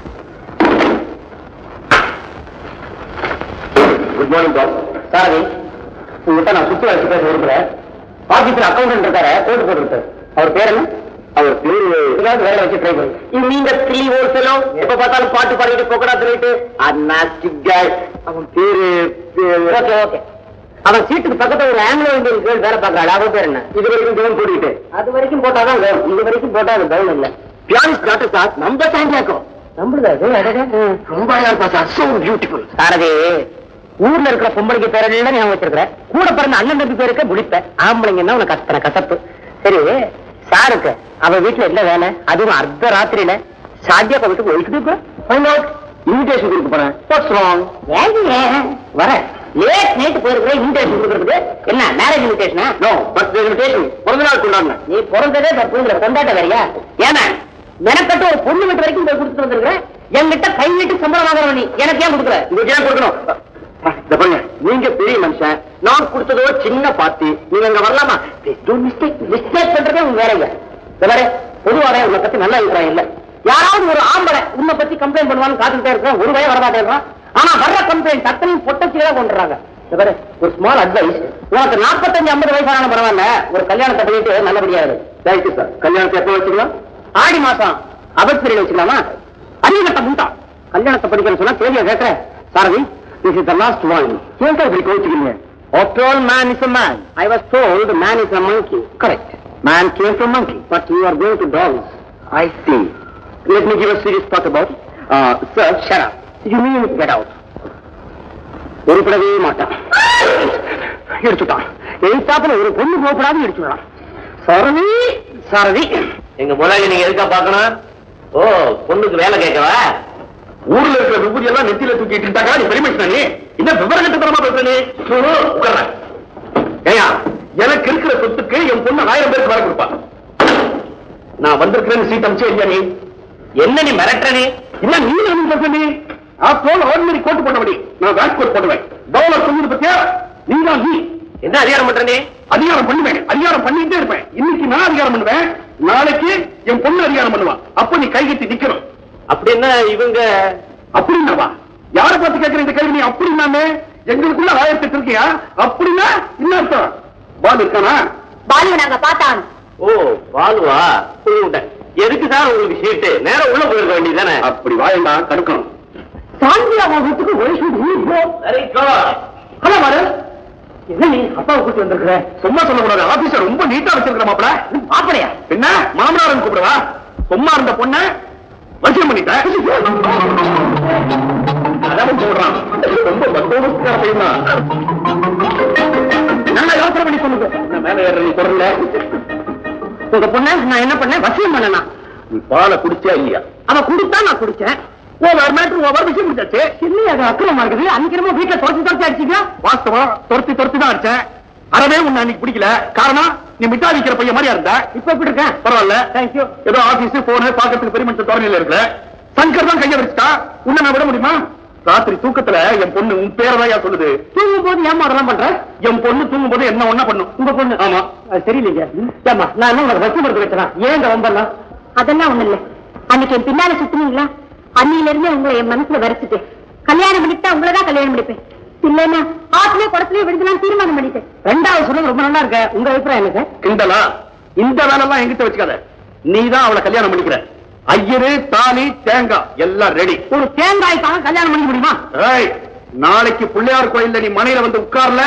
good morning boss Sarathi உங்ககிட்ட நான் சுத்தி வச்சு பேச விரும்புறேன் ஆபீஸ்ல அக்கௌண்டன்ட் இருக்காரு போட்டு போட்டு அவர் பேர் என்ன அவர் பேரு ஏதாவது வேலை வச்சு ட்ரை பண்ணு நீங்க தில்லி ஓசலோ எப்ப பார்த்தாலும் பாட்டு பாடிட்டு போக்கடா சொல்லிட்டு அன்னாஸ்டிக் காய் அவன் பேரு ஓகே ஓகே அவன் சீட்டுக்கு பக்கத்துல ஒரு ஆங்கிலோ இந்தியன் கேர்ள் வேலை பார்க்கறாள் அவன் பேர் என்ன இது வரைக்கும் கவுன் போட்டுக்கிட்டு அது வரைக்கும் போட்டாதான் கவுன் இது வரைக்கும் போட்டா அது கவுன் இல்ல பியானிஸ்ட் டாக்டர் சார் நம்ம சாண்டியாக்கோ நம்மளுதா அது ரொம்ப அழகா இருப்பா சார் சோ பியூட்டிஃபுல் சாரதி ஊர்ல இருக்கிற பொம்பளைக்கு பேரெல்லாம் ஞாபகம் வச்சிருக்கிறேன் கூட பிறந்த அண்ணன் தம்பி பேருக்கு முடிப்பேன் ஆம்பளைங்கன்னா உனக்கு அத்தனை கசப்பு சரி சாருக்கு அவ வீட்டுல என்ன வேலை அதுவும் அர்த்த ராத்திரியில சாத்தியா வீட்டுக்கு போயிட்டு ஃபைண்ட் அவுட் இன்விடேஷன் கொடுக்க போறேன் வாட்ஸ் ராங் வர லேட் நைட் போயிருக்கிறேன் இன்விடேஷன் கொடுக்கறதுக்கு என்ன மேரேஜ் இன்விடேஷனா நோ பர்த்டே இன்விடேஷன் பிறந்த நாள் கொண்டாடுங்க நீ பிறந்ததே தப்புங்கிற கொண்டாட்ட வேறையா ஏன்னா மெனக்கட்டு ஒரு பொண்ணு வீட்டு வரைக்கும் போய் கொடுத்துட்டு வந்திருக்கிறேன் என்கிட்ட கை வீட்டு சம்பளம் வாங்குறவன் நீ எனக்கு ஏன் கொடுக்கல உங்களுக்கு ஏன் கொடுக்கணும் இந்த பாருங்க நீங்க பெரிய மனுஷன் நான் கொடுத்ததோ சின்ன பாத்தி நீங்க அங்க வரலாமா மிஸ்டேக் மிஸ்டேக் பண்றதே உங்க வேலைங்க இந்த மாதிரி பொதுவாக உன்னை பத்தி நல்ல அபிப்பிராயம் இல்ல யாராவது ஒரு ஆம்பளை உன்னை பத்தி கம்ப்ளைண்ட் பண்ணுவான்னு காத்துக்கிட்டே இருக்கிறேன் ஒரு வய வரமாட்டேன் ஆனா வர்ற கம்ப்ளைண்ட் அத்தனையும் பொட்டச்சியா கொண்டுறாங்க இந்த பாரு ஒரு ஸ்மால் அட்வைஸ் உனக்கு நாற்பத்தஞ்சு ஐம்பது வயசான பரவாயில்ல ஒரு கல்யாணத்தை பண்ணிட்டு நல்லபடியா இரு தேங்க்யூ சார் கல்யாணத்தை எப்போ வச்சுக்கலாம் ஆடி மாசம் அபஸ்திரியில வச்சுக்கலாமா அறிவுகட்ட முண்டா கல்யாணத்தை படிக்கணும்னு சொன்னா தேதியை கேட்கிறேன் Sarathi this is the last one ஏன் சார் இப்படி கோச்சுக்கிறீங்க After all, man is a man. I was told man is a monkey. Correct. Man came from monkey. But you are going to dogs. I see. Let me give a serious thought about it. Uh, sir, shut up. You mean get out. உருப்படவே மாட்டான் இடிச்சுட்டான் எழுத்தாப்புல ஒரு பொண்ணு போகப்படாது இடிச்சுட்டான் சரதி சரதி எங்க முதலாளி நீங்க எதுக்கா பாக்கணும் ஓ பொண்ணுக்கு வேலை கேட்கவா ஊர்ல இருக்கிற விபூதி எல்லாம் நெத்தியில தூக்கிட்டு இருந்தாக்கா நீ பெருமை நீ என்ன விவரம் கட்டுத்தரமா பேசுற நீ உட்கார்ற ஏயா எனக்கு இருக்கிற சொத்துக்கு என் பொண்ணு ஆயிரம் பேருக்கு வேலை கொடுப்பா நான் வந்திருக்கிறேன்னு சீட் அமைச்சே இல்லையா நீ என்ன நீ மிரட்டுற நீ இல்ல நீ என்ன பேசுற நீ ஆஃப்டர் ஆர்டினரி கோட் போட்டபடி நான் வேட் கோட் போடுவேன் டவுலர் சொல்லுது பத்தியா நீ தான் நீ என்ன அதிகாரம் பண்ற நீ அதிகாரம் பண்ணுவேன் அதிகாரம் பண்ணிட்டே இருப்பேன் இன்னைக்கு நான் அதிகாரம் பண்ணுவேன் நாளைக்கு என் பொண்ணு அதிகாரம் பண்ணுவா அப்ப நீ கைகட்டி நிக்கணும் அப்படின்னா இவங்க அப்படின்னாவா யார பார்த்து கேட்கிற இந்த கேள்வி நீ அப்படின்னாமே எங்களுக்குள்ள ஆயிரத்தி எட்டு இருக்கியா அப்படின்னா என்ன அர்த்தம் பால் இருக்கானா பாலுவை நாங்க பார்த்தான் ஓ பாலுவா புரியுட்டேன் எதுக்கு சார் உங்களுக்கு சீட்டு நேரம் உள்ள போயிருக்க வேண்டியதானே அப்படி வாயண்டா தடுக்கணும் சாந்தி அவன் வீட்டுக்கு ஒரு ஷூட் நீ போ வெரி குட் ஹலோ மாரு என்ன நீ அப்பாவை கூட்டி வந்திருக்கிற சும்மா சொல்லக்கூடாது ஆபீசர் ரொம்ப நீட்டா வச்சிருக்கிற மாப்பிள மாப்பிளையா என்ன மாமனாரன் கூப்பிடுவா சும்மா இருந்த பொண்ண வசியம் பண்ணிட்டேன் அதான் சொல்றான் ரொம்ப பந்தோபஸ்கார பையன் தான் நல்லா யோசனை பண்ணி சொல்லுங்க என்ன மேல ஏற நீ குரல்ல உங்க பொண்ண நான் என்ன பண்ணேன் வசியம் பண்ணனா நீ பாலை குடிச்சியா இல்லையா அவ குடித்தா நான் குடிச்சேன் ஓவர் மேட்ரு ஓவர் விஷயம் முடிச்சாச்சு இல்லையா அது அக்கிரமா இருக்குது அன்னைக்கு என்னமோ வீட்டுல தொடச்சு தொடச்சு அடிச்சீங்க வாஸ்தவம் துரத்தி துரத்தி தான் அடிச்சேன் அறவே உன்னை அன்னைக்கு பிடிக்கல காரணம் நீ மிட்டா விக்கிற பையன் மாதிரியா இருந்த இப்ப எப்படி இருக்கேன் பரவாயில்ல தேங்க்யூ ஏதோ ஆபீஸ் போன பாக்கிறதுக்கு பெரிய மனுஷன் தோரணையில இருக்கிற சங்கர் தான் கைய வச்சுட்டா உன்னை நான் விட முடியுமா ராத்திரி தூக்கத்துல என் பொண்ணு உன் பேரதாயா சொல்லுது தூங்கும் போது ஏமா அதெல்லாம் பண்ற என் பொண்ணு தூங்கும் போது என்ன ஒண்ணா பண்ணும் உங்க பொண்ணு ஆமா அது சரியில்லைங்க ஏமா நான் என்ன உங்களை வச்சு மருந்து வச்சனா ஏன் இந்த வம்பெல்லாம் அதெல்லாம் ஒண்ணு இல்ல அன்னைக்கு என் பின்னால சுத்துனீங்களா அன்னையில இருந்தே உங்களை என் மனசுல வரைச்சிட்டு கல்யாணம் பண்ணிட்டா உங்களை தான் கல்யாணம் பண்ணிப்பேன் இல்லைன்னா ஆத்துலயே குடத்துலயே விடுதலாம் தீர்மானம் பண்ணிட்டேன் ரெண்டாவது சொன்னது ரொம்ப நல்லா இருக்க உங்க அபிப்பிராயம் என்ன சார் கிண்டலா இந்த வேலை எல்லாம் எங்கிட்ட வச்சுக்காத நீ தான் அவளை கல்யாணம் பண்ணிக்கிற ஐயரு தாலி தேங்காய் எல்லாம் ரெடி ஒரு தேங்காய்க்காக கல்யாணம் பண்ணிக்க முடியுமா ஏய் நாளைக்கு பிள்ளையார் கோயில்ல நீ மனையில வந்து உட்கார்ல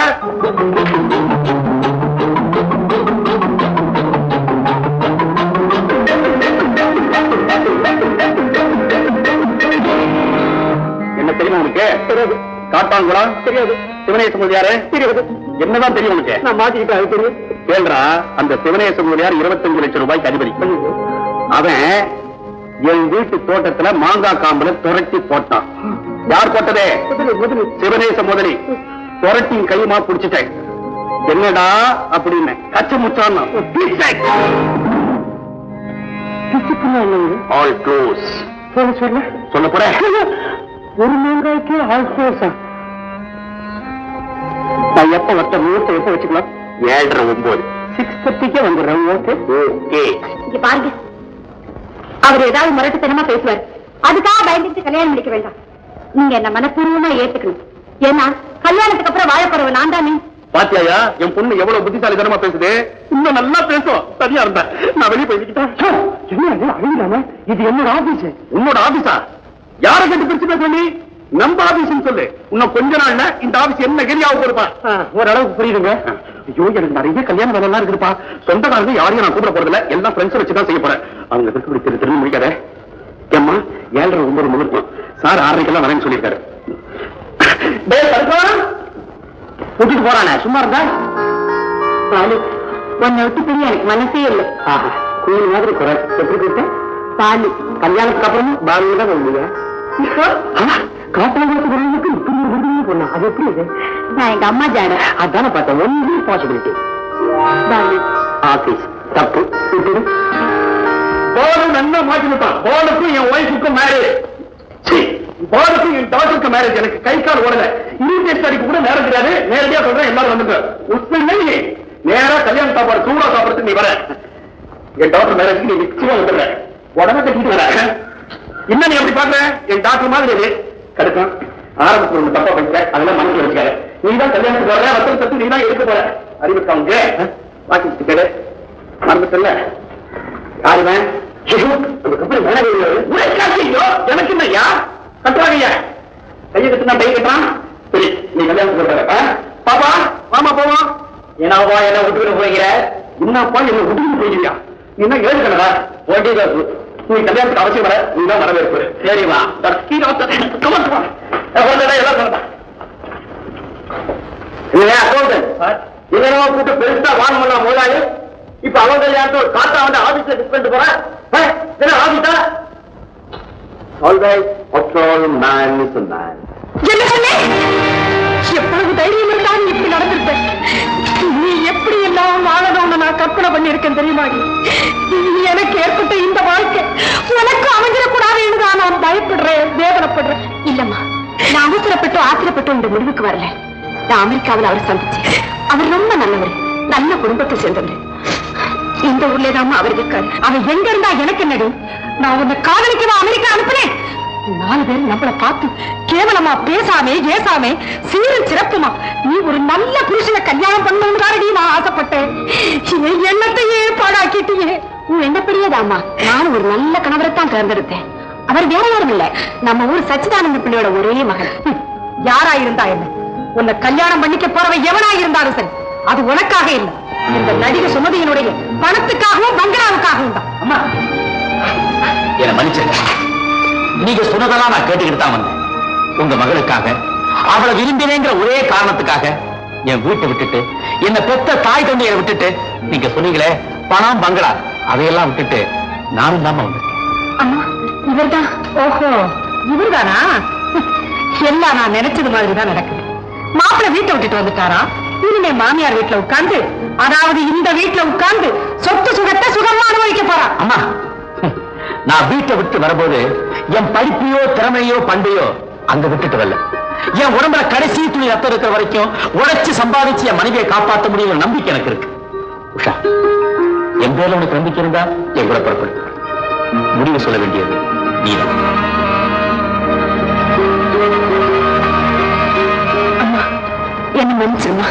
என்ன தெரியுமா உனக்கு தெரியாது காட்டாங்குளா தெரியாது சிவனேச முதலியாரு தெரியாது என்னதான் தெரியும் உனக்கு நான் மாட்டிக்கிட்டேன் அது தெரியும் கேள்றா அந்த சிவனேச முதலியார் இருபத்தஞ்சு லட்சம் ரூபாய்க்கு அதிபதி அவன் என் வீட்டு தோட்டத்துல மாங்காய் காம்புல துரட்டி போட்டான் யார் போட்டதே சிவனேச முதலி துரட்டி கையுமா புடிச்சிட்டேன் என்னடா அப்படின்னு கச்ச முச்சான் ஆல் க்ளோஸ் சொல்ல சொல்ல சொல்ல போறேன் ஒரு மாங்காய்க்கு ஆள் கோசா நான் எப்ப வட்ட முகூர்த்தம் எப்ப வச்சுக்கலாம் ஏழரை ஒன்பது சிக்ஸ் தேர்ட்டிக்கே வந்துடுறேன் ஓகே ஓகே இங்க பாருங்க அவர் ஏதாவது முரட்டுத்தனமா பேசுவார் அதுக்காக பயந்துட்டு கல்யாணம் பண்ணிக்க வேண்டாம் நீங்க என்ன மனப்பூர்வமா ஏத்துக்கணும் ஏன்னா கல்யாணத்துக்கு அப்புறம் வாழப்போறவ நான் தானே பாத்தியாயா என் பொண்ணு எவ்வளவு புத்திசாலித்தனமா பேசுது இன்னும் நல்லா பேசும் சரியா இருந்த நான் வெளியே போய்கிட்டேன் என்ன இது அழியிலாம இது என்னோட ஆபீஸ் உன்னோட ஆபீஸா யார கட்டி பிரிச்சு பேசுற நீ நம்ம ஆபீஸ்னு சொல்லு இன்னும் கொஞ்ச நாள்ல இந்த ஆபீஸ் என்ன கெரியாவும் போயிருப்பா ஓரளவுக்கு புரியுதுங்க ஐயோ எனக்கு நிறைய கல்யாண வேலை எல்லாம் இருக்குதுப்பா சொந்தக்காரங்க யாரையும் நான் கூப்பிட போறது இல்ல எல்லாம் ஃப்ரெண்ட்ஸ் வச்சு தான் செய்ய போறேன் அவங்க திருப்பி திரு திரும்பி முடிக்காத ஏம்மா ஏழரை ஒன்பது முகூர்த்தம் சார் ஆறரைக்கெல்லாம் வரேன்னு சொல்லியிருக்காரு டேய் சரக்கா கூட்டிட்டு போறானே சும்மா இருந்தா பாலு உன்னை விட்டு பிரிய எனக்கு மனசே இல்லை ஆஹா குயில் மாதிரி குரல் எப்படி கூப்பிட்டேன் பாலு கல்யாணத்துக்கு அப்புறமும் பாரதி தான் வந்தீங்க காட்டாங்குளத்து குரலுக்கு இப்படி ஒரு விருது பொண்ணா அது எப்படி இது நான் எங்க அம்மா ஜாட அதானே பார்த்தேன் ஒன்லி பாசிபிலிட்டி பாலு ஆபீஸ் தப்பு விட்டுடு போனும் நல்லா மாட்டி விட்டான் போனுக்கும் என் ஒய்ஃபுக்கும் மேரேஜ் போனுக்கும் என் டாக்டருக்கு மேரேஜ் எனக்கு கை கால் ஓடல இருபத்தி அடிக்கு கூட நேரம் தெரியாது நேரடியா சொல்றேன் எல்லாரும் வந்துங்க உண்மை நேரா கல்யாணம் சாப்பாடு சூடா சாப்பிடுறதுக்கு நீ வர என் டாக்டர் மேரேஜ்க்கு நீ நிச்சயமா வந்துடுற உடனே கட்டிட்டு வர என்ன நீ அப்படி பாக்குற என் டாக்டர் மாதிரி இது கடுக்கும் ஆரம்பத்துல ஒண்ணு தப்பா பண்ணிட்ட அதெல்லாம் மனசுல வச்சுக்காத நீ தான் கல்யாணத்துக்கு வர ரத்தம் தத்து நீ தான் எடுக்க போற அறிவுக்கு அவங்க வாக்கி கேடு மறந்துட்டல யாருவன் அதுக்கப்புறம் வேலை உனக்காசியோ எனக்கு என்னய்யா கட்டுறாங்கய்யா கையை கட்டுனா கை கட்டுறான் சரி நீ கல்யாணத்துக்கு வர பாப்பா மாமா என்னவா என்ன விட்டுட்டு போகிற என்னப்பா என்ன விட்டுட்டு போகிறியா நீ என்ன ஏழு கணடா ஓட்டி நீ கல்யாணத்துக்கு அவசியம் வர நீ தான் வரவேற்பு சரிவா இதனமா கூட்டு பெருசா வான் பண்ண முதலாளி இப்ப அவங்க கல்யாணத்தை ஒரு காத்தா வந்து ஆபீஸ்ல ஃபிக்ஸ் பண்ணிட்டு போறேன் என்ன ஆபீஸா all right all man is man என்ன சொன்னே எவ்வளவு தைரியம் இருந்தாலும் இப்படி நடந்திருப்பேன் நீ எப்படி எல்லாம் வாழணும்னு நான் கற்பனை பண்ணியிருக்கேன் தெரியுமா எனக்கு ஏற்பட்ட இந்த வாழ்க்கை உனக்கு அமைஞ்சிடக்கூடாதுன்னு தான் நான் பயப்படுறேன் வேதனைப்படுறேன் இல்லம்மா நான் அவசரப்பட்டு ஆத்திரப்பட்டு இந்த முடிவுக்கு வரல நான் அமெரிக்காவில் அவரை சந்திச்சேன் அவர் ரொம்ப நல்லவர் நல்ல குடும்பத்தை சேர்ந்தவர் இந்த ஊர்ல தான் அவர் இருக்காரு அவன் எங்க இருந்தா எனக்கு என்னடி நான் உன்னை காதலிக்கவா அமெரிக்கா அனுப்புனேன் நாலு பேர் நம்மள பார்த்து கேவலமா பேசாமே ஏசாமே சீரும் சிறப்புமா நீ ஒரு நல்ல புருஷனை கல்யாணம் பண்ணணும்னு தானடி நான் ஆசைப்பட்டேன் என் எண்ணத்தையே பாடாக்கிட்டியே உன் எண்ணப்படியேதாம்மா நான் ஒரு நல்ல கணவரைத்தான் தேர்ந்தெடுத்தேன் அவர் வேற யாரும் இல்ல நம்ம ஊர் சச்சிதானந்த பிள்ளையோட ஒரே மகன் ஹம், யாரா இருந்தா என்ன உன்னை கல்யாணம் பண்ணிக்க போறவன் எவனா இருந்தாலும் சரி அது உனக்காக இல்லை இந்த நடிகை சுமதியினுடைய பணத்துக்காகவும் பங்களாவுக்காகவும் தான் அம்மா என்ன மன்னிச்சிருங்க நீங்க சொன்னதெல்லாம் நான் கேட்டுக்கிட்டு தான் வந்தேன் உங்க மகளுக்காக அவளை விரும்பினேங்கிற ஒரே காரணத்துக்காக என் வீட்டை விட்டுட்டு என்ன பெத்த தாய் தந்தையை விட்டுட்டு நீங்க சொன்னீங்களே பணம் பங்களா அதையெல்லாம் விட்டுட்டு நானும் தான் வந்தேன் அம்மா இவர்தான் ஓஹோ இவர்தானா எல்லாம் நான் நினைச்சது மாதிரி தான் நடக்குது மாப்பிள்ளை வீட்டை விட்டுட்டு வந்துட்டாரா இனிமே மாமியார் வீட்டுல உட்கார்ந்து அதாவது இந்த வீட்டுல உட்கார்ந்து சொத்து சுகத்தை சுகமா அனுபவிக்க போறா அம்மா நான் வீட்டை விட்டு வரும்போது என் படிப்பையோ திறமையோ பண்பையோ அங்க விட்டுட்டு வரல என் உடம்புல கடைசி துணி ரத்தம் இருக்கிற வரைக்கும் உழைச்சு சம்பாதிச்சு என் மனைவியை காப்பாற்ற முடியும் நம்பிக்கை எனக்கு இருக்கு உஷா என் பேர்ல உனக்கு நம்பிக்கை இருந்தா என் கூட புறப்படு முடிவு சொல்ல வேண்டியது நீதான் அம்மா என்ன மன்னிச்சிருமா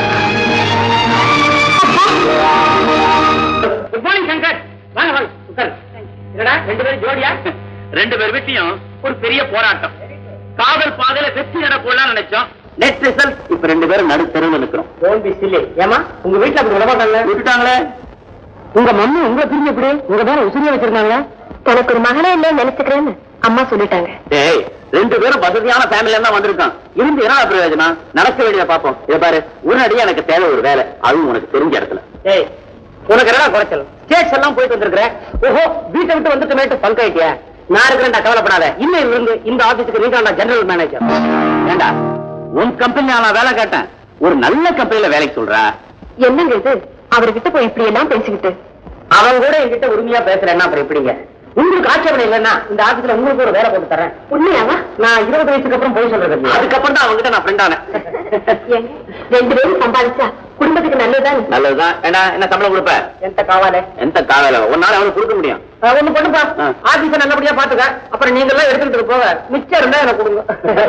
குட் மார்னிங் சங்கர் வாங்க வாங்க உட்காரு என்னடா ரெண்டு பேரும் ஜோடியா ரெண்டு பேர் வீட்டையும் ஒரு பெரிய போராட்டம் காதல் பாதையில வெற்றி நட போடலாம் நினைச்சோம் நெட் ரிசல்ட் இப்ப ரெண்டு பேரும் நடு தெருவில் நிக்கிறோம் டோன்ட் பி சில்லி ஏமா உங்க வீட்டுல அப்படி விட மாட்டாங்க விட்டுட்டாங்களே உங்க மம்மி உங்களை பிரிஞ்சு எப்படி உங்க மேல உசிரியா வச்சிருந்தாங்க எனக்கு ஒரு மகனே இல்லை நினைச்சுக்கிறேன்னு அம்மா சொல்லிட்டாங்க டேய் ரெண்டு பேரும் வசதியான ஃபேமிலியா தான் வந்திருக்கோம் இருந்து என்ன பிரயோஜனம் நடக்க வேண்டியதை பாப்போம் இத பாரு உடனடியா எனக்கு தேவை ஒரு வேலை அதுவும் உனக்கு தெரிஞ்ச இடத்துல டேய் உனக்கு என்ன குறைச்சல் ஸ்டேட்ஸ் எல்லாம் போயிட்டு வந்திருக்கிறேன் ஓஹோ வீட்டை விட்டு வந்துட்டு மேட்டு பங்காயிட்டியா நான் இருக்கிறேன்டா கவலைப்படாத இன்னும் இருந்து இந்த ஆபீஸுக்கு நீ தான் ஜெனரல் மேனேஜர் ஏண்டா உன் கம்பெனில நான் வேலை கேட்டேன் ஒரு நல்ல கம்பெனில வேலைக்கு சொல்றா என்னங்க இது அவர்கிட்ட போய் இப்படி எல்லாம் பேசிக்கிட்டு அவன் கூட என்கிட்ட உரிமையா பேசுறேன்னா அப்புறம் எப்படிங்க உங்களுக்கு ஆட்சேபனை இல்லைன்னா இந்த ஆபீஸ்ல உங்களுக்கு ஒரு வேலை போட்டு தரேன் உண்மையாவா நான் இருபது வயசுக்கு அப்புறம் போய் சொல்றது அதுக்கப்புறம் தான் அவங்ககிட்ட நான் ஃப்ரெண்ட் ஆனேன் ஏங்க, ரெண்டு பேரும் சம்பாதிச்சா குடும்பத்துக்கு நல்லதுதான் நல்லதுதான் ஏன்னா என்ன சம்பளம் கொடுப்ப எந்த காவாலே எந்த காலையில ஒன்னால அவனுக்கு கொடுக்க முடியும் ஒண்ணு பண்ணுப்பா ஆ. ஆபீஸ நல்லபடியா பாத்துக்க அப்புறம் நீங்க எல்லாம் எடுத்துட்டு போக மிச்சம் இருந்தா எனக்கு கொடுங்க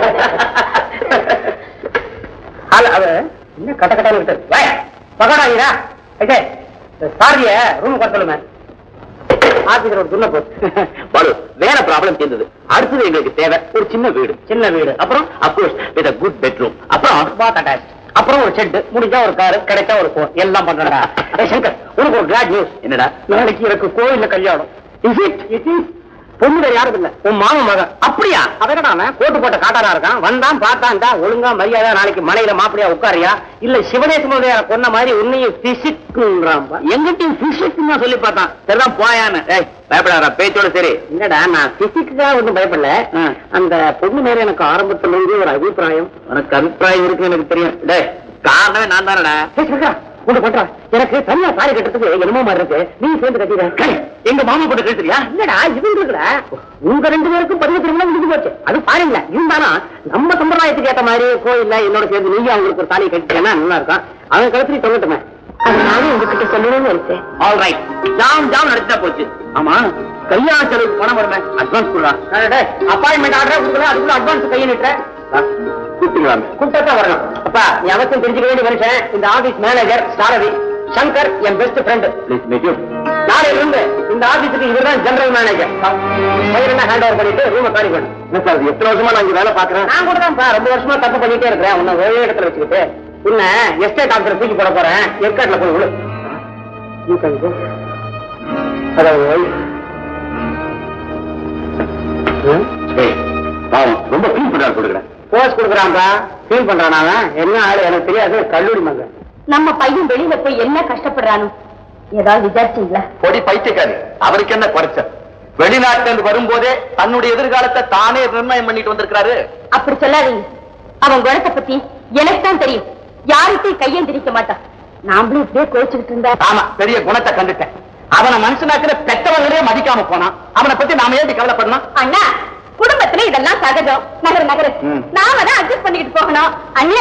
ஆளு அவ என்ன கட்ட கட்டான்னு விட்டு வை பகடாயிரா ஐயே சாரிய ரூம் குறை சொல்லுங்க ஆபீஸ்ல ஒரு துண்ண போச்சு பாலு வேற ப்ராப்ளம் தீர்ந்தது அடுத்தது எங்களுக்கு தேவை ஒரு சின்ன வீடு சின்ன வீடு அப்புறம் அப்கோர்ஸ் வித் குட் பெட்ரூம் அப்புறம் பாத் அட்டாச் அப்புறம் ஒரு ஷெட் முடிஞ்சா ஒரு கார் கிடைச்சா ஒரு phone. எல்லாம் பண்றடா ஏய் சங்கர் உனக்கு ஒரு கிளாட் நியூஸ் என்னடா நாளைக்கு எனக்கு கோயில்ல கல்யாணம் இஸ் இட் இட் இஸ் பொண்ணு வேற யாரும் இல்ல உன் மாமன் மகன் அப்படியா அவனடா அவன் கோட்டு போட்ட காட்டாரா இருக்கான் வந்தான் பார்த்தான்டா ஒழுங்கா மரியாதை நாளைக்கு மலையில மாப்பிளையா உட்காரியா இல்ல சிவனேசனுடைய கொன்ன மாதிரி உன்னையும் பிசிக்ன்றான் எங்கிட்டையும் பிசிக்ஸ் தான் சொல்லி பார்த்தான் சரிதான் போயான்னு ஏய் பயப்படாத பேச்சோட சரி இல்லடா நான் பிசிக்ஸா ஒண்ணும் பயப்படல அந்த பொண்ணு மேல எனக்கு ஆரம்பத்துல இருந்து ஒரு அபிப்பிராயம் உனக்கு அபிப்பிராயம் இருக்கு எனக்கு தெரியும் டேய் காரணமே நான் தானடா ஒண்ணு பண்றா எனக்கு தனியா தாலி கட்டுறதுக்கு என்னமோ மாதிரி இருக்கு நீ சேர்ந்து கட்டிட எங்க மாமா போட்டு கட்டுறியா இல்லடா இது இருக்குடா உங்க ரெண்டு பேருக்கும் பதிவு திருமணம் முடிஞ்சு போச்சு அது பாருங்கள இருந்தாலும் நம்ம சம்பிரதாயத்துக்கு ஏத்த மாதிரி கோயில்ல என்னோட சேர்ந்து நீங்க அவங்களுக்கு ஒரு தாலி கட்டிட்டேன்னா நல்லா இருக்கும் அவன் கழுத்துல சொல்லட்டுமே அது நானும் உங்ககிட்ட சொல்லணும்னு நினைச்சேன் ஆல் ரைட் ஜாம் ஜாம் நடத்திட்டா போச்சு ஆமா கல்யாண செலவுக்கு பணம் வருமே அட்வான்ஸ் கொடுலாம் அப்பாயின்மெண்ட் ஆர்டர் கொடுக்கல அதுக்குள்ள அட்வான்ஸ் கையை நிட்டுறேன் கூப்பிட்டுக்கலாம் கூப்பிட்டா வரணும் அப்பா நீ அவசியம் தெரிஞ்சுக்க வேண்டிய மனுஷன் இந்த ஆபீஸ் மேனேஜர் சாரதி சங்கர் என் best friend please meet you நாளையில இருந்து இந்த ஆபீஸுக்கு இவர்தான் ஜெனரல் மேனேஜர் பயிரெல்லாம் ஹேண்ட் ஓவர் பண்ணிட்டு ரூமை காலி பண்ணு சார் எத்தனை வருஷமா நான் இங்க வேலை பாக்குறேன் நான் கூட தான் ரொம்ப வருஷமா தப்பு பண்ணிட்டே இருக்கிறேன் உன்னை ஒரே இடத்துல வச்சுக்கிட்டு உன்ன எஸ்டேட் ஆஃபீஸர் தூக்கி போட போறேன் ஏற்காட்டுல போய் விழு You can go. அதாவது ரொம்ப ஃபீல் பண்றாரு கொடுக்குறேன் போஸ்ட் கொடுக்குறான்பா ஃபீல் பண்றான் அவன் என்ன ஆளு எனக்கு தெரியாது கல்லூரி மகன் நம்ம பையன் வெளியில போய் என்ன கஷ்டப்படுறானோ ஏதாவது விசாரிச்சீங்களா பொடி பைத்தியக்காரி அவருக்கு என்ன குறைச்சல் வெளிநாட்டுல இருந்து வரும்போதே தன்னுடைய எதிர்காலத்தை தானே நிர்ணயம் பண்ணிட்டு வந்திருக்காரு அப்படி சொல்லாதீங்க அவன் குணத்தை பத்தி எனக்கு தான் தெரியும் யாருக்கும் கையெந்திரிக்க மாட்டான் நாமளும் இப்படியே கோச்சுக்கிட்டு இருந்தா ஆமா பெரிய குணத்தை கண்டுட்டேன் அவனை மனுஷனாக்குற பெற்றவங்களே மதிக்காம போனான் அவனை பத்தி நாம ஏன் இப்படி கவலைப்படணும் அண்ணா குடும்பத்துல இதெல்லாம் சகஜம் நகரு நகரு ம். நாம தான் அட்ஜஸ்ட் பண்ணிக்கிட்டு போகணும் அண்ணே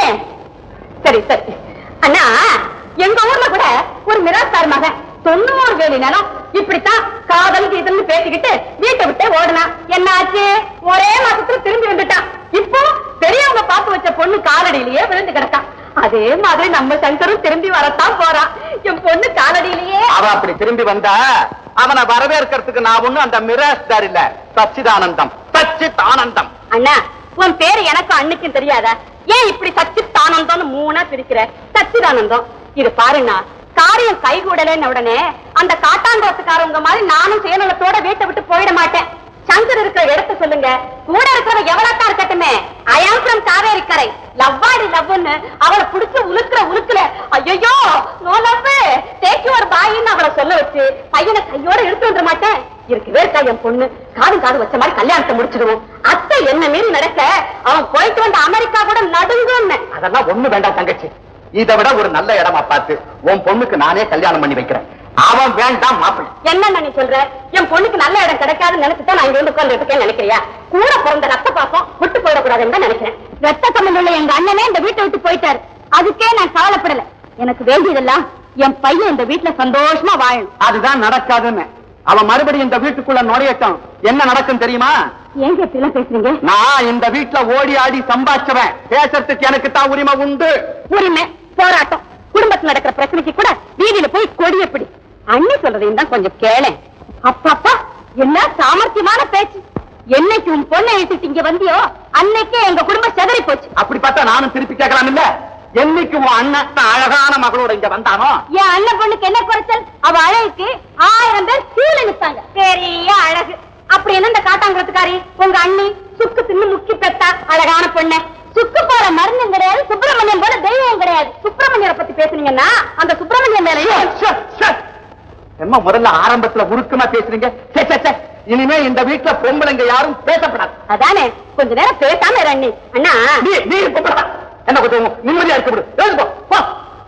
சரி சரி அண்ணா எங்க ஊர்ல கூட ஒரு மிராஸ்தார் மகன் தொண்ணூறு வேலி நிலம் இப்படித்தான் காதல் கீதல்னு பேசிக்கிட்டு வீட்டை விட்டு ஓடுனான் என்ன ஆச்சு ஒரே மாசத்துல திரும்பி வந்துட்டான் இப்போ பெரியவங்க பார்த்து வச்ச பொண்ணு காலடியிலேயே விழுந்து கிடக்கான் அதே மாதிரி நம்ம சங்கரும் திரும்பி வரத்தான் போறான் என் பொண்ணு காலடியிலேயே அவன் அப்படி திரும்பி வந்தா அவனை வரவேற்கிறதுக்கு நான் ஒண்ணும் அந்த மிராஸ்தார் இல்ல சச்சிதானந்தம் சச்சித் ஆனந்தம் அண்ணா உன் பேரு எனக்கு அண்ணுக்கும் தெரியாதா ஏன் இப்படி சச்சித்தானந்தம்னு மூணா பிரிக்கிற சச்சிதானந்தம் இது பாருண்ணா காரியம் கைகூடலன்னு உடனே அந்த காட்டாந்தோட்டக்காரவங்க மாதிரி நானும் சுயநலத்தோட வீட்டை விட்டு போயிட மாட்டேன் சங்கர் இருக்கிற இடத்த சொல்லுங்க கூட இருக்கிறவ எவ்வளவுதான் இருக்கட்டுமே அயாம் ஃப்ரம் காவேரி கரை லவ்வாடி லவ்னு அவளை புடிச்சு உலுக்குற உலுக்குல ஐயோ நோ லவ் டேக் யுவர் பாயின்னு அவளை சொல்ல வச்சு பையனை கையோட எடுத்து வந்துட மாட்டேன் இருக்கவே இருக்கா என் பொண்ணு காது காது வச்ச மாதிரி கல்யாணத்தை முடிச்சிடுவோம் அத்தை என்ன மீறி நடக்க அவன் போயிட்டு வந்த அமெரிக்கா கூட நடுங்குன்னு அதெல்லாம் ஒண்ணு வேண்டாம் தங்கச்சி இதை விட ஒரு நல்ல இடமா பார்த்து உன் பொண்ணுக்கு நானே கல்யாணம் பண்ணி வைக்கிறேன் அவன் வேண்டாம் மாப்பிள்ளை என்ன நீ சொல்ற என் பொண்ணுக்கு நல்ல இடம் கிடைக்காதுன்னு நினைச்சுதான் நான் இங்க வந்து உட்கார்ந்து இருக்கேன்னு நினைக்கிறியா கூட பிறந்த ரத்த பாசம் விட்டு போயிடக்கூடாதுன்னு தான் நினைக்கிறேன் ரத்த சம்பந்தம் உள்ள எங்க அண்ணனே இந்த வீட்டை விட்டு போயிட்டாரு அதுக்கே நான் கவலைப்படல எனக்கு வேண்டியதெல்லாம் என் பையன் இந்த வீட்டுல சந்தோஷமா வாழணும் அதுதான் நடக்காதுன்னு அவன் மறுபடியும் இந்த வீட்டுக்குள்ள நுழையட்டும் என்ன நடக்கும் தெரியுமா ஏங்க இப்படி எல்லாம் பேசுறீங்க நான் இந்த வீட்டுல ஓடி ஆடி சம்பாதிச்சவன் பேசுறதுக்கு எனக்கு தான் உரிமை உண்டு உரிமை போராட்டம் குடும்பத்துல நடக்கிற பிரச்சனைக்கு கூட வீதியில போய் கொடி எப்படி அண்ணி சொல்றதையும் தான் கொஞ்சம் கேளேன் அப்பப்பா என்ன சாமர்த்தியமான பேச்சு என்னைக்கு உன் பொண்ணை இழுத்துட்டு இங்க வந்தியோ அன்னைக்கே எங்க குடும்பம் செதறி போச்சு அப்படி பார்த்தா நானும் திருப்பி கேட்கலாம் இல்ல என்னைக்கு உன் அண்ணன் தான் அழகான மகளோட இங்க வந்தானோ என் அண்ணன் பொண்ணுக்கு என்ன குறைச்சல் அவ அழகுக்கு ஆயிரம் பேர் கீழே நிற்பாங்க பெரிய அழகு அப்படி என்ன இந்த காட்டாங்குறதுக்காரி உங்க அண்ணி சுக்கு தின்னு முக்கி பெத்தா அழகான பொண்ணு சுக்கு போற மருந்தும் கிடையாது சுப்பிரமணியம் போல தெய்வம் கிடையாது சுப்பிரமணியரை பத்தி பேசுனீங்கன்னா அந்த சுப்பிரமணியம் மேலையும் ஷட், ஷட். என்ன முதல்ல ஆரம்பத்துல உருக்கமா பேசுறீங்க சே, சே, சே. இனிமே இந்த வீட்டுல பொம்பளைங்க யாரும் பேசப்படாது அதானே கொஞ்ச நேரம் பேசாம இரு அண்ணி அண்ணா நீ நீ பொம்பளை என்ன கொஞ்சம் நிம்மதியா இருக்க விடு எழுந்து போ, போ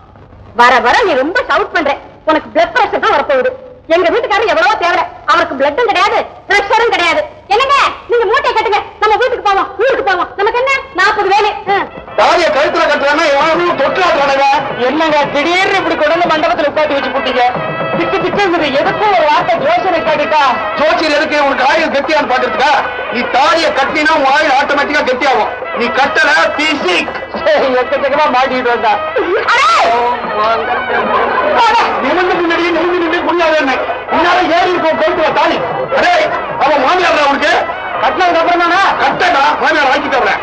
வர வர நீ ரொம்ப ஷவுட் பண்ற உனக்கு பிளட் பிரஷர் தான் வரப்போகுது எங்க வீட்டுக்காரர் எவ்வளவோ தேவை அவருக்கு பிளட்டும் கிடையாது பிரஷரும் கிடையாது என்னங்க நீங்க மூட்டை கட்டுங்க நம்ம வீட்டுக்கு போவோம் ஊருக்கு போவோம் நமக்கு என்ன நாற்பது வேலை தாலிய கழுத்துல கட்டுறானா எவனும் தொற்றாதுவானங்க என்னங்க திடீர்னு இப்படி கொண்டு வந்து மண்டபத்துல உட்காந்து வச்சு போட்டீங்க திக்கு திக்குங்குது எதுக்கும் ஒரு வார்த்தை ஜோசியரை காட்டிட்டா ஜோசியர் எதுக்கு உனக்கு ஆயுள் கெட்டியான்னு பாத்துருக்கா நீ தாலிய கட்டினா உன் ஆயுள் ஆட்டோமேட்டிக்கா கெட்டியாகும் நீ கட்டல பிசி எக்கச்சக்கமா மாட்டிட்டு வந்தா நிமிந்து முன்னாடியே நிமிந்து நின்று முடியாது என்ன முன்னால ஏறி இருக்கும் போயிட்டு வா தாலி அரே அவன் மாமியார் உனக்கு கட்டினதுக்கு அப்புறம் தானே கட்டடா மாமியார் வாங்கிட்டு வரேன்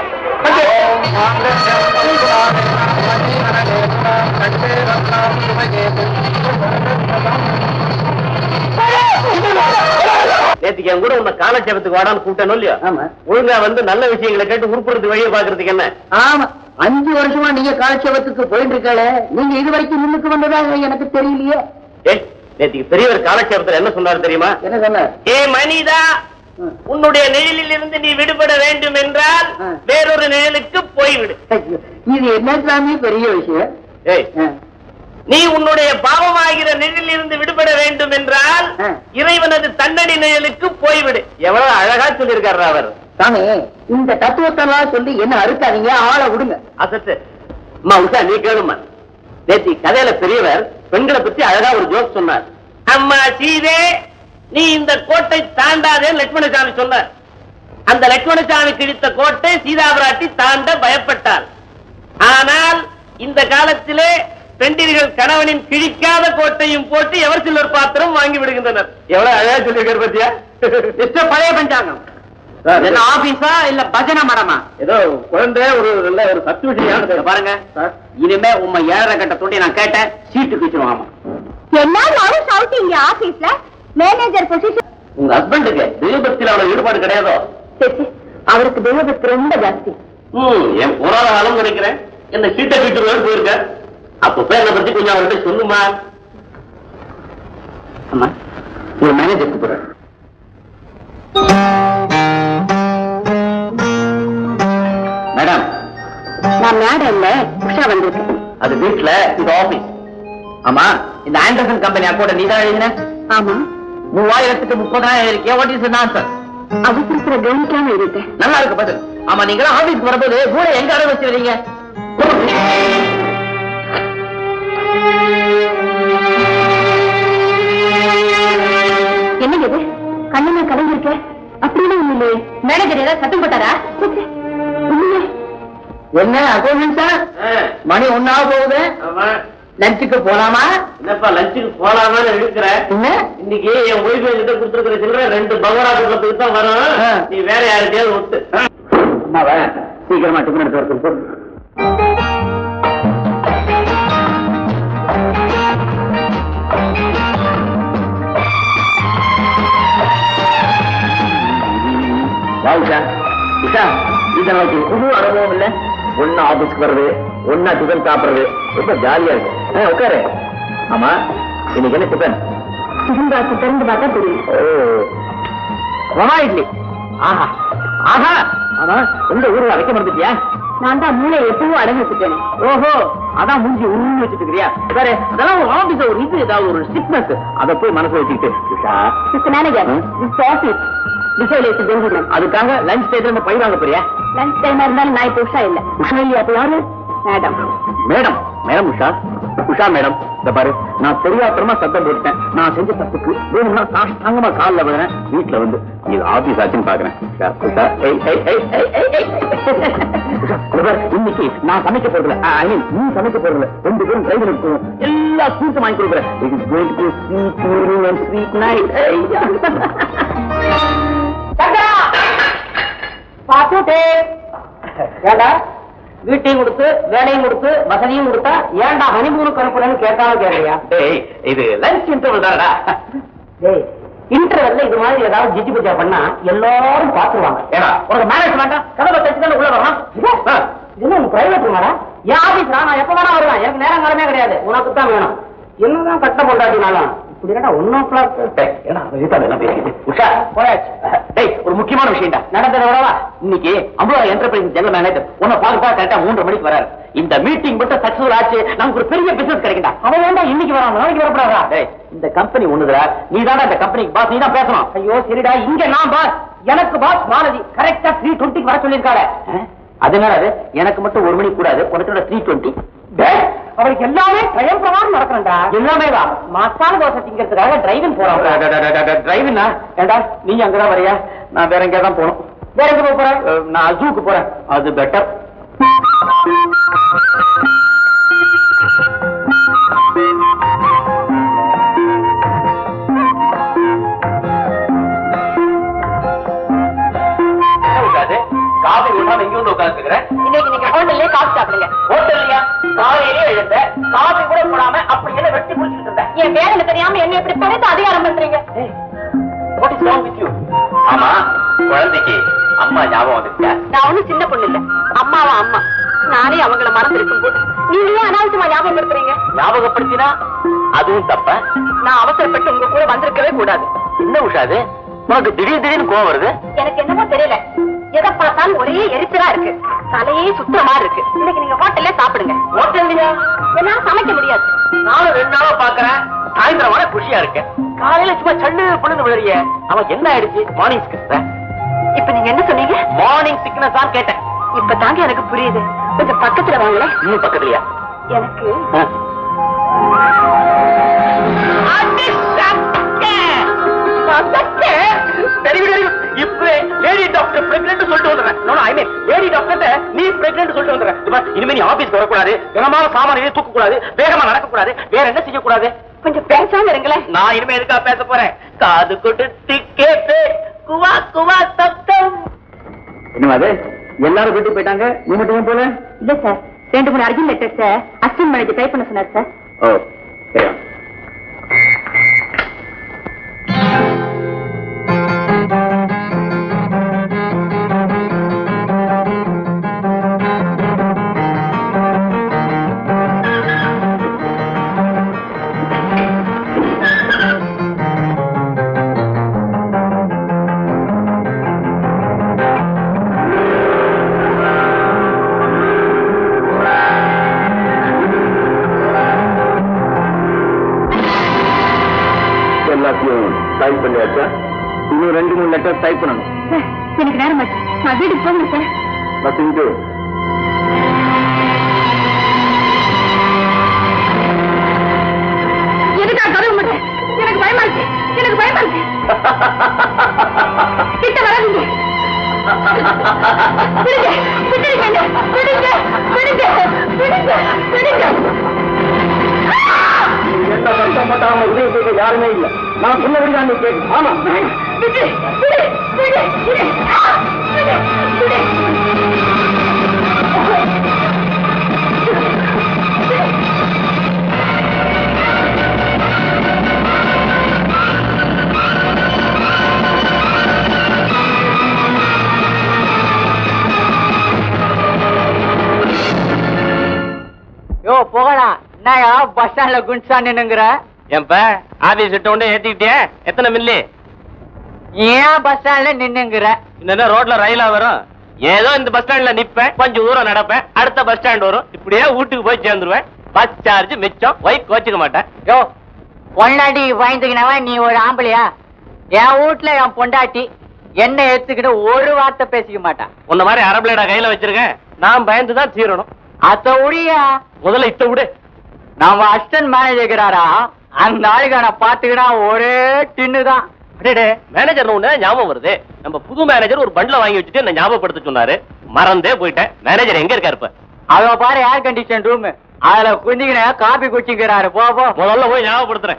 நேத்துக்கு என் கூட உன்னை காலட்சேபத்துக்கு வாடான்னு கூப்பிட்டேனோ இல்லையா ஆமா ஒழுங்கா வந்து நல்ல விஷயங்களை கேட்டு உருப்படுறது வழியை பாக்குறதுக்கு என்ன ஆமா அஞ்சு வருஷமா நீங்க காலட்சேபத்துக்கு போயிட்டு இருக்காளே நீங்க இது வரைக்கும் முன்னுக்கு வந்ததாக எனக்கு தெரியலையே ஏய் நேத்துக்கு பெரியவர் காலட்சேபத்துல என்ன சொன்னாரு தெரியுமா என்ன சொன்னார் ஏ மனிதா உன்னுடைய நிழலில் இருந்து நீ விடுபட வேண்டும் என்றால் ஆ. வேறொரு நிழலுக்கு போய்விடு ஐயோ, இது என்ன சாமி பெரிய விஷயம் ஏய் ஆ. நீ உன்னுடைய பாவமாகிற நிழலில் இருந்து விடுபட வேண்டும் என்றால் ஆ. இறைவனது தண்டனை நிழலுக்கு போய்விடு எவ்வளவு அழகா சொல்லியிருக்காரு அவர் சாமி இந்த தத்துவத்தெல்லாம் சொல்லி என்ன அறுக்காதீங்க ஆளை விடுங்க அசத்து அம்மா உஷா நீ கேளுமா நேத்தி கதையில பெரியவர் பெண்களை பத்தி அழகா ஒரு ஜோக் சொன்னார் அம்மா சீதே நீ இந்த கோட்டை தாண்டாதே லட்சுமணசாமி சொன்னார் அந்த லட்சுமணசாமி கிழித்த கோட்டை சீதாபிராட்டி தாண்ட பயப்பட்டார் ஆனால் இந்த காலத்திலே பெண்டிர்கள் கணவனின் கிழிக்காத கோட்டையும் போட்டு எவர் சிலர் பாத்திரம் வாங்கி விடுகின்றனர் எவ்வளவு அழகா சொல்லியிருக்காரு பத்தியா மிஸ்டர் பழைய பஞ்சாங்கம் என்ன ஆபீஸா இல்ல பஜனை மடமா ஏதோ குழந்தை ஒரு நல்ல ஒரு சத்து விஷயம் பாருங்க இனிமே உண்மை ஏழரை கட்ட தொண்டி நான் கேட்டேன் சீட்டுக்கு வச்சிருவாமா எல்லாரும் சவுட்டிங்க ஆபீஸ்ல மேனேஜர் பொசிஷன் உங்க ஹஸ்பண்டுக்கு தெய்வபக்தியில அவ்வளவு ஈடுபாடு கிடையாதோ அவருக்கு தெய்வபக்தி ரொம்ப ஜாஸ்தி ம் என் புறாத ஆளும் நினைக்கிறேன் என்ன சீட்டை வீட்டு போயிருக்க அப்ப என்ன பத்தி கொஞ்சம் அவர்கிட்ட சொல்லுமா அம்மா ஒரு மேனேஜர் கூப்பிடுறேன் மேடம் நான் மேடம் இல்ல உஷா வந்திருக்கேன் அது வீட்ல இது ஆபீஸ் ஆமா இந்த ஆண்டர்சன் கம்பெனி அக்கௌண்ட் நீ தான் எழுதின ஆமா மூவாயிரத்துக்கு முப்பதாயிரம் இருக்கே வாட் இஸ் ஆன்சர் அவசரத்துல கவனிக்காம இருக்கேன் நல்லா இருக்கு பதில் ஆமா நீங்க ஆபீஸ்க்கு வரும்போது கூட எங்க அடை வச்சிருக்கீங்க என்ன இது கண்ணனை கலங்கிருக்க அப்படின்னு ஒண்ணு இல்லையே மேனேஜர் ஏதாவது சத்தம் போட்டாரா உண்மையா என்ன அக்கௌண்ட் சார் மணி ஒன்னாக போகுது ஆமா லஞ்சுக்கு போலாமா என்னப்பா லஞ்சுக்கு போலாமான்னு இருக்கிற என்ன இன்னைக்கு என் ஒய்ஃபு கிட்ட கொடுத்துருக்கிற சில்லற ரெண்டு பவரா குடும்பத்துக்கு தான் வரும் ஆ. நீ வேற யார்கிட்டயாவது ஒத்து அம்மாவா சீக்கிரமா டிஃபன் எடுத்து வர சொல்லு வாவுஷா உஷா இது நமக்கு புது அனுபவம் இல்ல ஒன்னா ஆபீஸ்க்கு வர்றது ஒன்னா டிஃபன் சாப்பிடுறது ரொம்ப ஜாலியா இருக்கு ஆ, உட்காரு ஆமா இன்னைக்கு என்ன டிஃபன் திரும்ப திறந்து பார்த்தா தெரியும் ஓ ரவா இட்லி ஆஹா ஆஹா ஆமா எந்த ஊர்ல வைக்க மறந்துட்டியா நான் தான் மூளை எப்பவும் அடங்கி வச்சுட்டேனே ஓஹோ அதான் மூஞ்சி உருன்னு வச்சுட்டு இருக்கிறியா வேற அதெல்லாம் ஒரு ஆபீஸ் ஒரு இது ஏதாவது ஒரு சிக்னஸ் அத போய் மனசுல வச்சுக்கிட்டு Usha mister manager hmm? This office விசுவலேஷன் ஜென்டில்மேன் அதுக்காக லஞ்ச் டயத்துல நம்ம பை வாங்க போறியா லஞ்ச் டைமா இருந்தாலும் நான் இப்போ உஷா இல்ல உஷா இல்லையா அப்ப யாரு madam madam madam Usha Usha madam இந்த பாரு நான் தெரியாத்தனமா சத்தம் போட்டேன் நான் செஞ்ச தப்புக்கு வேணும்னா சாஷ்டாங்கமா காலில் விழுறேன் வீட்டுல வந்து இது ஆபீஸ் ஆச்சுன்னு பாக்குறேன் உஷா உஷா ஏய் ஏய் ஏய் ஏய் ஏய் ஏய் உஷா, இந்த பாரு, இன்னைக்கு நான் சமைக்க போறதுல ஐ மீன் நீ சமைக்க போறதுல ரெண்டு பேரும் டிரைவர் எடுக்கணும் எல்லா ஸ்வீட்டும் வாங்கி கொடுக்குறேன் it is going to sweet evening and sweet night பாத்துட்டே ஏண்டா வீட்டையும் கொடுத்து வேலையும் கொடுத்து வசதியும் கொடுத்தா ஏன்டா ஹனிமூனுக்கு அனுப்புறேன்னு கேட்டாலும் கேட்கலையா டேய் இது லஞ்ச் இன்டர்வல் தானடா டேய் இன்டர்வெல்ல இது மாதிரி ஏதாவது ஜிஜி பூஜா பண்ணா எல்லாரும் பாத்துருவாங்க ஏடா உனக்கு மேனேஜ் வேண்டாம் கதவை தச்சுதானே உள்ள வரலாம் இது ஆ. இது உங்க பிரைவேட் ரூமாடா என் ஆபீஸ் நான் எப்ப வேணா வருவேன் எனக்கு நேரம் காலமே கிடையாது உனக்கு தான் வேணும் என்னதான் கட்ட கொண்டாட்டினாலும் இப்படி என்னடா ஒன் ஓ கிளாக் டேய், ஏடா அவன் வீட்டால எல்லாம் பேசிட்டு உஷா போயாச்சு டேய் ஒரு முக்கியமான விஷயம்டா நடந்தத விடவா இன்னைக்கு அம்புலா என்டர்பிரைஸ் ஜெனரல் மேனேஜர் உன்னை பார்க்க கரெக்டா மூன்று மணிக்கு வராரு இந்த மீட்டிங் மட்டும் சக்சஸ்ஃபுல் ஆச்சு நமக்கு ஒரு பெரிய பிசினஸ் கிடைக்கும்டா அவன் வேண்டாம் இன்னைக்கு வரான் நாளைக்கு வரக்கூடாதா டேய் இந்த கம்பெனி ஒண்ணுதுடா நீ தானே இந்த கம்பெனிக்கு பாஸ் நீ தான் பேசணும் ஐயோ சரிடா இங்க நான் பாஸ் எனக்கு பாஸ் மாலதி கரெக்டா த்ரீ டுவெண்ட்டிக்கு வர சொல்லியிருக்காளே அதனால அது எனக்கு மட்டும் ஒரு மணிக்கு கூடாது உனக்கு த்ரீ டுவெண்ட்டி டேய், அவளுக்கு எல்லாமே ட்ரையம் பிரகாரம் நடக்கணும்டா எல்லாமே தான் மசாலா தோசை திங்கிறதுக்காக டிரைவிங் போறான் டிரைவினா ஏண்டா நீ அங்கதான் வரியா நான் வேற எங்கேயா தான் போகணும் வேற எங்க போக போறேன் அஹ், நான் ஜூக்கு போறேன் அது பெட்டர் காபி விடாம இங்க வந்து உட்காந்துக்கிறேன் இன்னைக்கு நீங்க ஹோட்டல்லே காசு சாப்பிடுங்க ஹோட்டல்லையா காலையிலேயே எழுந்த காபி கூட போடாம அப்படி என்ன வெட்டி முடிச்சுட்டு இருந்தேன் என் வேலை தெரியாம என்ன இப்படி படைத்து அதிகாரம் பண்றீங்க What is wrong with you? ஆமா குழந்தைக்கு அம்மா ஞாபகம் வந்துச்சா நான் ஒண்ணும் சின்ன பொண்ணு இல்ல அம்மாவா அம்மா நானே அவங்கள மறந்து இருக்கும் போது நீங்க ஏன் அனாவசியமா ஞாபகம் இருக்கிறீங்க ஞாபகப்படுத்தினா அதுவும் தப்ப நான் அவசரப்பட்டு உங்க கூட வந்திருக்கவே கூடாது என்ன உஷாது உனக்கு திடீர் திடீர்னு கோவம் வருது எனக்கு என்னமோ தெரியல எதை பார்த்தாலும் ஒரே எரிச்சலா இருக்கு தலையே சுத்துற மாதிரி இருக்கு இன்னைக்கு நீங்க ஹோட்டல்ல சாப்பிடுங்க ஹோட்டல்லையா என்னால சமைக்க முடியாது நானும் ரெண்டு நாளா பாக்குறேன் சாயந்தரம் வர குஷியா இருக்கேன் காலையில சும்மா சல்லு பொழுது விழுறிய அவன் என்ன ஆயிடுச்சு மார்னிங் சிக்னஸ் இப்ப நீங்க என்ன சொன்னீங்க மார்னிங் சிக்னஸ் தான் கேட்டேன் இப்ப தாங்க எனக்கு புரியுது கொஞ்சம் பக்கத்துல வாங்கல இன்னும் பக்கத்துலயா எனக்கு வெரி குட் வெரி குட் இப்பவே லேடி டாக்டர் பிரெக்னன்ட் சொல்லிட்டு வந்துறேன் no I mean lady doctor நீ பிரெக்னன்ட் சொல்லிட்டு வந்துறேன் இப்ப இனிமே நீ ஆபீஸ்க்கு வரக்கூடாது தினமாக சாமானியை தூக்க கூடாது வேகமா நடக்க கூடாது வேற என்ன செய்ய கூடாது கொஞ்சம் பேசாம இருங்களேன் நான் இனிமே எதுக்கா பேச போறேன் காது கொடுத்து கேட்டு குவா குவா சத்தம் என்னவா அது எல்லாரும் வீட்டுக்கு போயிட்டாங்க நீ மட்டும் ஏன் போல இல்ல சார் ரெண்டு மூணு urgent letters assistant manager type பண்ண சொன்னார் சார் ஓ சரி எல்லாத்தையும் டைப் பண்ணியாச்சா இன்னும் ரெண்டு மூணு லெட்டர் டைப் பண்ணணும் சார் எனக்கு நேரம் ஆச்சு நான் வீட்டுக்கு போகணும் சார் நத்திங் டு எதுக்காக கதவு மாட்டேன் எனக்கு பயமா இருக்கு எனக்கு பயமா இருக்கு கிட்ட வராதீங்க விடுங்க விட்டுடுங்க என்னை. விடுங்க விடுங்க விடுங்க விடுங்க எந்த கஷ்டப்பட்டாம உதவி செய்ய யாருமே இல்ல நான் சொன்னபடிதான் நீ கேட்கு ஆமா விடு விடு விடு விடு ஆ! விடு விடு யோ போகடா என்னயா பஸ் ஸ்டாண்ட்ல குன்சா நின்னுங்கிற ஏன்பா ஆபீஸ் விட்ட உடனே ஏத்திக்கிட்டியா எத்தனை மில்லி ஏன் பஸ் ஸ்டாண்ட்ல நின்னுங்கிற இந்த ரோட்ல ரயிலா வரும் ஏதோ இந்த பஸ் ஸ்டாண்ட்ல நிப்பேன் கொஞ்சம் தூரம் நடப்பேன் அடுத்த பஸ் ஸ்டாண்ட் வரும் இப்படியே வீட்டுக்கு போய் சேர்ந்துருவேன் பஸ் சார்ஜ் மிச்சம் ஒய்ஃப் கோச்சிக்க மாட்டேன் யோ பொண்டாட்டி பயந்துக்கினவன் நீ ஒரு ஆம்பளையா என் வீட்ல என் பொண்டாட்டி என்ன எடுத்துக்கிட்டு ஒரு வார்த்தை பேசிக்க மாட்டான் உன்ன மாதிரி அரபிளேடா கையில வச்சிருக்கேன் நான் பயந்து தான் தீரணும் அத்த உடியா முதல்ல இத்த விடு நம்ம அசிஸ்டன்ட் மேனேஜர் இருக்கிறாரா அந்த ஆளுக்கு நான் பாத்துக்கினா ஒரே டின்னு தான் அடேடே மேனேஜர் ஒண்ணு ஞாபகம் வருது நம்ம புது மேனேஜர் ஒரு பண்ட்ல வாங்கி வச்சுட்டு என்ன ஞாபகப்படுத்த சொன்னாரு மறந்தே போயிட்டேன் மேனேஜர் எங்க இருக்காரு இப்ப அவ பாரு ஏர் கண்டிஷன் ரூம் அதுல குந்திக்கின காபி குடிச்சுக்கிறாரு போ போ முதல்ல போய் ஞாபகப்படுத்துறேன்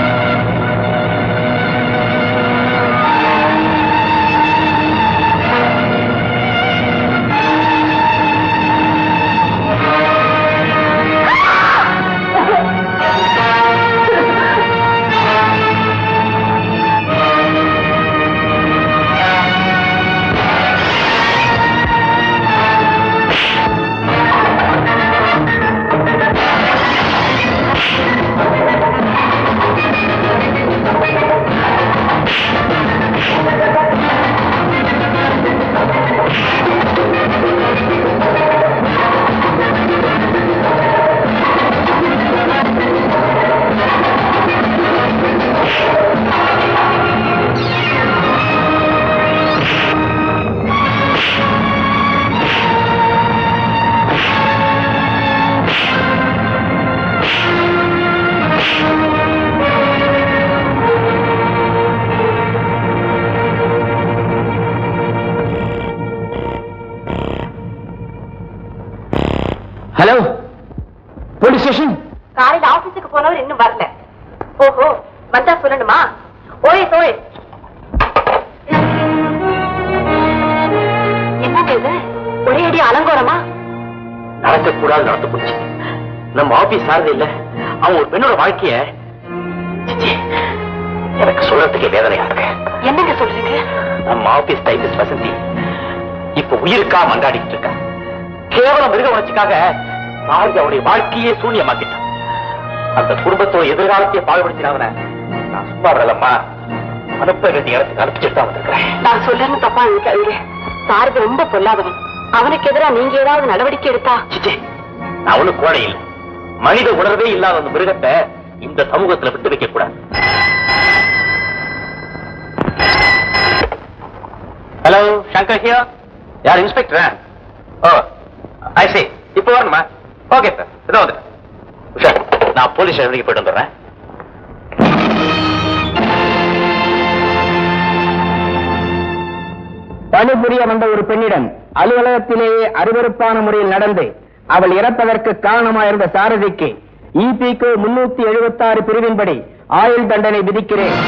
ஹலோ போலீஸ் ஸ்டேஷன் காலையில ஆபீஸுக்கு போனவர் இன்னும் வரல ஓஹோ வந்தா சொல்லணுமா ஓய் ஓய் என்னங்க இது ஒரே அடி அலங்கோலமா நடக்கக்கூடாது நடந்து போச்சு நம்ம ஆபீஸ் சாரது இல்ல அவன் ஒரு பெண்ணோட வாழ்க்கைய சிச்சி, எனக்கு சொல்றதுக்கே வேதனையா இருக்கு என்னங்க சொல்றீங்க நம்ம ஆபீஸ் டைபிஸ்ட் வசந்தி இப்ப உயிருக்கா மன்றாடிட்டு இருக்கா கேவலம் மிருக உணர்ச்சிக்காக சாரி அவருடைய வாழ்க்கையே சூன்யமாக்கிட்டான் அந்த குடும்பத்தோட எதிர்காலத்தையே பாடுபடுத்தினவன நான் சும்மா வரலம்மா அனுப்ப வேண்டிய இடத்துக்கு அனுப்பிச்சுட்டு தான் வந்திருக்கிறேன் நான் சொல்றேன்னு தப்பா நினைக்காதீங்க சாரதி ரொம்ப பொல்லாதவன் அவனுக்கு எதிரா நீங்க ஏதாவது நடவடிக்கை எடுத்தா சிச்சி நான் ஒண்ணும் கோழை இல்லை மனித உணர்வே இல்லாத அந்த மிருகத்தை இந்த சமூகத்துல விட்டு வைக்க கூடாது ஹலோ சங்கர் ஹியோ யார் இன்ஸ்பெக்டரா ஓ ஐ see இப்போ வரணுமா ஓகே சார் இதோ வந்து உஷார் நான் போலீஸ் ஸ்டேஷனுக்கு போயிட்டு வந்துடுறேன் பணிபுரிய வந்த ஒரு பெண்ணிடம் அலுவலகத்திலேயே அருவருப்பான முறையில் நடந்து அவள் இறப்பதற்கு காரணமாயிருந்த சாரதிக்கு இபிக்கு முன்னூத்தி எழுபத்தாறு பிரிவின்படி ஆயுள் தண்டனை விதிக்கிறேன்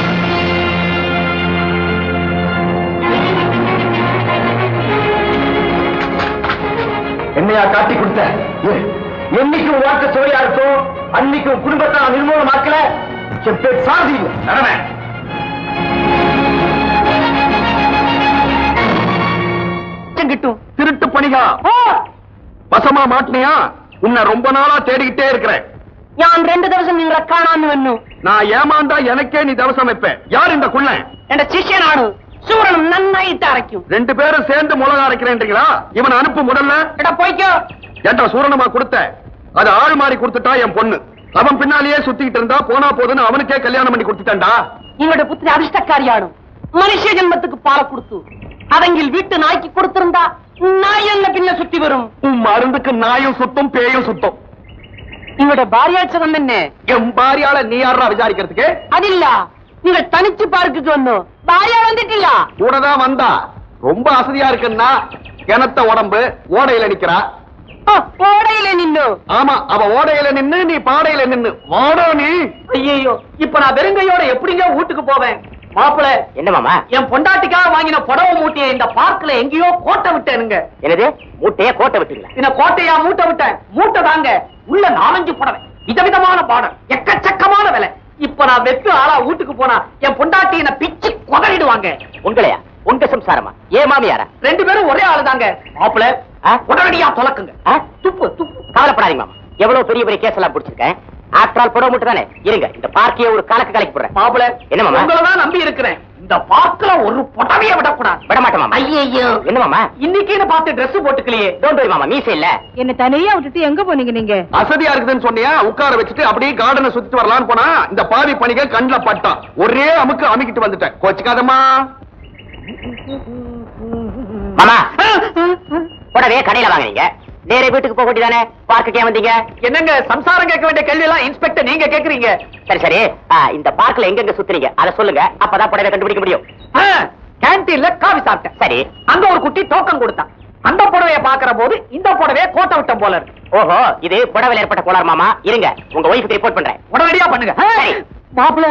என்னையா காட்டி கொடுத்த ஏ, என்னைக்கு உன் வாழ்க்கை சுவையா இருக்கும் அன்னைக்கு உன் குடும்பத்தை நான் நிர்மூலமாக்கல என் பேர் சாதி இல்லை நடமே கிட்டும் திருட்டு பணிகா வசமா மாட்டினியா உன்னை ரொம்ப நாளா தேடிக்கிட்டே இருக்கிறேன் ഞാൻ രണ്ടു ദിവസം നിങ്ങളെ കാണാന്ന് വന്നു நான் ஏமாந்தா எனக்கே நீ தவசம் வைப்ப யார் இந்த குள்ளன் എന്റെ ശിഷ്യനാണ് സൂരണം നന്നായിട്ട് അരയ്ക്കും ரெண்டு பேரும் சேர்ந்து முளகா அரைக்கிறேன்றீங்களா இவனை அனுப்பு முதல்ல എടാ പോയിക്കോ ஏன்டா சூரணமா கொடுத்த அது ஆள் மாறி கொடுத்துட்டா என் பொண்ணு அவன் பின்னாலேயே சுத்திக்கிட்டு இருந்தா போனா போதுன்னு அவனுக்கே கல்யாணம் பண்ணி கொடுத்துட்டான்டா നിങ്ങളുടെ പുത്രി അരിഷ്ടക്കാരിയാണ് മനുഷ്യ ജന്മத்துக்கு പാല കൊടുത്തു അതെങ്കിൽ വീട്ടു നായ്ക്ക് കൊടുത്തിരുന്നാ നായ എന്നെ പിന്നെ சுத்தி വരും உன் மருந்துக்கு நாயும் சுத்தும் பேயும் சுத்தும் നിങ്ങളുടെ ഭാര്യാഴ്ചകം തന്നെ என் பாரியால நீ யாரா விசாரிக்கிறதுக்கு അതില്ല നിങ്ങൾ തനിച്ച് പാർക്കിക്ക് വന്നു ഭാര്യ വന്നിട്ടില്ല கூடதான் வந்தா ரொம்ப அசதியா இருக்குன்னா கிணத்த உடம்பு ஓடையில நிக்கிறா ഓ, ഓടയിലെ നിന്നു ஆமா அவ ஓடையில நின்னு நீ பாடையில நின்னு வாடோ நீ ஐயோ இப்ப நான் வெறுங்கையோட எப்படிங்க வீட்டுக்கு போவேன் மாப்பிள என்ன மாமா என் பொண்டாட்டிக்காக வாங்கின புடவை மூட்டையை இந்த பார்க்ல எங்கேயோ கோட்டை விட்டேனுங்க என்னது மூட்டைய கோட்டை விட்டீங்களா பின்ன கோட்டையா மூட்டை விட்டேன் மூட்டை தாங்க உள்ள நாலஞ்சு புடவை விதவிதமான பாடம் எக்கச்சக்கமான விலை இப்ப நான் வெத்து ஆளா வீட்டுக்கு போனா என் பொண்டாட்டி என்ன பிச்சு கொதறிடுவாங்க உங்களையா உங்க சம்சாரமா ஏ மாமியாரா ரெண்டு பேரும் ஒரே ஆளு தாங்க மாப்பிள ஆ? உடனடியா தொலக்குங்க ஆ? துப்பு துப்பு கவலைப்படாதீங்க மாமா எவ்வளவு பெரிய பெரிய கேஸ் எல்லாம் பிடிச்சிருக்கேன் ஆஃப்டர் ஆல் புடவை மட்டும் தானே இருங்க இந்த பார்க்கையே ஒரு கலக்கு கலக்கி போடுறேன் மாப்பிள என்ன மாமா? உங்களை தான் நம்பி இருக்கிறேன் இந்த பார்க்கல ஒரு புடவைய விடக்கூடாது விட மாட்டேன் மாமா ஐயையோ. என்ன மாமா இன்னைக்குன்னு பார்த்து Dress போட்டுக்கலையே டோன்ட் வரி மாமா மீசை இல்ல என்ன தனியா விட்டுட்டு எங்க போனீங்க நீங்க அசதியா இருக்குதுன்னு சொன்னியா உட்கார வச்சுட்டு அப்படியே கார்டனை சுத்திட்டு வரலாம்னு போனா இந்த பாவி பணிக கண்ணுல பட்டான் ஒரே அமுக்கு அமுக்கிட்டு வந்துட்டேன் கோச்சுக்காதம்மா மாமா புடவையே கடையில வாங்குறீங்க நேரே வீட்டுக்கு போக வேண்டியதானே பார்க்குக்கே வந்தீங்க என்னங்க சம்சாரம் கேட்க வேண்டிய கேள்வி எல்லாம் இன்ஸ்பெக்டர் நீங்க கேக்குறீங்க சரி சரி ஆ, இந்த பார்க்ல எங்கெங்க சுத்துறீங்க அதை சொல்லுங்க அப்பதான் புடவை கண்டுபிடிக்க முடியும் கேன்டீன்ல காபி சாப்பிட்டேன் சரி அங்க ஒரு குட்டி டோக்கன் கொடுத்தான் அந்த புடவைய பாக்குற போது இந்த புடவைய கோட்டை விட்டம் போல இருக்கு ஓஹோ இது புடவையில் ஏற்பட்ட கோளாறு மாமா இருங்க உங்க ஒய்ஃபுக்கு ரிப்போர்ட் பண்றேன் உடனடியா பண்ணுங்க சரி. மாப்பிள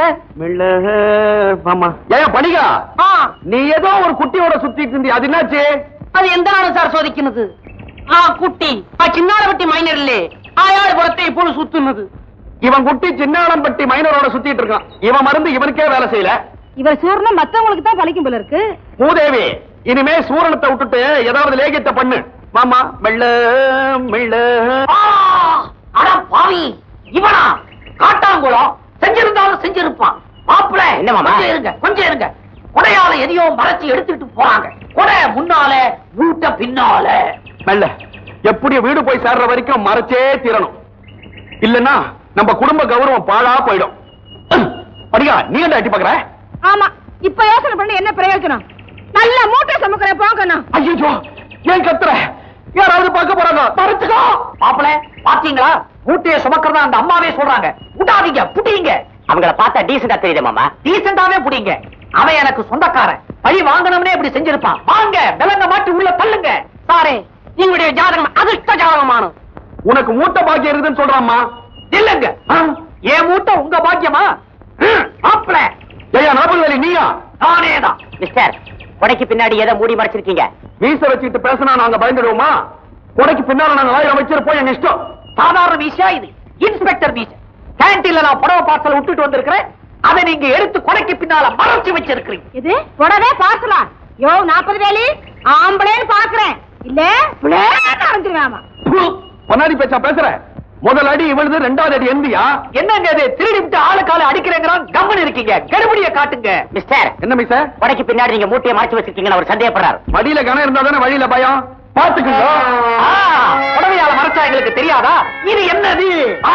ஏன் பணிகா ஆ, நீ ஏதோ ஒரு குட்டியோட சுத்திட்டு இருந்தி அது என்னாச்சு அது എന്താണ് സാർ ചോദിക്കുന്നത് ആ കുട്ടി ആ ചിന്നാളവട്ടി മൈനറില്ലേ അയാൾ പുറത്തെ ഇപ്പോൾ സുത്തുന്നത് இவன் குட்டி சின்னாளம்பட்டி மைனரோட சுத்திட்டு இருக்கான் இவன் மருந்து இவனுக்கே வேலை செய்யல இவர் சூர்ணம் மத்தவங்களுக்கு தான் பழிக்கும் போல இருக்கு மூதேவி இனிமே சூரணத்தை விட்டுட்டு ஏதாவது லேகியத்தை பண்ணு மாமா மெல்ல மெல்ல ஆ, அட பாவி இவனா காட்டாங்குளம் செஞ்சிருந்தாலும் செஞ்சிருப்பான் மாப்பிள என்ன மாமா? கொஞ்சம் இருங்க கொஞ்சம் இருங்க கொடையால எதையோ மறைச்சு எடுத்துட்டு போறாங்க கொடை முன்னால மூட்டை பின்னால மெல்ல எப்படி வீடு போய் சேர்ற வரைக்கும் மறைச்சே தீரணும் இல்லன்னா நம்ம குடும்ப கௌரவம் பாழா போயிடும் படிகா நீ என்ன அட்டி பாக்குற ஆமா இப்ப யோசனை பண்ணி என்ன பிரயோஜனம் நல்ல மூட்டை சுமக்கிற போங்கண்ணா ஐயோ ஏன் கத்துற யாராவது பார்க்க போறாங்க மறைச்சுக்கோ மாப்பிள பாத்தீங்களா மூட்டையை சுமக்கிறதா அந்த அம்மாவே சொல்றாங்க விடாதீங்க புடிங்க அவங்கள பார்த்தா டீசெண்டா தெரியுது மாமா டீசெண்டாவே புடிங்க அவன் எனக்கு சொந்தக்காரன் பழி வாங்கணும்னே இப்படி செஞ்சிருப்பான் வாங்க விலங்க மாட்டி உள்ள தள்ளுங்க சாரே உங்களுடைய ஜாதகம் அதிர்ஷ்ட ஜாதகமான உனக்கு மூட்டை பாக்கி இருக்குதுன்னு சொல்றாம்மா இல்லங்க என் மூட்டை உங்க பாக்கியமா மாப்பிள ஐயா நாற்பது வேலி நீயா நானேதான் மிஸ்டர் கொடைக்கு பின்னாடி எதை மூடி மறைச்சிருக்கீங்க மீச வச்சுக்கிட்டு பேசினா நாங்க பயந்துடுவோமா கொடைக்கு பின்னால நாங்க ஆயிரம் வச்சிருப்போம் எங்க இஷ்டம் சாதாரண விஷயம் இது இன்ஸ்பெக்டர் வீச கேன்டீன்ல நான் புடவை பார்சல் விட்டுட்டு வந்திருக்கிறேன் அதை நீங்க எடுத்து கொடைக்கு பின்னால மறைச்சு வச்சிருக்கிறீங்க இது உடனே பார்க்கலாம் யோ நாற்பது வேலி ஆம்பளைன்னு பாக்குறேன் இல்ல பிளேன் அரைஞ்சிருவாமா பொன்னாடி பேச்சா பேசுற முதல் அடி இவளுது ரெண்டாவது அடி எந்தியா என்னங்க இது திருடி விட்டு ஆளு கால அடிக்கிறேங்கிறான் கம்மன் இருக்கீங்க கடுபடிய காட்டுங்க மிஸ்டர் என்ன மீச கொடைக்கு பின்னாடி நீங்க மூட்டையை மறைச்சு வச்சிருக்கீங்கன்னு அவர் சந்தேகப்படுறாரு மடியில கணம் இருந்தா தானே வழியில பயம் பாத்துக்குங்க ஆ, புடவையால மறைச்சா எங்களுக்கு தெரியாதா இது என்னது ஆ,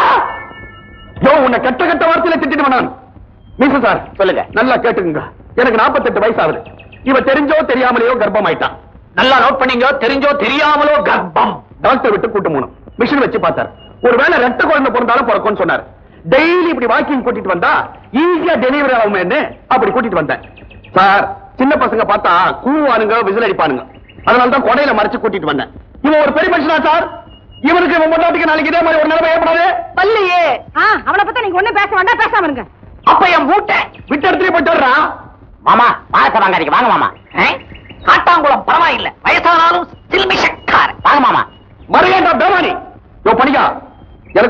யோ உன்னை கெட்ட கெட்ட வார்த்தையில திட்டிட்டு நான் மீச சார் சொல்லுங்க நல்லா கேட்டுக்குங்க எனக்கு 48 வயசு ஆகுது இவ தெரிஞ்சோ தெரியாமலேயோ கர்ப்பம் ஆயிட்டான் நல்லா நோட் பண்ணீங்க தெரிஞ்சோ தெரியாமலோ கர்ப்பம் டாக்டர் விட்டு கூட்டு போனோம் மிஷின் வச்சு பார்த்தார் ஒருவேளை ரெட்ட குழந்தை பிறந்தாலும் பிறக்கும்னு சொன்னார் டெய்லி இப்படி வாக்கிங் கூட்டிட்டு வந்தா ஈஸியா டெலிவரி ஆகுமேன்னு அப்படி கூட்டிட்டு வந்தேன் சார் சின்ன பசங்க பார்த்தா கூவானுங்க விசில் அடிப்பானுங்க அதனால தான் கொடையில மறைச்சு கூட்டிட்டு வந்தேன் இவன் ஒரு பெரிய மனுஷனா சார் இவனுக்கு இவன் பொண்டாட்டிக்கு நாளைக்கு இதே மாதிரி ஒரு நிலைமை ஏற்படாது பல்லையே ஆ அவனை பத்தி நீங்க ஒண்ணும் பேச வேண்டாம் பேசாம இருங்க அப்ப என் மூட்டை விட்டு இடத்துல போயிட்டு வர்றான் மாமா பணத்தை வாங்காதீங்க வாங்க மாமா ஆ? காட்டாங்குளம் பரவாயில்லை வயசானாலும் சில்மிஷக்காரன் வாங்க மாமா மறைய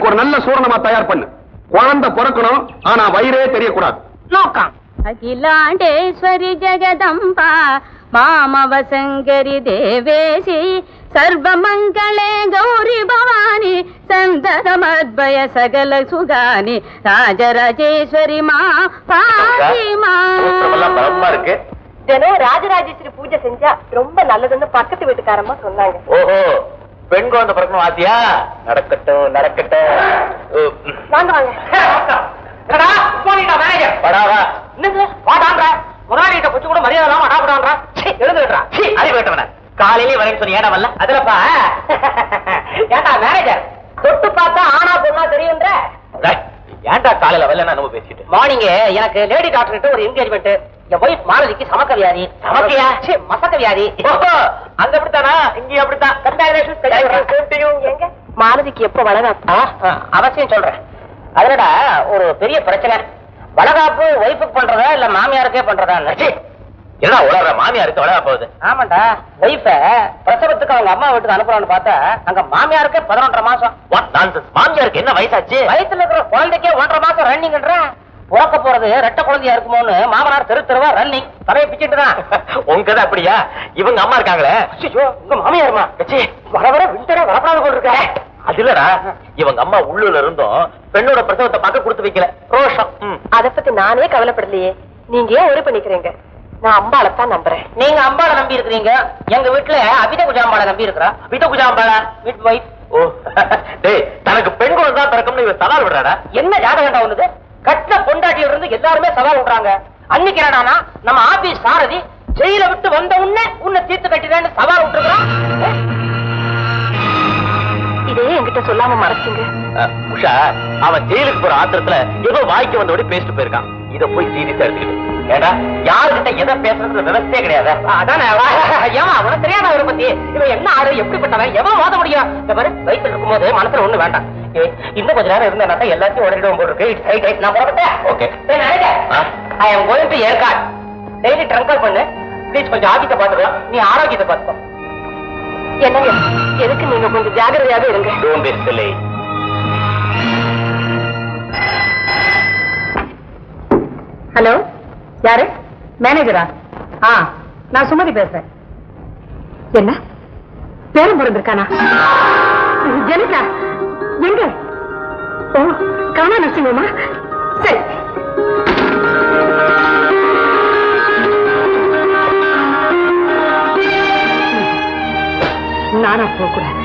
அதுக்கு ஒரு நல்ல சூரணமா தயார் பண்ணு குழந்தை பிறக்கணும் ஆனா வயிறே தெரியக்கூடாது நோக்கம் అఖిలాండేశ్వరి జగదంబ మామవ శంకరి దేవేశి సర్వమంగళే గౌరి భవాని సందరమద్భయ సకల సుగాని రాజరాజేశ్వరి మా పాటి మా சூத்திரமெல்லாம் பலமா இருக்கு தினம் ராஜராஜேஸ்வரி பூஜை செஞ்சா ரொம்ப நல்லதுன்னு பக்கத்து வீட்டுக்காரம்மா சொன்னாங்க ஓஹோ பெண் குழந்தை பிறக்கணும் ஆத்தியா நடக்கட்டும் நடக்கட்டும் ஓ, ம். வாங்க வாங்க என்னடா போனீங்க மேனேஜர் படாவா என்னது வாடான்ற முதலாளிகிட்ட கொஞ்சம் கூட மரியாதை இல்லாம அடாபடான்றா எழுந்துடுறா அறிவு கேட்டவன காலையிலே வரேன்னு சொன்ன ஏடா வரல அதுலப்பா ஏண்டா மேனேஜர் தொட்டு பார்த்தா ஆனா பொண்ணா தெரியுன்ற டேய், ஏன்டா காலையில வரல நம்ம பேசிட்டு மார்னிங் எனக்கு லேடி டாக்டர் கிட்ட ஒரு என்கேஜ்மெண்ட் என் ஒய்ஃப் மாலதிக்கு சமக்க வியாதி சமக்கையா? ச்சீ, மசக்க வியாதி ஓஹோ, அங்க அப்படித்தானா இங்கேயும் அப்படித்தான் Congratulations. எங்க மாலதிக்கு எப்ப வளகாப்பு அவசியம் சொல்றேன் அதுலடா ஒரு பெரிய பிரச்சனை வளகாப்பு ஒய்ஃபுக்கு பண்றதா இல்ல மாமியாருக்கே பண்றதா என்னடா உலக மாமியாருக்கு வளர போகுது ஆமாண்டா ஒய்ஃப பிரசவத்துக்கு அவங்க அம்மா வீட்டுக்கு அனுப்புறான்னு பார்த்தா அங்க மாமியாருக்கே பதினொன்றரை மாசம் வாட் நான்சென்ஸ் மாமியாருக்கு என்ன வயசாச்சு வயித்துல இருக்கிற குழந்தைக்கே ஒன்றரை மாசம் ரன்னிங்ன்ற பிறக்க போறது ரெட்ட குழந்தையா இருக்குமோன்னு மாமனார் தெரு தெருவா ரன்னிங் தலையை பிச்சுட்டு தான் உங்க கதை அப்படியா இவங்க அம்மா இருக்காங்களே ஐயோ, உங்க மாமியாருமா கச்சி, வர வர விண்டரே வரப்படாத போல் இருக்க அது இல்லடா இவங்க அம்மா உள்ளூர்ல இருந்தும் பெண்ணோட பிரசவத்தை பார்க்க கொடுத்து வைக்கல ரோஷம் ம். அத பத்தி நானே கவலைப்படலையே நீங்க ஏன் ஒரே பண்ணிக்கிறீங்க நான் அம்பாளைத்தான் நம்புறேன் நீங்க அம்பாளை நம்பி இருக்கிறீங்க எங்க வீட்டுல அபித குஜாம்பாளை நம்பி இருக்கிறா வீட்டு குஜாம்பாளா வீட் ஒய்ஃப் ஓ டேய் தனக்கு பெண் குழந்தை தான் பிறக்கும்னு இவன் சவால் விடுறாடா என்ன ஜாதகண்டா ஒண்ணுது கட்டின பொண்டாட்டியில இருந்து எல்லாருமே சவால் விடுறாங்க அன்னைக்கு என்னடானா நம்ம ஆபீஸ் சாரதி ஜெயில விட்டு வந்த உடனே உன்னை தீர்த்து கட்டிடுறேன்னு சவால் விட்டுருக்கான் இதே என்கிட்ட சொல்லாம மறைச்சிங்க அஹ், உஷா அவன் ஜெயிலுக்கு போற ஆத்திரத்துல ஏதோ வாய்க்கு வந்தபடி பேசிட்டு போயிருக்கான் இத போய் சீரியஸா எடுத்துக்கிட்டு ஏடா யாருகிட்ட எதை பேசுறது விவசாயே கிடையாது அதானே ஏமா உனக்கு தெரியாத அவரை பத்தி இவன் என்ன ஆளு எப்படிப்பட்டவன் எவன் மோத முடியும் இந்த மாதிரி வயிற்றுல இருக்கும்போது மனசுல ஒண்ணு வேண்டாம் ஏய், இன்னும் கொஞ்ச நேரம் இருந்தா எல்லாத்தையும் உடனே போல் இருக்கு இட்ஸ் ரைட் ரைட் நான் புறப்பட்டேன் Okay. ஆ? I am going to Yercaud daily trunk call பண்ணு ப்ளீஸ் கொஞ்சம் ஆதித்தை பாத்துக்கோ நீ ஆரோக்கியத்தை பாத்துக்கோ என்னங்க எதுக்கு நீங்க கொஞ்சம் ஜாகிரதையாவே இருங்க Don't be silly. ஹலோ யாரு மேனேஜரா ஆ நான் சுமதி பேசுறேன் என்ன பேரும் பிறந்திருக்கானா ஜெனிகா எங்க ஓ கவனா நரசிங்கம்மா சரி நானா போகக்கூடாது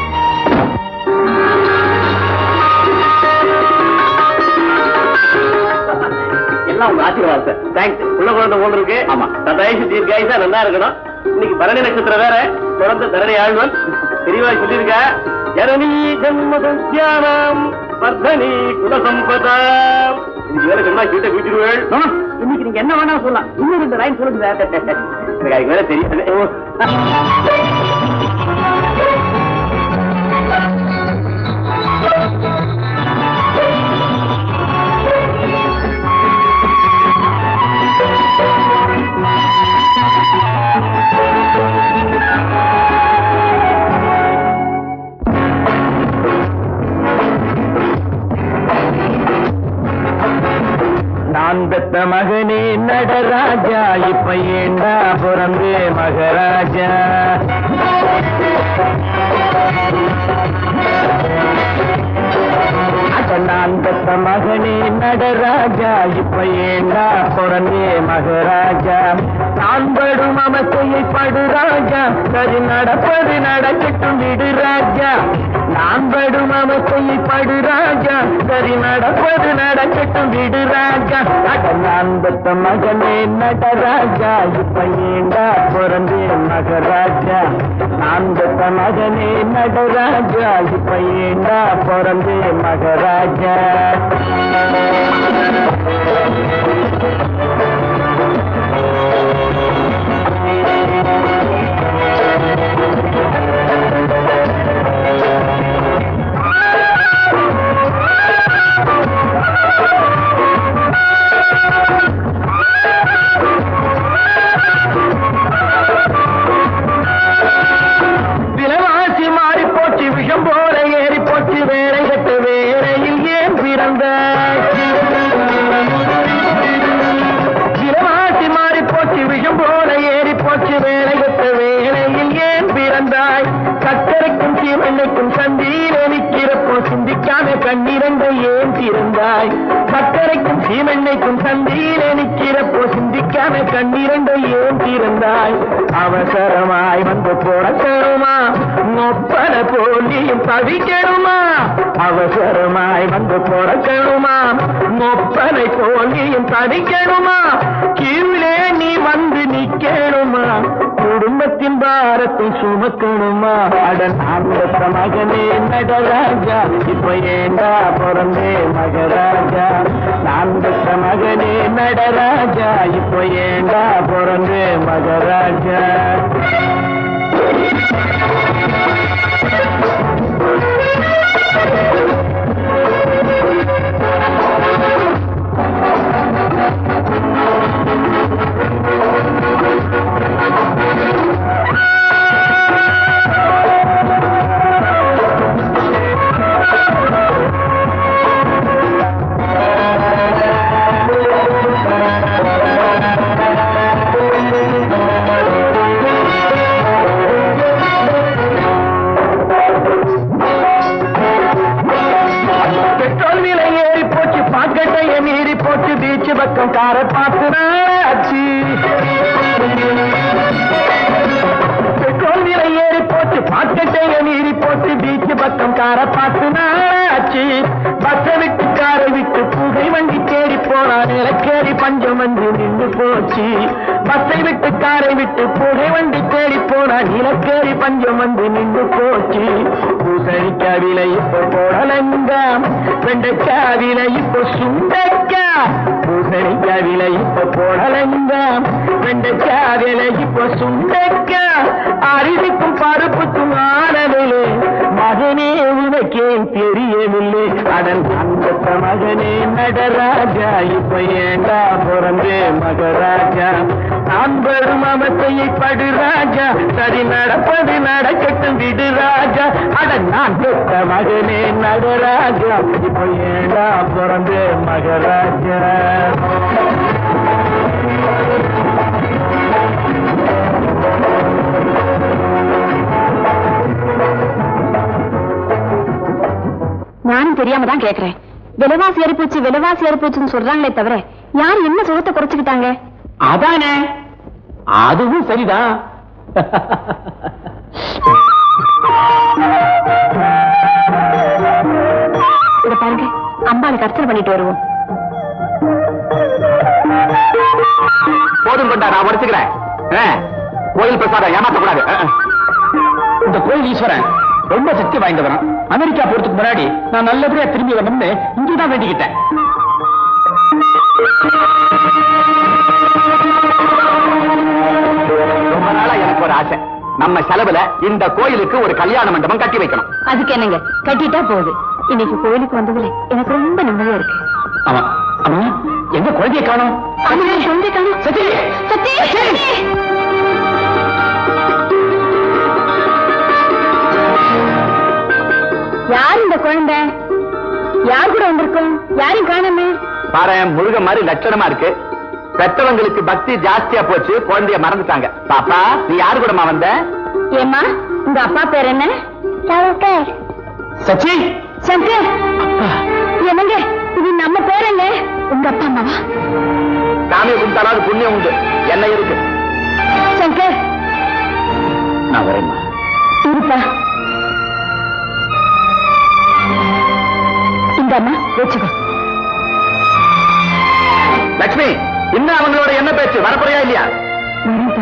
எல்லாம் உங்க ஆசீர்வாதம் சார் தேங்க்ஸ் உள்ள குழந்தை போல் இருக்கு ஆமா சதாயுஷ் தீர்காயுஷா நல்லா இருக்கணும் இன்னைக்கு பரணி நட்சத்திரம் வேற குழந்தை தரணி ஆழ்வன் தெளிவா சொல்லியிருக்க ஜனனி ஜன்ம சத்யானாம் வர்தனி குலசம்பதா இன்னைக்கு வேற சொன்னா கீட்ட குதிச்சிருவேள் இன்னைக்கு நீங்க என்ன வேணா சொல்லலாம் இன்னும் ரெண்டு லைன் சொல்லுங்க சார் எனக்கு அதுக்கு வேற தெரியாது நான் பெத்த மகனே நடராஜா இப்ப ஏண்டா பிறந்தே மகராஜா அட நான் பெத்த மகனே நடராஜா இப்ப ஏண்டா பிறந்தே மகராஜா நான் படும் அவசையை படு ராஜா சரி நடப்பது நடக்கட்டும் விடு ராஜா நான் படும் அவசையை படு ராஜா சரி நடப்பது நடக்கட்டும் விடு ராஜா அட நான் பெத்த மகனே நடராஜா இப்ப ஏண்டா பிறந்தே மகராஜா நான் பெத்த மகனே நடராஜா இப்ப ஏண்டா பிறந்தே மகராஜா விலைவாசி மாறி போச்சு விஷம் போல ஏறி போச்சு வேலை கட்ட வேலை சக்கரைக்கும் சீமெண்ணைக்கும் சந்தியிலே நிற்கிறப்போ சிந்திக்காம கண்ணிரண்டை ஏன் திறந்தாய் சக்கரைக்கும் சீமெண்ணைக்கும் சந்தியிலே நிற்கிறப்போ சிந்திக்காம கண்ணிரண்டை ஏன் திறந்தாய் அவசரமாய் வந்து போடக்கணுமா நொப்பன போலியும் தவிக்கணுமா அவசரமாய் வந்து போடக்கணுமா நொப்பனை போலியும் தவிக்கணுமா கீழே நீ வந்து நிக்கணுமா குடும்பத்தின் பாரத்தை சுமக்கணுமா அட நான் பெற்ற மகனே நடராஜா இப்ப ஏண்டா பிறந்தே மகராஜா நான் பெற்ற மகனே நடராஜா இப்ப ஏண்டா பிறந்தே மகராஜா பெட்ரோல் விலை ஏறி போச்சு பாக்கெட்டைய மீறி போச்சு பீச் பக்கம் காரை பார்த்து நாளாச்சு பெட்ரோல் விலை ஏறி போச்சு பாக்கெட்டைய மீறி போச்சு பீச் பக்கம் காரை பார்த்து நாளாச்சு பஸ்ஸை விட்டு காரை விட்டு புகை வண்டி தேடி போனா நிலக்கேறி பஞ்சம் வந்து நின்று போச்சு பஸ்ஸை விட்டு காரை விட்டு புகை வண்டி தேடி போனா நிலக்கேறி பஞ்சம் வந்து நின்று போச்சு பூசணிக்காய் விலை இப்ப போடலங்க வெண்டைக்காய் விலை இப்ப சுண்டக்கா பூசணிக்காய் விலை இப்ப போடலங்க வெண்டைக்காய் விலை இப்ப சுண்டக்கா அரிசிக்கும் பருப்புக்கும் ஆனவில்லை மகனே உனக்கே தெரியவில்லை அதன் அந்த மகனே நடராஜா இப்ப ஏண்டா பிறந்தே மகராஜா நான் பெரும் அமத்தையை படு ராஜா சரி நடப்பது நடக்கட்டும் விடு ராஜா அட நான் பெற்ற மகனே நடராஜா இப்ப ஏண்டா பிறந்தே மகராஜா நானும் தெரியாம தான் கேக்குறேன் விலைவாசி ஏறிப்போச்சு விலைவாசி ஏறிப்போச்சுன்னு சொல்றாங்களே தவிர யார் என்ன சுகத்தை குறைச்சுக்கிட்டாங்க அதானே அதுவும் சரிதான் இத பாருங்க அம்பாளுக்கு அர்ச்சனை பண்ணிட்டு வருவோம் போதும் கொண்டா நான் உடச்சுக்கிறேன் ஆ, கோயில் பிரசாதம் ஏமாத்தக்கூடாது ஆ, ஆ. இந்த கோயில் ஈஸ்வரன் ரொம்ப சக்தி வாய்ந்தவன் அமெரிக்கா போறதுக்கு முன்னாடி நான் நல்லபடியா திரும்பி வரணும்னு இங்கதான் வேண்டிக்கிட்டேன் ரொம்ப நாளா எனக்கு ஒரு ஆசை நம்ம செலவுல இந்த கோயிலுக்கு ஒரு கல்யாண மண்டபம் கட்டி வைக்கணும் அதுக்கு என்னங்க கட்டிட்டா போகுது இன்னைக்கு கோயிலுக்கு வந்ததுல எனக்கு ரொம்ப நிம்மதியா இருக்கு ஆமா ஆமா எங்க குழந்தைய காணோம் ஆமா, குழந்தை காணோம். சத்தி சத்தி, சத்தி. யார் இந்த குழந்தை யார் கூட வந்திருக்கும் யாரையும் காணாமே பாரு முருக மாதிரி லட்சணமா இருக்கு பெற்றவங்களுக்கு பக்தி ஜாஸ்தியா போச்சு குழந்தைய மறந்துட்டாங்க பாப்பா நீ யாரு கூடமா வந்த ஏம்மா உங்க அப்பா பேர் என்ன சங்கர் சச்சி சங்கர் என்னங்க இது நம்ம பேரங்க உங்க அப்பா அம்மாவா சாமி கும்பிட்டாலும் புண்ணியம் உண்டு என்ன இருக்கு சங்கர் நான் வரேம்மா இருப்பா இந்த அம்மா வச்சுக்கோ லட்சுமி இன்னும் அவங்களோட என்ன பேச்சு வரப்போறியா இல்லையா வரேன்ப்பா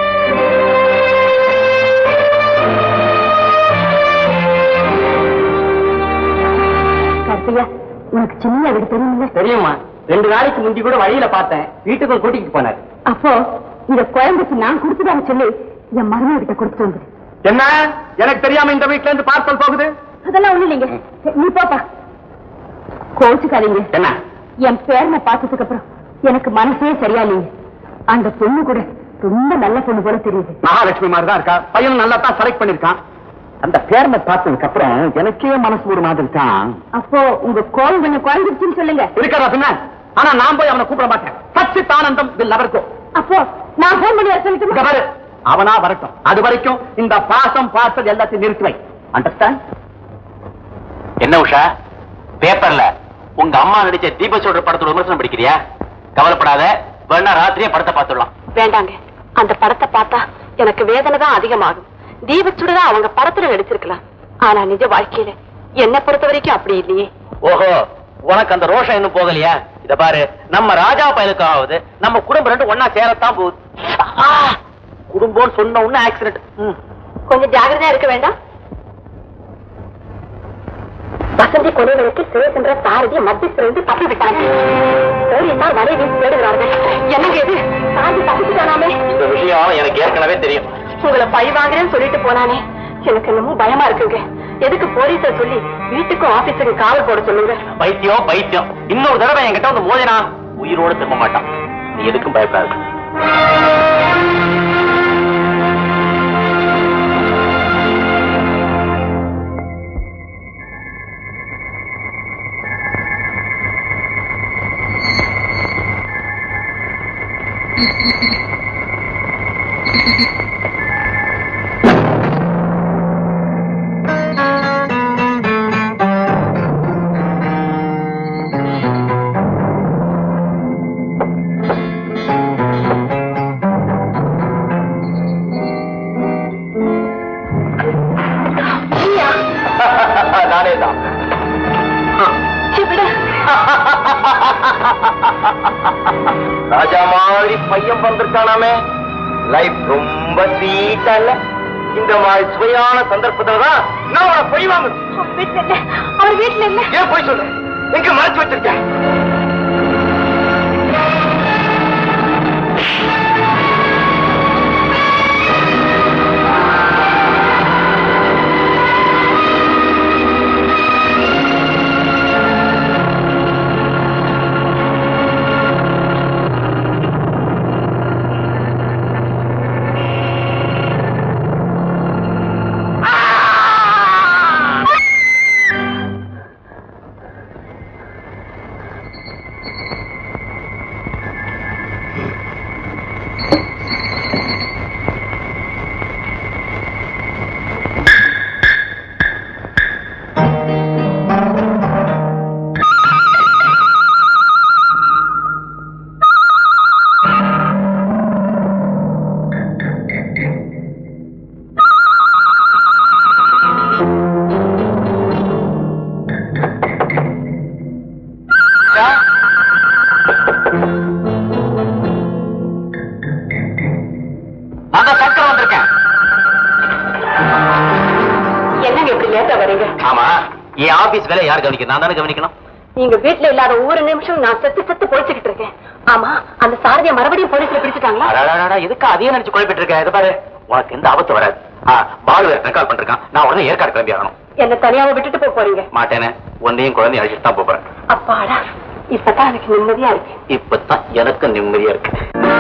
கார்த்திகா உனக்கு சின்ன வீடு தெரியுமில்ல தெரியுமா ரெண்டு நாளைக்கு முந்தி கூட வழியில பார்த்தேன் வீட்டுக்கும் கூட்டிட்டு போனார் அப்போ இந்த குழந்தைக்கு நான் கொடுத்துட்டாங்க சொல்லி என் மருமக கிட்ட கொடுத்துட்டு வந்து என்ன எனக்கு தெரியாம இந்த வீட்டுல இருந்து பார்சல் போகுது அதெல்லாம் ஒண்ணு இல்லைங்க நீ போப்பா கோச்சுக்காதீங்க என்ன என் பேரனை பார்த்ததுக்கு அப்புறம் எனக்கு மனசே சரியா இல்லைங்க அந்த பொண்ணு கூட ரொம்ப நல்ல பொண்ணு போல தெரியுது மகாலட்சுமி மாதிரி தான் இருக்கா பையனும் நல்லா தான் செலக்ட் பண்ணிருக்கான் அந்த பேரனை பார்த்ததுக்கு அப்புறம் எனக்கே மனசு ஒரு மாதிரி தான் அப்போ உங்க கோலம் கொஞ்சம் குறைஞ்சிருச்சுன்னு சொல்லுங்க இருக்கிறதா பின்ன ஆனா நான் போய் அவனை கூப்பிட மாட்டேன் சச்சித் ஆனந்தம் வில் அவருக்கும் அப்போ நான் போன் பண்ணி வர இங்க சொல்லட்டுமா பாரு அவனா வரட்டும் அது வரைக்கும் இந்த பாசம் பார்த்தது எல்லாத்தையும் நிறுத்தி வை அண்டர்ஸ்டாண்ட் என்ன உஷா பேப்பர்ல உங்க அம்மா நடிச்ச தீபசோட படத்தோட விமர்சனம் படிக்கிறியா கவலைப்படாத வேணா ராத்திரியே படத்தை பார்த்துடலாம் வேண்டாங்க அந்த படத்தை பார்த்தா எனக்கு வேதனை தான் அதிகமாகும் தீபச்சுட தான் அவங்க படத்துல நடிச்சிருக்கலாம் ஆனா நிஜ வாழ்க்கையில என்ன பொறுத்த வரைக்கும் அப்படி இல்லையே ஓஹோ உனக்கு அந்த ரோஷம் இன்னும் போகலையா இத பாரு நம்ம ராஜா பயலுக்காவது நம்ம குடும்பம் ரெண்டு ஒன்னா சேரத்தான் போகுது ஆ, குடும்பம்னு சொன்ன உடனே ஆக்சிடென்ட் கொஞ்சம் ஜாகிரதையா இருக்க வேண்டாம் வசந்தி கொலைகளுக்கு சிவசந்திர சாரதி மத்தியிலிருந்து தப்பி விட்டாங்க போலீசார் வலை வீசி தேடுகிறார்கள் என்னங்க இது சாந்தி தப்பிச்சுட்டானாமே இந்த விஷயம் எனக்கு ஏற்கனவே தெரியும் உங்களை பழி வாங்குறேன்னு சொல்லிட்டு போனானே எனக்கு என்னமோ பயமா இருக்குங்க எதுக்கு போலீஸ சொல்லி வீட்டுக்கும் ஆபீஸுக்கும் காவல் போட சொல்லுங்க பைத்தியம் பைத்தியம் இன்னொரு தடவை என்கிட்ட வந்து மோதினா உயிரோட திரும்ப மாட்டான் நீ எதுக்கும் பயப்படாது நானே தான் ராஜா மாதிரி பையன் வந்திருக்கானாமே லைஃப் ரொம்ப ஸ்வீட்டா இல்ல இந்த மாதிரி சுவையான சந்தர்ப்பத்துல தான் நான் உன பொய் வாங்க அவர் வீட்டுல இல்ல ஏன் போய் சொல்லு எங்க மறைச்சு வச்சிருக்கேன் நான் தான் சக்கரம் வந்திருக்கேன் என்னங்க இப்படி லேட்டா வரீங்க ஆமா என் ஆபீஸ் வேலை யார் கவனிக்கணும் நான் தானே கவனிக்கணும் நீங்க வீட்டுல இல்லாத ஒவ்வொரு நிமிஷம் நான் செத்து செத்து பொழிச்சுக்கிட்டு இருக்கேன் ஆமா அந்த சாரதியை மறுபடியும் போலீஸ்ல பிடிச்சிட்டாங்களா அடாடாடா, எதுக்கு அதையே நினைச்சு குழப்பிட்டு இருக்க இது பாரு உனக்கு எந்த ஆபத்து வராது ஆ, பாலு ரெக்கார்ட் பண்ணிருக்கான் நான் உடனே ஏற்காடு கிளம்பி ஆகணும் என்ன தனியாவை விட்டுட்டு போக போறீங்க மாட்டேனே உன்னையும் குழந்தையும் அழைச்சிட்டு தான் போறேன் அப்பாடா இப்பதான் எனக்கு நிம்மதியா இருக்கு இப்பதான் எனக்கு நிம்மதியா இருக்கு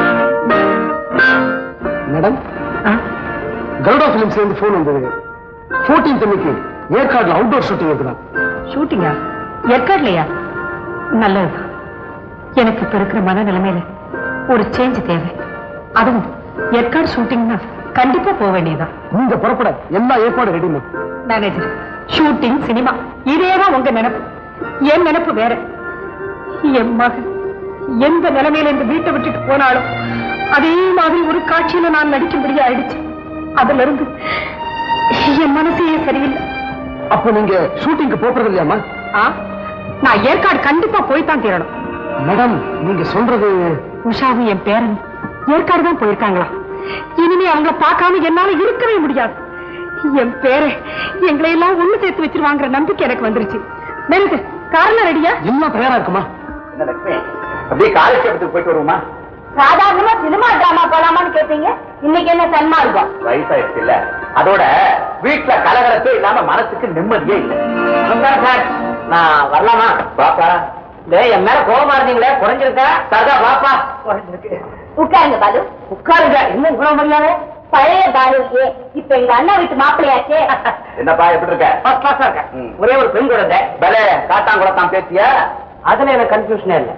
மேடம் கருடா பிலிம்ஸ்ல இருந்து போன் வந்தது போர்டீன் அன்னைக்கு ஏற்காடுல அவுட்டோர் ஷூட்டிங் இருக்குதான் ஷூட்டிங்கா ஏற்காடுலையா நல்லது எனக்கு இப்ப இருக்கிற மனநிலைமையில ஒரு சேஞ்ச் தேவை அதுவும் ஏற்காடு ஷூட்டிங்னா கண்டிப்பா போக வேண்டியதுதான் நீங்க புறப்பட எல்லா ஏற்பாடும் ரெடிமா மேனேஜர் ஷூட்டிங் சினிமா இதேதான் உங்க நினைப்பு என் நினைப்பு வேற என் மகன் எந்த நிலைமையில இந்த வீட்டை விட்டுட்டு போனாலும் அதே மாதிரி ஒரு காட்சியில நான் நடிக்கும்படியா ஆயிடுச்சு அதுல இருந்து என் மனசே சரியில்லை அப்போ நீங்க ஷூட்டிங்க்கு போறது இல்லையாமா ஆ நான் ஏற்காடு கண்டிப்பா போய்தான் தீரணும் மேடம் நீங்க சொல்றது உஷாவும் என் பேரன் ஏற்காடு தான் போயிருக்காங்களா இனிமே அவங்கள பார்க்காம என்னால இருக்கவே முடியாது என் பேரை எங்களை எல்லாம் ஒண்ணு சேர்த்து வச்சிருவாங்கிற நம்பிக்கை எனக்கு வந்துருச்சு மேலுக்கு காரணம் ரெடியா எல்லாம் தயாரா இருக்குமா என்ன லட்சுமி அப்படியே காலட்சேபத்துக்கு போயிட்டு வருவோமா சாதாரணமா சினிமா டிராமா போலாமான்னு கேட்டீங்க இன்னைக்கு என்ன சன்மா இருக்கும் வயசாயிடுச்சு இல்ல அதோட வீட்டுல கலகலப்பே இல்லாம மனசுக்கு நிம்மதியே இல்ல சார் நான் வரலாமா பாப்பா டேய், என் மேல கோபமா இருந்தீங்களே குறைஞ்சிருக்கா சதா பாப்பா உட்காருங்க பாலு உட்காருங்க இன்னும் இவ்வளவு மரியாதை பழைய பாலுக்கு இப்ப எங்க அண்ணா வீட்டு மாப்பிள்ளையாச்சே என்னப்பா எப்படி இருக்க ஃபர்ஸ்ட் கிளாஸா இருக்கேன் ம். ஒரே ஒரு பெண் குழந்தை பலே காட்டாங்குளத்தான் பேசிய அதுல எனக்கு கன்ஃபியூஷனே இல்ல ம்.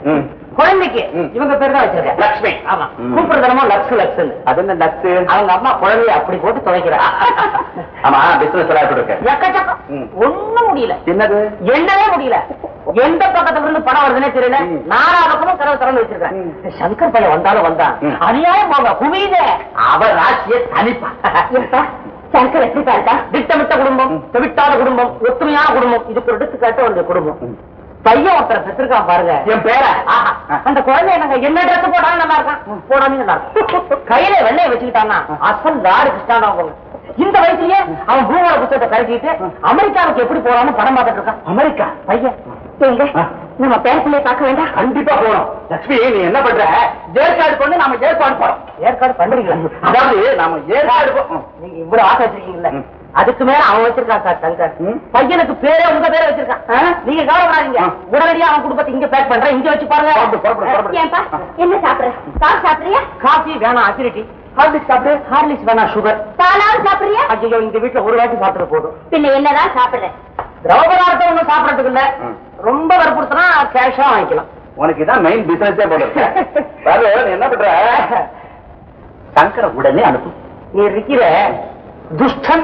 குழந்தைக்கு ம். இவங்க பேர் தான் வச்சிருக்கேன் லக்ஷ்மி. ஆமா ம். கூப்பிடுறதனமோ லக்ஸ் லக்ஸ் அது என்ன லக்ஸ் அவங்க அம்மா குழந்தைய அப்படி போட்டு துவைக்கிறா ஆமா பிசினஸ் எல்லாம் எப்படி இருக்கு எக்கச்சக்கம் ம். ஒண்ணும் முடியல என்னது எண்ணவே முடியல எந்த பக்கத்துல இருந்து பணம் வருதுன்னே தெரியல ம். நாலா பக்கமும் கதவு திறந்து வச்சிருக்கேன் சங்கர் பையன் வந்தாலும் வந்தான் ம். அநியாயம் போங்க குவியுதே அவர் ராசிய தனிப்பா சங்கர் எப்படி இருக்கா திட்டமிட்ட குடும்பம் தவிட்டாத குடும்பம் ஒத்துமையான குடும்பம் இதுக்கு ஒரு எடுத்துக்காட்டு அந்த குடும்பம் பையன் ஒருத்தரை பெற்றிருக்கான் பாருங்க என் பேர ஆஹா, அந்த குழந்தை நாங்க என்ன ட்ரெஸ் போடாலும் நல்லா இருக்கான் போடாம நல்லா இருக்கும் கையில வெள்ளைய வச்சுக்கிட்டான்னா அசல் லாடு கிருஷ்ணானா போங்க இந்த வயசுலயே அவன் பூகோள புத்தகத்தை கழட்டிட்டு அமெரிக்காவுக்கு எப்படி போறான்னு படம் பார்த்துட்டு இருக்கான் அமெரிக்கா பையன் எங்க நம்ம பேரப்பிள்ளைய பார்க்க வேண்டாம் கண்டிப்பா போறோம் லட்சுமி நீ என்ன பண்ற ஏற்காடு கொண்டு நாம ஏற்பாடு போறோம் ஏற்காடு பண்றீங்களா அதாவது நாம ஏற்காடு போ- நீங்க இவ்வளவு ஆசை வச்சிருக்கீங்கல்ல ம். அதுக்கு மேல அவன் வச்சிருக்கான் சார் சங்கர் ம். பையனுக்கு பேரே உங்க பேரை வச்சிருக்கான் ஆ? நீங்க கவலைப்படாதீங்க ஆ. உடனடியா அவன் குடும்பத்தை இங்க பேக் பண்றேன் இங்க வச்சு பாருங்க புறப்படு, புறப்படு, புறப்படு. ஏன்பா என்ன சாப்பிடுற பால் சாப்பிடுறியா காஃபி வேணாம் அசிடிட்டி ஹார்லிக்ஸ் சாப்பிடு ஹார்லிக்ஸ் வேணாம் சுகர் பாலாவது சாப்பிடுறியா ஐயோ இந்த வீட்டுல ஒரு வாட்டி சாப்பிட்டு போதும் பின்ன என்னதான் சாப்பிடுற திரவ பதார்த்தம் ஒண்ணும் சாப்பிடறதுக்கு இல்ல ம். ரொம்ப வற்புறுத்தினா கேஷா வாங்கிக்கலாம் உனக்கு இதான் மெயின் பிசினஸே போல இருக்கு பாரு, நீ என்ன பண்ற சங்கர உடனே அனுப்பு நீ இருக்கிற துஷ்டன்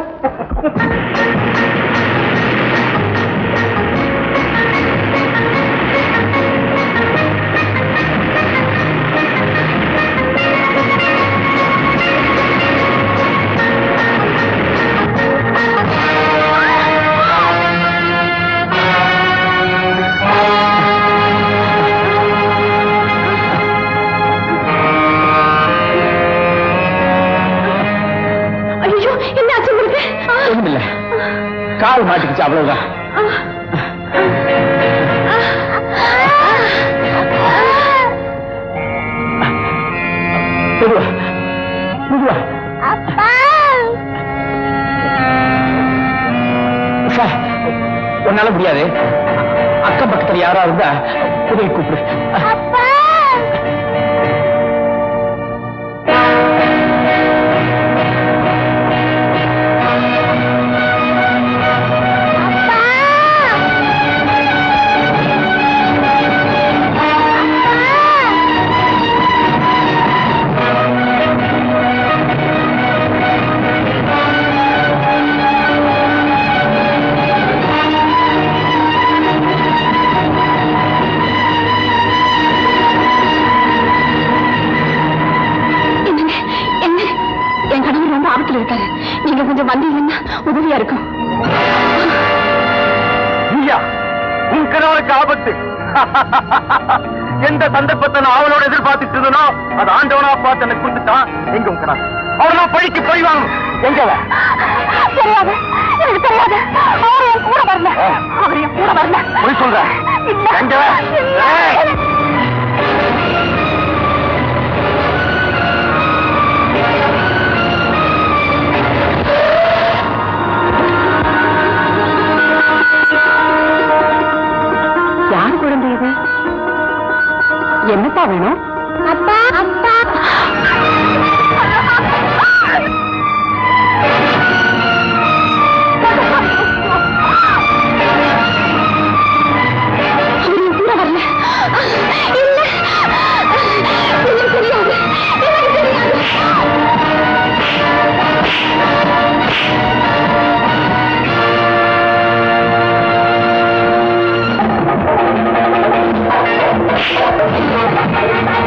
ஐயோ என்ன ஆச்சு உங்களுக்கு ஒண்ணுமில்ல கால் மாட்டிக்கிச்சு அவ்வளவுதான் மெதுவா மெதுவா உஷா உன்னால முடியாது அக்கம் பக்கத்துல யாரா இருந்தா உதவி கூப்பிடு என்னங்க என்ன என் கணவர் ரொம்ப ஆபத்துல இருக்காரு நீங்க கொஞ்சம் வந்தீங்கன்னா உதவியா இருக்கும் நீயா உன் கணவனுக்கு ஆபத்து எந்த சந்தர்ப்பத்தை நான் அவளோட எதிர்பார்த்துட்டு இருந்தனோ அது ஆண்டவனா பார்த்து எனக்கு கொடுத்துட்டான் எங்க உன் கணவன் அவனா பழிக்கு போய் வாங்கணும் எங்க அவன்? தெரியாது எனக்கு தெரியாது அவர் என் கூட வரல அவர் என் கூட வரல பொய் சொல்ற இல்ல. எங்க அவன்? இல்ல. ஏய்! யார் குழந்தை இது என்னப்பா வேணும் அப்பா அப்பா கூட வரல இல்ல எனக்கு தெரியாது எனக்கு தெரியாது ஆ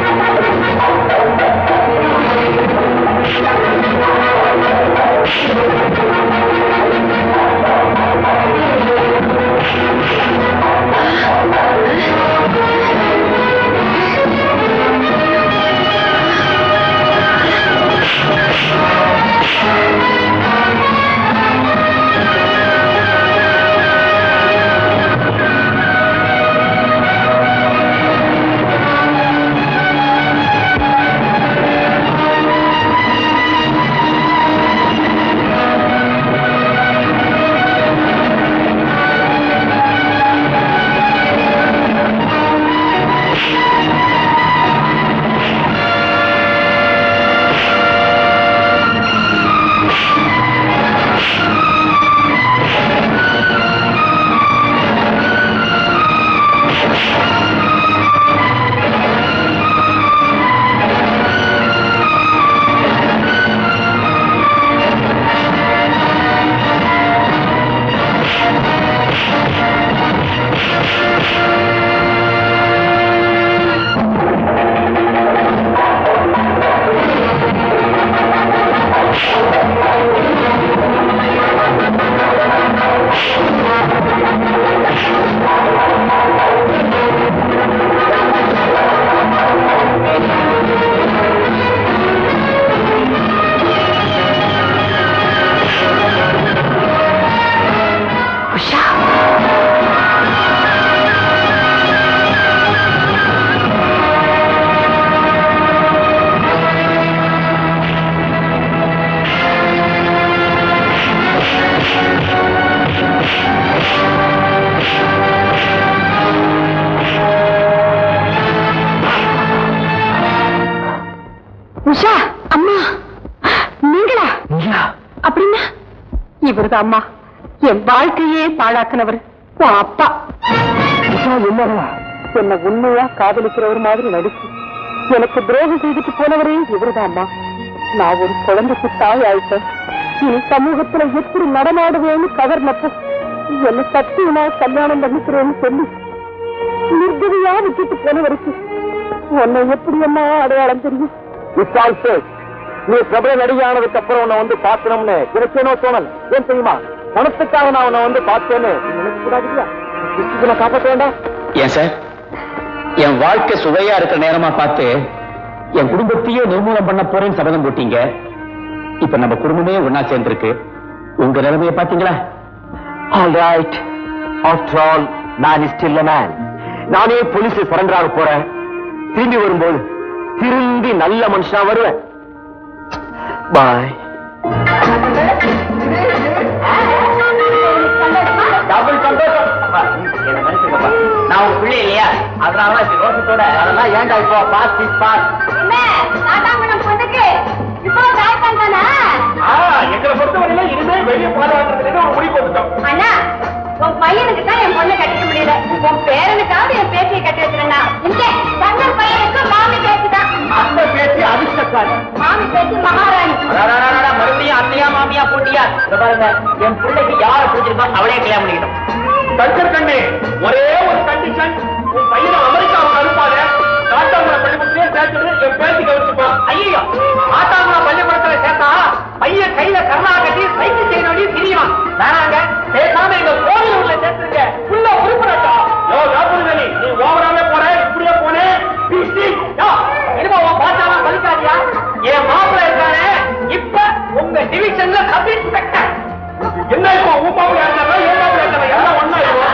உஷா அம்மா நீங்களா அப்படின்னா இவருதான் அம்மா என் வாழ்க்கையே பாழாக்குனவர் உன் அப்பா என்னடா என்ன உண்மையா காதலிக்கிறவர் மாதிரி நடிச்சு எனக்கு துரோகம் செய்துட்டு போனவரே இவருதான் அம்மா நான் ஒரு குழந்தைக்கு தாய் ஆயிட்டேன் இனி சமூகத்துல எப்படி நடமாடுவேன்னு கவர்னப்ப என்ன சத்தியமா கல்யாணம் பண்ணிக்கிறேன்னு சொல்லி நிர்கதியா விட்டுட்டு போனவருக்கு உன்னை எப்படி அம்மா அடையாளம் தெரியும் நீ பிரபல நடிகையானதுக்கு அப்புறம் உன்னை வந்து பார்க்கணும்னு எனக்கு என்ன தோணல் ஏன் தெரியுமா பணத்துக்காக நான் உன்னை வந்து பார்த்தேன்னு நீ நினைக்கக்கூடாது இல்லையா? கிறிஸ்துவனை காப்பாற்ற வேண்டாம் ஏன் சார் என் வாழ்க்கை சுவையா இருக்கிற நேரமா பார்த்து என் குடும்பத்தையே நிர்மூலம் பண்ண போறேன்னு சபதம் போட்டீங்க இப்ப நம்ம குடும்பமே ஒன்னா சேர்ந்திருக்கு உங்க நிலைமையை பாத்தீங்களா ஆல் ரைட் ஆஃப்டர் ஆல் நான் ஸ்டில் மேன் நானே போலீஸ் சரண்டர் ஆக போறேன் திரும்பி வரும்போது திரும்பி நல்ல மனுஷனா வருவேன் பாய் டபுள் சந்தோஷம் என்ன மனுஷங்கப்பா நான் உங்க பிள்ளை இல்லையா அதனால இப்படி ரோஷத்தோட அதெல்லாம் ஏன்டா இப்போ பாஸ் இஸ் பாஸ் என்ன காட்டாங்குளம் பொண்ணுக்கு இப்போ தாய்ப்பான் தானா எங்களை பொறுத்தவரையில இனிமே வெளியே பாதுகாக்கிறதுக்கு ஒரு முடிவு வந்துட்டோம் அண்ணா உன் பையனுக்கு தான் என் பொண்ணை கட்டிக்க முடியல உன் பேரனுக்காவது என் பேத்தியை கட்டி வச்சிருந்தா இங்க தங்கள் பையனுக்கு மாமி பேத்தி தான் அந்த பேச்சு அதிர்ஷ்டக்காரி மாமி பேத்தி மகாராணி அடாடாடாடா, மறுபடியும் அத்தையா மாமியா போட்டியா இத பாருங்க என் பிள்ளைக்கு யார பிடிச்சிருக்கோ அவளே கல்யாணம் பண்ணிக்கணும் கல்ச்சர் கண்ணு ஒரே ஒரு கண்டிஷன் உன் பையனை அமெரிக்காவுக்கு அனுப்பாத காட்டாங்குள பள்ளிக்கூடத்திலே சேர்த்துட்டு என் பேத்தி கவனிச்சுப்பா ஐயோ ஆத்தாங்குளம் பள்ளிக்கூடத்துல சேர்த்தா பையன் கையில கர்ணா கட்டி சைக்கிள் செய்ய வேண்டிய திரியுவான் வேணாங்க பேசாம எங்க கோவில் உள்ள சேர்த்துருங்க உள்ள உருப்படட்டா யோ ராபுல்கனி நீ ஓவராவே போற இப்படியே போனே பிசி என்னமோ உன் பாட்டாலாம் பலிக்காதியா என் மாப்பிள்ளை இருக்கானே இப்ப உங்க டிவிஷன்ல சப் இன்ஸ்பெக்டர் என்ன இப்போ உன் மாவுல இருந்தா என் மாவுல இருந்தா எல்லாம் ஒண்ணா இருக்கும்